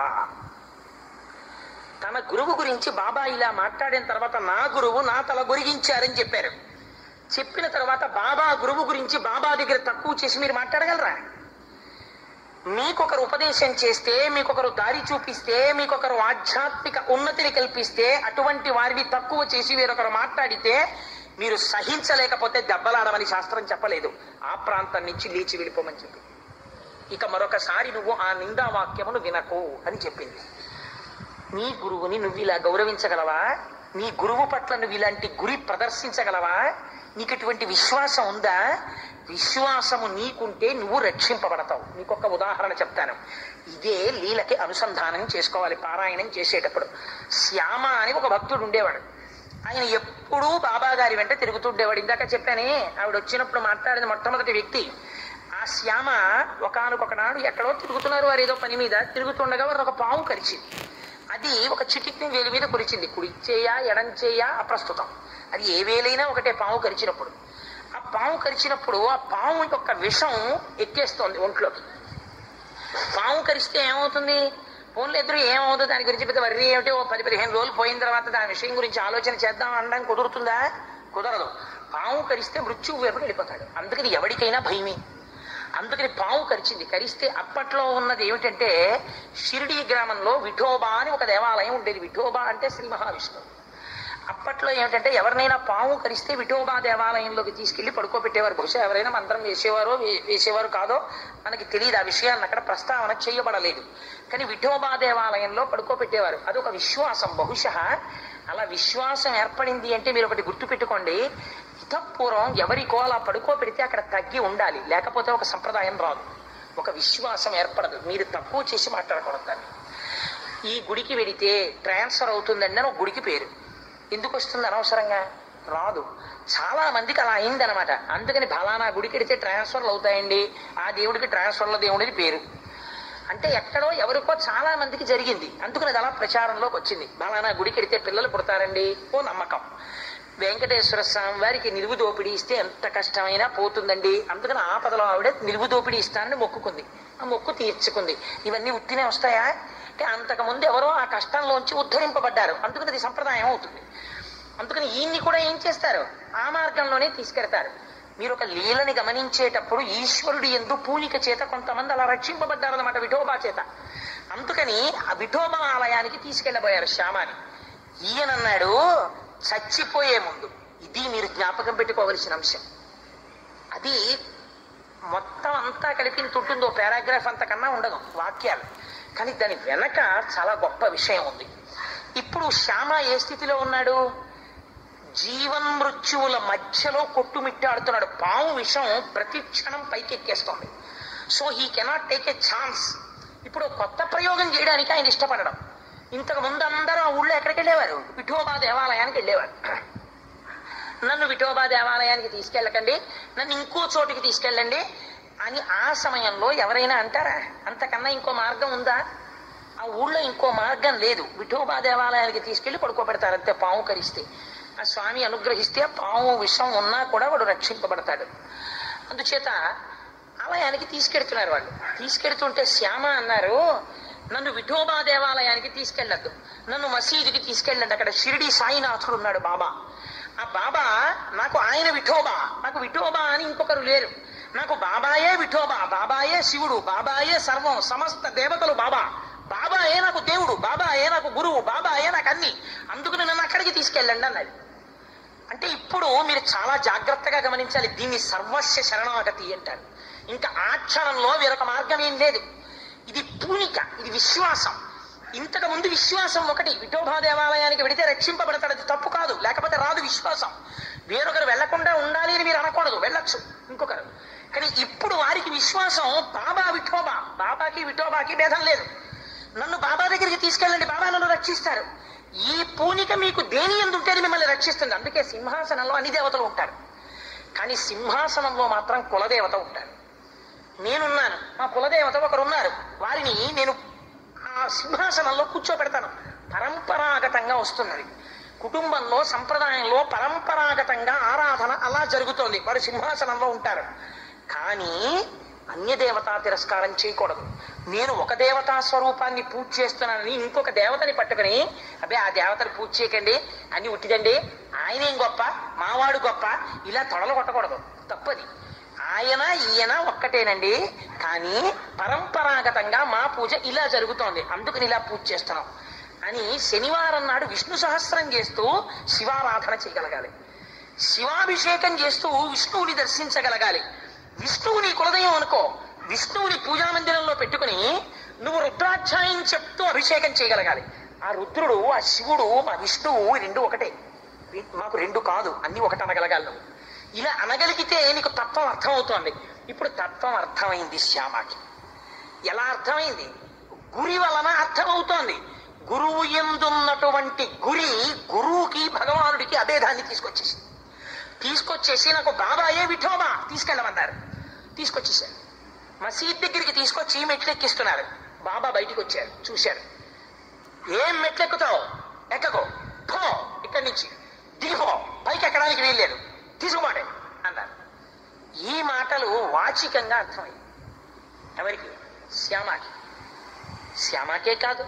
తన గురువు గురించి బాబా ఇలా మాట్లాడిన తర్వాత నా గురువు నా తల గురిగించారని చెప్పారు చెప్పిన తర్వాత బాబా గురువు గురించి బాబా దగ్గర తక్కువ చేసి మీరు మాట్లాడగలరా మీకొకరు ఉపదేశం చేస్తే మీకొకరు దారి చూపిస్తే మీకొకరు ఆధ్యాత్మిక ఉన్నతిని కల్పిస్తే అటువంటి వారిని తక్కువ చేసి వేరొకరు మాట్లాడితే మీరు సహించలేకపోతే దెబ్బలాడమని శాస్త్రం చెప్పలేదు ఆ ప్రాంతం నుంచి లేచి వెళ్ళిపోమని చెప్పి ఇక మరొకసారి నువ్వు ఆ నిందా వాక్యమును వినకు అని చెప్పింది నీ గురువుని నువ్వు ఇలా గౌరవించగలవా నీ గురువు పట్ల నువ్వు ఇలాంటి గురి ప్రదర్శించగలవా నీకు ఇటువంటి విశ్వాసం ఉందా విశ్వాసము నీకుంటే నువ్వు రక్షింపబడతావు నీకొక ఉదాహరణ చెప్తాను ఇదే లీలకి అనుసంధానం చేసుకోవాలి పారాయణం చేసేటప్పుడు శ్యామ అని ఒక భక్తుడు ఉండేవాడు ఆయన ఎప్పుడూ బాబా గారి వెంట తిరుగుతుండేవాడు ఇందాక చెప్పానే ఆవిడ వచ్చినప్పుడు మాట్లాడిన మొట్టమొదటి వ్యక్తి ఆ శ్యామ ఒకనొక నాడు ఎక్కడో తిరుగుతున్నారు వారు ఏదో పని మీద తిరుగుతుండగా వారు ఒక పాము కరిచింది అది ఒక చిటిక్ని వేలి మీద కురిచింది కుడిచేయ ఎడంచేయ అప్రస్తుతం అది ఏ వేలైనా ఒకటే పాము కరిచినప్పుడు ఆ పాము కరిచినప్పుడు ఆ పాము యొక్క విషం ఎక్కేస్తోంది ఒంట్లోకి పాము కరిస్తే ఏమవుతుంది ఫోన్లో ఎదురు ఏమవుతుంది దాని గురించి పెద్ద వర్రీ ఏమిటి ఓ పది పదిహేను రోజులు పోయిన తర్వాత దాని విషయం గురించి ఆలోచన చేద్దాం అనడానికి కుదురుతుందా కుదరదు పాము కరిస్తే మృత్యువు వైపు వెళ్ళిపోతాడు అందుకని ఎవరికైనా భయమే అందుకని పాము కరిచింది కరిస్తే అప్పట్లో ఉన్నది ఏమిటంటే షిరిడి గ్రామంలో విఠోబా అని ఒక దేవాలయం ఉండేది విఠోబా అంటే శ్రీ మహావిష్ణువు అప్పట్లో ఏమిటంటే ఎవరినైనా పాము కరిస్తే విఠోబా దేవాలయంలోకి తీసుకెళ్లి పడుకోబెట్టేవారు బహుశా ఎవరైనా మంత్రం వేసేవారో వే- వేసేవారు కాదో మనకి తెలియదు ఆ విషయాన్ని అక్కడ ప్రస్తావన చేయబడలేదు కానీ విఠోబా దేవాలయంలో పడుకోబెట్టేవారు అదొక విశ్వాసం బహుశా అలా విశ్వాసం ఏర్పడింది అంటే మీరు ఒకటి గుర్తుపెట్టుకోండి ఇతపూర్వం ఎవరికో అలా పడుకోబెడితే అక్కడ తగ్గి ఉండాలి లేకపోతే ఒక సంప్రదాయం రాదు ఒక విశ్వాసం ఏర్పడదు మీరు తక్కువ చేసి మాట్లాడకూడదు దాన్ని ఈ గుడికి వెడితే ట్రాన్స్ఫర్ అవుతుందండి అని ఒక గుడికి పేరు ఎందుకు వస్తుంది అనవసరంగా రాదు చాలా మందికి అలా అయిందనమాట అందుకని ఫలానా గుడికి వెడితే ట్రాన్స్ఫర్లు అవుతాయండి ఆ దేవుడికి ట్రాన్స్ఫర్ల దేవుడిని పేరు అంటే ఎక్కడో ఎవరికో చాలా మందికి జరిగింది అందుకని అది అలా ప్రచారంలోకి వచ్చింది ఫలానా గుడికి వెడితే పిల్లలు పుడతారండి ఓ నమ్మకం వెంకటేశ్వర స్వామి వారికి నిలువు దోపిడీ ఇస్తే ఎంత కష్టమైనా పోతుందండి అందుకని ఆపదలో ఆవిడ నిలువు దోపిడీ ఇస్తానని మొక్కుకుంది ఆ మొక్కు తీర్చుకుంది ఇవన్నీ ఉత్తినే వస్తాయా అంటే అంతకుముందు ఎవరో ఆ కష్టంలోంచి ఉద్ధరింపబడ్డారు అందుకని అది సంప్రదాయం అవుతుంది అందుకని ఈయన్ని కూడా ఏం చేస్తారు ఆ మార్గంలోనే తీసుకెడతారు మీరు ఒక లీలని గమనించేటప్పుడు ఈశ్వరుడు ఎందు పూనిక చేత కొంతమంది అలా రక్షింపబడ్డారన్నమాట విఠోబా చేత అందుకని ఆ విఠోబా ఆలయానికి తీసుకెళ్ళబోయారు శ్యామాని ఈయనన్నాడు చచ్చిపోయే ముందు ఇది మీరు జ్ఞాపకం పెట్టుకోవలసిన అంశం అది మొత్తం అంతా కలిపి ఇంత ఉంటుందో పారాగ్రాఫ్ అంతకన్నా ఉండదు వాక్యాలు కానీ దాని వెనక చాలా గొప్ప విషయం ఉంది ఇప్పుడు శ్యామ ఏ స్థితిలో ఉన్నాడు జీవన్మృత్యువుల మధ్యలో కొట్టుమిట్టాడుతున్నాడు పాము విషం ప్రతి క్షణం పైకెక్కేస్తోంది so he cannot take a chance ఇప్పుడు కొత్త ప్రయోగం చేయడానికి ఆయన ఇష్టపడడం ఇంతకు ముందు అందరూ ఆ ఊళ్ళో ఎక్కడికి వెళ్ళేవారు విఠోబా దేవాలయానికి వెళ్ళేవారు నన్ను విఠోబా దేవాలయానికి తీసుకెళ్ళకండి నన్ను ఇంకో చోటికి తీసుకెళ్ళండి అని ఆ సమయంలో ఎవరైనా అంటారా అంతకన్నా ఇంకో మార్గం ఉందా ఆ ఊళ్ళో ఇంకో మార్గం లేదు విఠోబా దేవాలయానికి తీసుకెళ్లి పడుకోబెడతారు అంతే పాము కరిస్తే ఆ స్వామి అనుగ్రహిస్తే ఆ పాము విషం ఉన్నా కూడా వాడు రక్షింపబడతాడు అందుచేత ఆలయానికి తీసుకెడుతున్నారు వాళ్ళు తీసుకెడుతుంటే శ్యామ అన్నారు నన్ను విఠోబా దేవాలయానికి తీసుకెళ్ళద్దు నన్ను మసీదుకి తీసుకెళ్ళండి అక్కడ షిరిడి సాయినాథుడు ఉన్నాడు బాబా ఆ బాబా నాకు ఆయన విఠోబా నాకు విఠోబా అని ఇంకొకరు లేరు నాకు బాబాయే విఠోబా బాబాయే శివుడు బాబాయే సర్వం సమస్త దేవతలు బాబా బాబాయే నాకు దేవుడు బాబాయే నాకు గురువు బాబాయే నాకు అన్ని అందుకని నన్ను అక్కడికి తీసుకెళ్ళండి అన్నది అంటే ఇప్పుడు మీరు చాలా జాగ్రత్తగా గమనించాలి దీన్ని సర్వస్వ శరణాగతి అంటారు ఇంకా ఆ క్షణంలో వేరొక మార్గం ఏం లేదు ఇది పూనిక ఇది విశ్వాసం ఇంతకు ముందు విశ్వాసం ఒకటి విఠోబా దేవాలయానికి వెడితే రక్షింపబడతాడు అది తప్పు కాదు లేకపోతే రాదు విశ్వాసం వేరొకరు వెళ్లకుండా ఉండాలి అని మీరు అనకూడదు వెళ్ళొచ్చు ఇంకొకరు కానీ ఇప్పుడు వారికి విశ్వాసం బాబా విఠోబా బాబాకి విఠోబాకి భేదం లేదు నన్ను బాబా దగ్గరికి తీసుకెళ్ళండి బాబా నన్ను రక్షిస్తారు ఈ పూనిక మీకు దేని ఎందుంటే అది మిమ్మల్ని రక్షిస్తుంది అందుకే సింహాసనంలో అన్ని దేవతలు ఉంటారు కానీ సింహాసనంలో మాత్రం కులదేవత ఉంటారు నేనున్నాను మా కులదేవత ఒకరు ఉన్నారు వారిని నేను ఆ సింహాసనంలో కూర్చోబెడతాను పరంపరాగతంగా వస్తున్నది కుటుంబంలో సంప్రదాయంలో పరంపరాగతంగా ఆరాధన అలా జరుగుతోంది వారు సింహాసనంలో ఉంటారు కానీ అన్య దేవతా తిరస్కారం చేయకూడదు నేను ఒక దేవతా స్వరూపాన్ని పూజ చేస్తున్నానని ఇంకొక దేవతని పట్టుకుని అబ్బే ఆ దేవతని పూజ చేయకండి అని ఉట్టిదండి ఆయనేం గొప్ప మావాడు గొప్ప ఇలా తొడలు కొట్టకూడదు తప్పది ఆయన ఈయన ఒక్కటేనండి కానీ పరంపరాగతంగా మా పూజ ఇలా జరుగుతోంది అందుకని ఇలా పూజ చేస్తున్నాం అని శనివారం నాడు విష్ణు సహస్రం చేస్తూ శివారాధన చేయగలగాలి శివాభిషేకం చేస్తూ విష్ణువుని దర్శించగలగాలి విష్ణువు నీ కులదయం అనుకో విష్ణువుని పూజా మందిరంలో పెట్టుకుని నువ్వు రుద్రాధ్యాయం చెప్తూ అభిషేకం చేయగలగాలి ఆ రుద్రుడు ఆ శివుడు మా విష్ణువు రెండు ఒకటే మాకు రెండు కాదు అన్ని ఒకటి అనగలగాలి నువ్వు ఇలా అనగలిగితే నీకు తత్వం అర్థమవుతోంది ఇప్పుడు తత్వం అర్థమైంది శ్యామకి ఎలా అర్థమైంది గురి వలన అర్థమవుతోంది గురువు ఎందున్నటువంటి గురి గురువుకి భగవానుడికి అభేదాన్ని తీసుకొచ్చేసింది తీసుకొచ్చేసి నాకు బాబాయే విఠోబా తీసుకెళ్ళమన్నారు తీసుకొచ్చేసారు మసీద్ దగ్గరికి తీసుకొచ్చి మెట్లెక్కిస్తున్నారు బాబా బయటికి వచ్చారు చూశారు ఏం మెట్లెక్కుతావు ఎక్కకో పో ఇక్కడి నుంచి దిగిపో పైకి ఎక్కడానికి వీల్లేదు తీసుకుపోండి అన్నారు ఈ మాటలు వాచికంగా అర్థమయ్యాయి ఎవరికి శ్యామాకి శ్యామాకే కాదు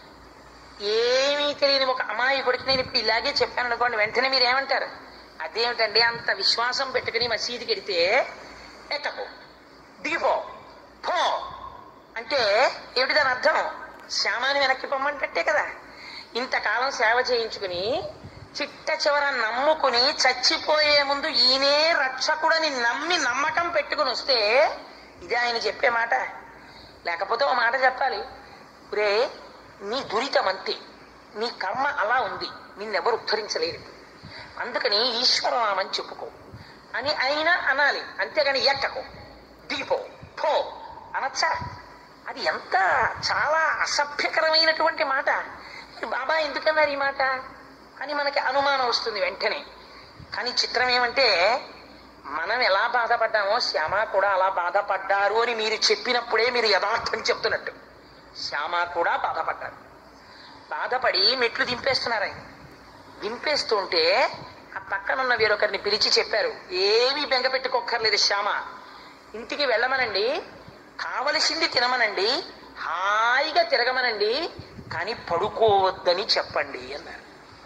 ఏమీ తెలియని ఒక అమాయకుడికి నేను ఇప్పుడు ఇలాగే చెప్పాను అనుకోండి వెంటనే మీరు ఏమంటారు అదేమిటండి అంత విశ్వాసం పెట్టుకుని మసీదుకి వెడితే ఎక్కకు దిగిపో పో అంటే ఏమిటి దాని అర్థం శ్యామాని వెనక్కి పొమ్మంటే కదా ఇంతకాలం సేవ చేయించుకుని చిట్ట చివర నమ్ముకుని చచ్చిపోయే ముందు ఈయనే రక్షకుడని నమ్మి నమ్మకం పెట్టుకుని వస్తే ఇది ఆయన చెప్పే మాట లేకపోతే ఒక మాట చెప్పాలి రే నీ దురితం అంతే నీ కర్మ అలా ఉంది నిన్నెవరు ఉద్ధరించలేరు అందుకని ఈశ్వరనామని చెప్పుకో అని అయినా అనాలి అంతేగాని ఎక్కకో దిగిపో పో అనొచ్చా అది ఎంత చాలా అసభ్యకరమైనటువంటి మాట ఈ బాబా ఎందుకన్నారు ఈ మాట అని మనకి అనుమానం వస్తుంది వెంటనే కానీ చిత్రం ఏమంటే మనం ఎలా బాధపడ్డామో శ్యామ కూడా అలా బాధపడ్డారు అని మీరు చెప్పినప్పుడే మీరు యథార్థం చెప్తున్నట్టు శ్యామ కూడా బాధపడ్డారు బాధపడి మెట్లు దింపేస్తున్నారు ఆయన దింపేస్తుంటే ఆ పక్కనున్న వేరొకరిని పిలిచి చెప్పారు ఏమీ బెంగ పెట్టుకోక్కర్లేదు శ్యామ ఇంటికి వెళ్ళమనండి కావలసింది తినమనండి హాయిగా తిరగమనండి కానీ పడుకోవద్దని చెప్పండి అన్నారు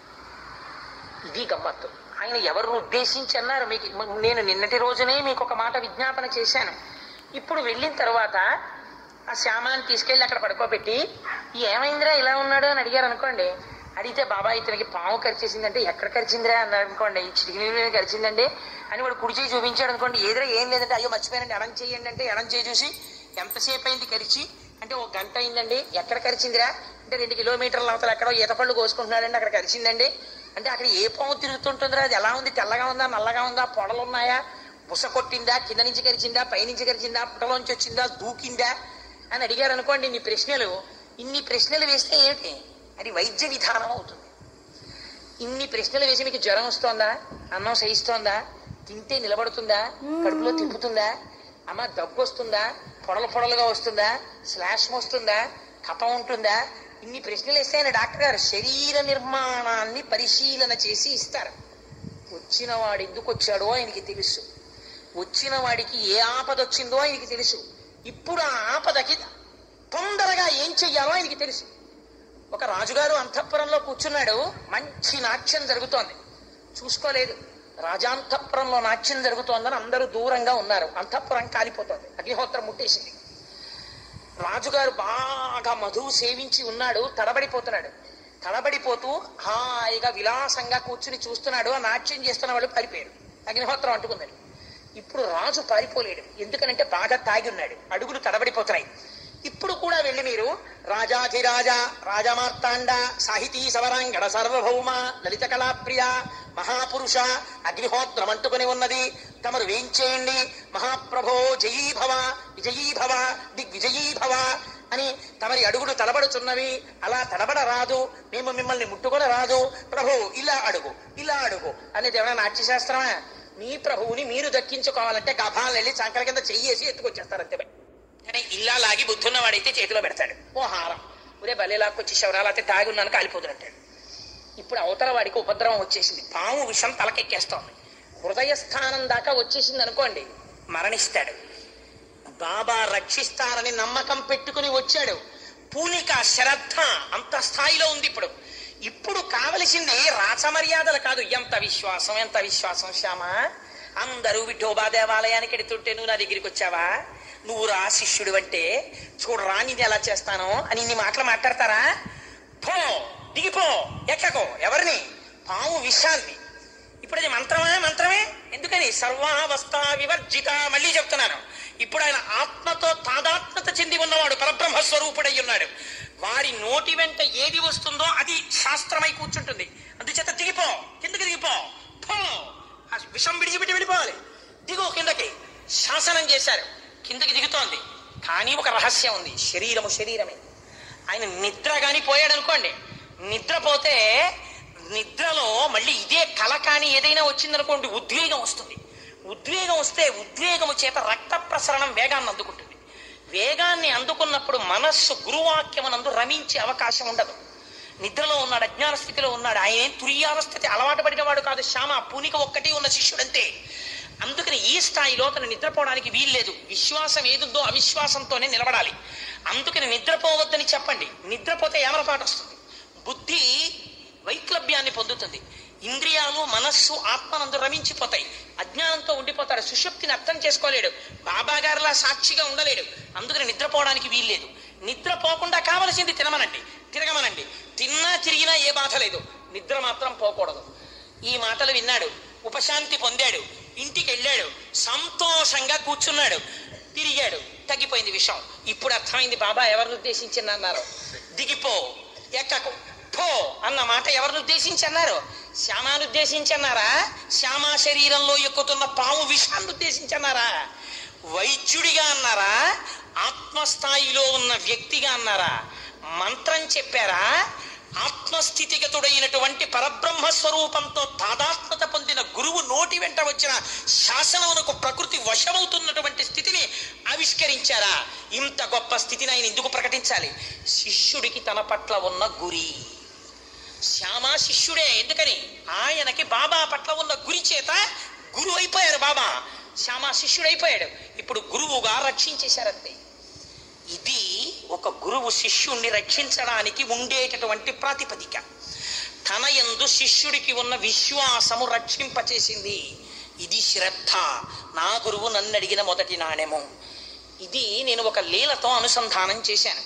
ఇది గమ్మత్తు ఆయన ఎవరిని ఉద్దేశించి అన్నారు మీకు నేను నిన్నటి రోజునే మీకు ఒక మాట విజ్ఞాపన చేశాను ఇప్పుడు వెళ్ళిన తర్వాత ఆ శ్యామాన్ని తీసుకెళ్ళి అక్కడ పడుకోబెట్టి ఏమైందిరా ఇలా ఉన్నాడు అని అడిగారు అనుకోండి అడిగితే బాబా ఇతనికి పాము కరిచేసిందంటే ఎక్కడ కరిచిందిరా అన్నారు అనుకోండి ఈ చిటికి నీళ్ళు కరిచిందండి అని వాడు కుడి చేయి చూపించాడు అనుకోండి ఏదైనా ఏం లేదంటే అయ్యో మర్చిపోయానండి ఎడం చేయండి అంటే ఎడం చేయి చూసి ఎంతసేపు అయింది కరిచి అంటే ఒక గంట అయిందండి ఎక్కడ కరిచిందిరా అంటే రెండు కిలోమీటర్ల అవతల ఎక్కడో ఈత పళ్ళు కోసుకుంటున్నాడండి అక్కడ కరిచిందండి అంటే అక్కడ ఏ పాము తిరుగుతుంటుందిరా అది ఎలా ఉంది తెల్లగా ఉందా నల్లగా ఉందా పొడలు ఉన్నాయా బుస కొట్టిందా కింద నుంచి కరిచిందా పైనుంచి కరిచిందా పుట్టలోంచి వచ్చిందా దూకిందా అని అడిగారు అనుకోండి ఇన్ని ప్రశ్నలు ఇన్ని ప్రశ్నలు వేస్తే ఏమిటి అది వైద్య విధానం అవుతుంది ఇన్ని ప్రశ్నలు వేసి మీకు జ్వరం వస్తోందా అన్నం సహిస్తోందా తింటే నిలబడుతుందా కడుపులో తిప్పుతుందా అమ్మ దగ్గు వస్తుందా పొడలు పొడలుగా వస్తుందా శ్లాష్మ వస్తుందా కఫం ఉంటుందా ఇన్ని ప్రశ్నలు వేస్తే ఆయన డాక్టర్ గారు శరీర నిర్మాణాన్ని పరిశీలన చేసి ఇస్తారు వచ్చిన వాడు ఎందుకు వచ్చాడో ఆయనకి తెలుసు వచ్చిన వాడికి ఏ ఆపద వచ్చిందో ఆయనకి తెలుసు ఇప్పుడు ఆ ఆపదకి తొందరగా ఏం చెయ్యాలో ఆయనకి తెలుసు ఒక రాజుగారు అంతఃపురంలో కూర్చున్నాడు మంచి నాట్యం జరుగుతోంది చూసుకోలేదు రాజాంతఃపురంలో నాట్యం జరుగుతోందని అందరూ దూరంగా ఉన్నారు అంతఃపురం కాలిపోతోంది అగ్నిహోత్రం ముట్టేసింది రాజుగారు బాగా మధువు సేవించి ఉన్నాడు తడబడిపోతున్నాడు తడబడిపోతూ హాయిగా విలాసంగా కూర్చుని చూస్తున్నాడు ఆ నాట్యం చేస్తున్న వాళ్ళు పారిపోయారు అగ్నిహోత్రం అంటుకుందని ఇప్పుడు రాజు పారిపోలేడు ఎందుకనంటే బాగా తాగి ఉన్నాడు అడుగులు తడబడిపోతున్నాయి ఇప్పుడు కూడా వెళ్ళి మీరు రాజాధిరాజ రాజమార్తాండ సాహితీ సవరాంగణ సార్వభౌమ లలిత కళాప్రియ మహాపురుష అగ్నిహోత్రం అంటుకుని ఉన్నది తమరు వేంచేయండి మహాప్రభో జయీభవ విజయీభవ దిగ్విజయీభవ అని తమరి అడుగులు తడబడుచున్నవి అలా తడబడరాదు మేము మిమ్మల్ని ముట్టుకొని రాదు ప్రభు ఇలా అడుగు ఇలా అడుగు అనేది ఏమైనా నాట్యశాస్త్రమా మీ ప్రభువుని మీరు దక్కించుకోవాలంటే గభాలను వెళ్ళి సంకల కింద చెయ్యేసి ఎత్తుకొచ్చేస్తారు అంతే కానీ ఇల్లా లాగి బుద్ధున్నవాడైతే చేతిలో పెడతాడు ఓ హారం ఒరే బలే లాక్కొచ్చి శవరాలైతే తాగి ఉన్నాను కాలిపోతున్నట్టాడు ఇప్పుడు అవతల వాడికి ఉపద్రవం వచ్చేసింది పాము విషం తలకెక్కేస్తోంది హృదయ స్థానం దాకా వచ్చేసింది అనుకోండి మరణిస్తాడు బాబా రక్షిస్తారని నమ్మకం పెట్టుకుని వచ్చాడు పూనిక శ్రద్ధ అంత స్థాయిలో ఉంది ఇప్పుడు ఇప్పుడు కావలసింది రాచమర్యాదలు కాదు ఎంత విశ్వాసం ఎంత విశ్వాసం శ్యామ అందరూ విఠోబా దేవాలయానికి ఎడుతుంటే నువ్వు నా దగ్గరికి వచ్చావా నువ్వు రా శిష్యుడు అంటే చూడరా నేను ఎలా చేస్తానో అని ఇన్ని మాటలు మాట్లాడతారా పో దిగిపో ఎక్కకో ఎవరిని పాము విషాన్ని ఇప్పుడు అది మంత్రమా మంత్రమే ఎందుకని సర్వావస్థ వివర్జిత మళ్ళీ చెప్తున్నాను ఇప్పుడు ఆయన ఆత్మతో తాదాత్మత చెంది ఉన్నవాడు పరబ్రహ్మ స్వరూపుడై ఉన్నాడు వారి నోటి వెంట ఏది వస్తుందో అది శాస్త్రమై కూర్చుంటుంది అందుచేత దిగిపో కిందకి దిగిపో పో ఆ విషం విడిచిపెట్టి వెళ్ళిపోవాలి దిగు కిందకి శాసనం చేశారు కిందకి దిగుతోంది కానీ ఒక రహస్యం ఉంది శరీరము శరీరమే ఆయన నిద్ర కానీ పోయాడు అనుకోండి నిద్రపోతే నిద్రలో మళ్ళీ ఇదే కల కానీ ఏదైనా వచ్చిందనుకోండి ఉద్వేగం వస్తుంది ఉద్వేగం వస్తే ఉద్వేగము చేత రక్త ప్రసరణం వేగాన్ని అందుకుంటుంది వేగాన్ని అందుకున్నప్పుడు మనస్సు గురువాక్యమునందు రమించే అవకాశం ఉండదు నిద్రలో ఉన్నాడు అజ్ఞాన స్థితిలో ఉన్నాడు ఆయన ఏం తురియాల స్థితి అలవాటు పడిన వాడు కాదు శ్యామ పూనిక ఒక్కటి ఉన్న శిష్యుడంతే అందుకని ఈ స్థాయిలో తను నిద్రపోవడానికి వీల్లేదు విశ్వాసం ఏదుందో అవిశ్వాసంతోనే నిలబడాలి అందుకని నిద్రపోవద్దని చెప్పండి నిద్రపోతే ఏమరపాటు వస్తుంది బుద్ధి వైక్లభ్యాన్ని పొందుతుంది ఇంద్రియాలు మనస్సు ఆత్మనందు రమించిపోతాయి అజ్ఞానంతో ఉండిపోతాడు సుషుప్తిని అర్థం చేసుకోలేడు బాబా గారిలా సాక్షిగా ఉండలేడు అందుకని నిద్రపోవడానికి వీల్లేదు నిద్రపోకుండా కావలసింది తినమనండి తిరగమనండి తిన్నా తిరిగినా ఏ బాధ లేదు నిద్ర మాత్రం పోకూడదు ఈ మాటలు విన్నాడు ఉపశాంతి పొందాడు ఇంటికి వెళ్ళాడు సంతోషంగా కూర్చున్నాడు తిరిగాడు తగ్గిపోయింది విషయం ఇప్పుడు అర్థమైంది బాబా ఎవరిని ఉద్దేశించింది అన్నారు దిగిపో ఎక్కకు పో అన్న మాట ఎవరిని ఉద్దేశించి అన్నారు శ్యామాను ఉద్దేశించి అన్నారా శ్యామా శరీరంలో ఎక్కుతున్న పాము విషాన్ని ఉద్దేశించి అన్నారా వైద్యుడిగా అన్నారా ఆత్మస్థాయిలో ఉన్న వ్యక్తిగా అన్నారా మంత్రం చెప్పారా ఆత్మస్థితిగతుడైనటువంటి పరబ్రహ్మ స్వరూపంతో తాదాత్మత పొందిన గురువు నోటి వెంట వచ్చిన శాసనమునకు ప్రకృతి వశమవుతున్నటువంటి స్థితిని ఆవిష్కరించారా ఇంత గొప్ప స్థితిని ఆయన ఎందుకు ప్రకటించాలి శిష్యుడికి తన పట్ల ఉన్న గురి శ్యామ శిష్యుడే ఎందుకని ఆయనకి బాబా పట్ల ఉన్న గురి చేత గురువు అయిపోయారు బాబా శ్యామ శిష్యుడైపోయాడు ఇప్పుడు గురువుగా రక్షించేశారంతే ఇది ఒక గురువు శిష్యుణ్ణి రక్షించడానికి ఉండేటటువంటి ప్రాతిపదిక తన యందు శిష్యుడికి ఉన్న విశ్వాసము రక్షింపచేసింది ఇది శ్రద్ధ నా గురువు నన్ను అడిగిన మొదటి నాణ్యము ఇది నేను ఒక లీలతో అనుసంధానం చేశాను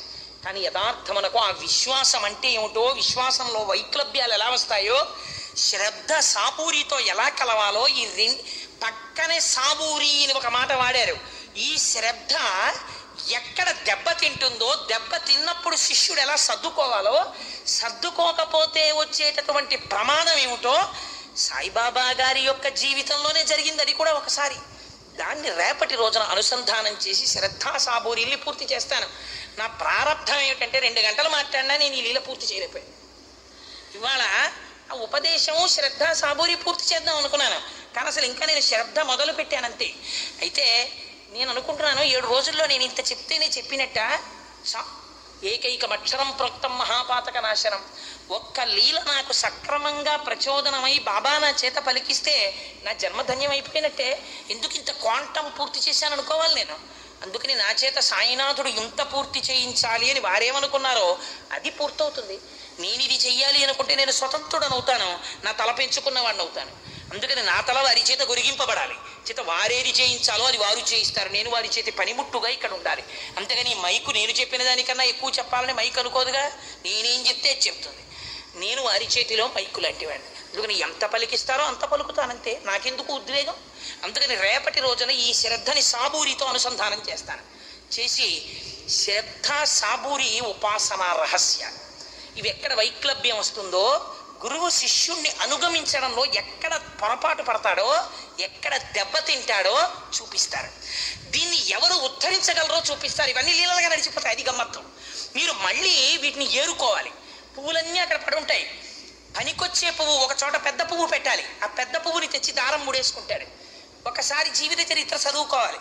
కానీ యథార్థమునకు ఆ విశ్వాసం అంటే ఏమిటో విశ్వాసంలో వైక్లభ్యాలు ఎలా వస్తాయో శ్రద్ధ సాబూరితో ఎలా కలవాలో ఈ రెండు పక్కనే సాబూరి అని ఒక మాట వాడారు ఈ శ్రద్ధ ఎక్కడ దెబ్బ తింటుందో దెబ్బ తిన్నప్పుడు శిష్యుడు ఎలా సర్దుకోవాలో సర్దుకోకపోతే వచ్చేటటువంటి ప్రమాదం ఏమిటో సాయిబాబా గారి యొక్క జీవితంలోనే జరిగింది అది కూడా ఒకసారి దాన్ని రేపటి రోజున అనుసంధానం చేసి శ్రద్ధా సాబూరిల్ని పూర్తి చేస్తాను నా ప్రారంధం ఏమిటంటే రెండు గంటలు మాట్లాడినా నేను ఈ లీల పూర్తి చేయలేకపోయాను ఇవాళ ఆ ఉపదేశము శ్రద్ధ సాబూరి పూర్తి చేద్దాం అనుకున్నాను కానీ అసలు ఇంకా నేను శ్రద్ధ మొదలు పెట్టానంతే అయితే నేను అనుకుంటున్నాను ఏడు రోజుల్లో నేను ఇంత చెప్తేనే చెప్పినట్ట సా- ఏకైకమక్షరం ప్రోక్తం మహాపాతక నాశనం ఒక్క లీల నాకు సక్రమంగా ప్రచోదనమై బాబా నా చేత పలికిస్తే నా జన్మధన్యమైపోయినట్టే ఎందుకు ఇంత క్వాంటం పూర్తి చేశాను అనుకోవాలి నేను అందుకని నా చేత సాయినాథుడు ఇంత పూర్తి చేయించాలి అని వారేమనుకున్నారో అది పూర్తవుతుంది నేను ఇది చెయ్యాలి అనుకుంటే నేను స్వతంత్రుడను అవుతాను నా తల పెంచుకున్న వాడిని అవుతాను అందుకని నా తల వారి చేత గొరిగింపబడాలి చేత వారేది చేయించాలో అది వారు చేయిస్తారు నేను వారి చేతి పనిముట్టుగా ఇక్కడ ఉండాలి అంతేగాని ఈ మైకు నేను చెప్పిన దానికన్నా ఎక్కువ చెప్పాలని మైక్ అనుకోదుగా నేనేం చెప్తే అది చెప్తుంది నేను వారి చేతిలో మైకు లాంటి వాడిని అందుకని ఎంత పలికిస్తారో అంత పలుకుతానంతే నాకెందుకు ఉద్వేగం అందుకని రేపటి రోజున ఈ శ్రద్ధని సాబూరితో అనుసంధానం చేస్తాను చేసి శ్రద్ధ సాబూరి ఉపాసన రహస్య ఇవి ఎక్కడ వైక్లభ్యం వస్తుందో గురువు శిష్యుణ్ణి అనుగమించడంలో ఎక్కడ పొరపాటు పడతాడో ఎక్కడ దెబ్బతింటాడో చూపిస్తారు దీన్ని ఎవరు ఉద్ధరించగలరో చూపిస్తారు ఇవన్నీ లీలలుగా నడిచిపోతాయి అది గమ్మత్తు మీరు మళ్ళీ వీటిని ఏరుకోవాలి పువ్వులన్నీ అక్కడ పడి ఉంటాయి పనికొచ్చే పువ్వు ఒక చోట పెద్ద పువ్వు పెట్టాలి ఆ పెద్ద పువ్వుని తెచ్చి దారం ముడేసుకుంటాడు ఒకసారి జీవిత చరిత్ర చదువుకోవాలి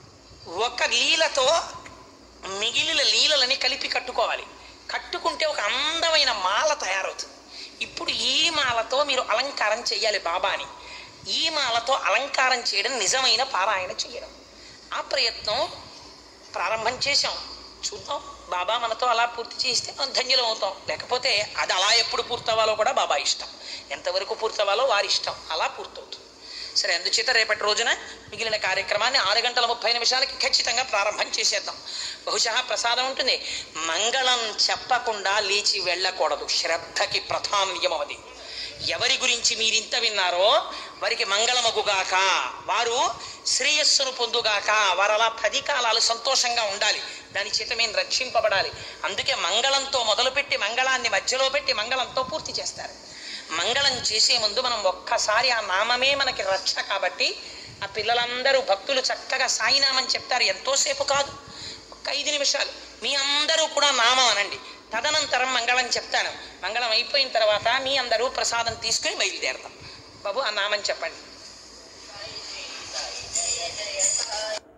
ఒక లీలతో మిగిలిన లీలలని కలిపి కట్టుకోవాలి కట్టుకుంటే ఒక అందమైన మాల తయారవుతుంది ఇప్పుడు ఈ మాలతో మీరు అలంకారం చేయాలి బాబాని ఈ మాలతో అలంకారం చేయడం నిజమైన పారాయణ చేయడం ఆ ప్రయత్నం ప్రారంభం చేశాం చూద్దాం బాబా మనతో అలా పూర్తి చేస్తే మనం ధన్యులం అవుతాం లేకపోతే అది అలా ఎప్పుడు పూర్తవ్వాలో కూడా బాబా ఇష్టం ఎంతవరకు పూర్తవ్వాలో వారి ఇష్టం అలా పూర్తవుతుంది సరే అందుచేత రేపటి రోజున మిగిలిన కార్యక్రమాన్ని ఆరు గంటల ముప్పై నిమిషాలకి ఖచ్చితంగా ప్రారంభం చేసేద్దాం బహుశా ప్రసాదం ఉంటుంది మంగళం చెప్పకుండా లేచి వెళ్ళకూడదు శ్రద్ధకి ప్రధాన్యం అది ఎవరి గురించి మీరింత విన్నారో వారికి మంగళమగుగాక వారు శ్రేయస్సును పొందుగాక వారు అలా పది కాలాలు సంతోషంగా ఉండాలి దాని చేత మేము రక్షింపబడాలి అందుకే మంగళంతో మొదలుపెట్టి మంగళాన్ని మధ్యలో పెట్టి మంగళంతో పూర్తి చేస్తారు మంగళం చేసే ముందు మనం ఒక్కసారి ఆ నామమే మనకి రక్ష కాబట్టి ఆ పిల్లలందరూ భక్తులు చక్కగా సాయినామని చెప్తారు ఎంతోసేపు కాదు ఒక్క ఐదు నిమిషాలు మీ అందరూ కూడా నామం అనండి తదనంతరం మంగళం చెప్తాను మంగళం అయిపోయిన తర్వాత మీ అందరూ ప్రసాదం తీసుకుని బయలుదేరతాం బాబు ఆ నామం చెప్పండి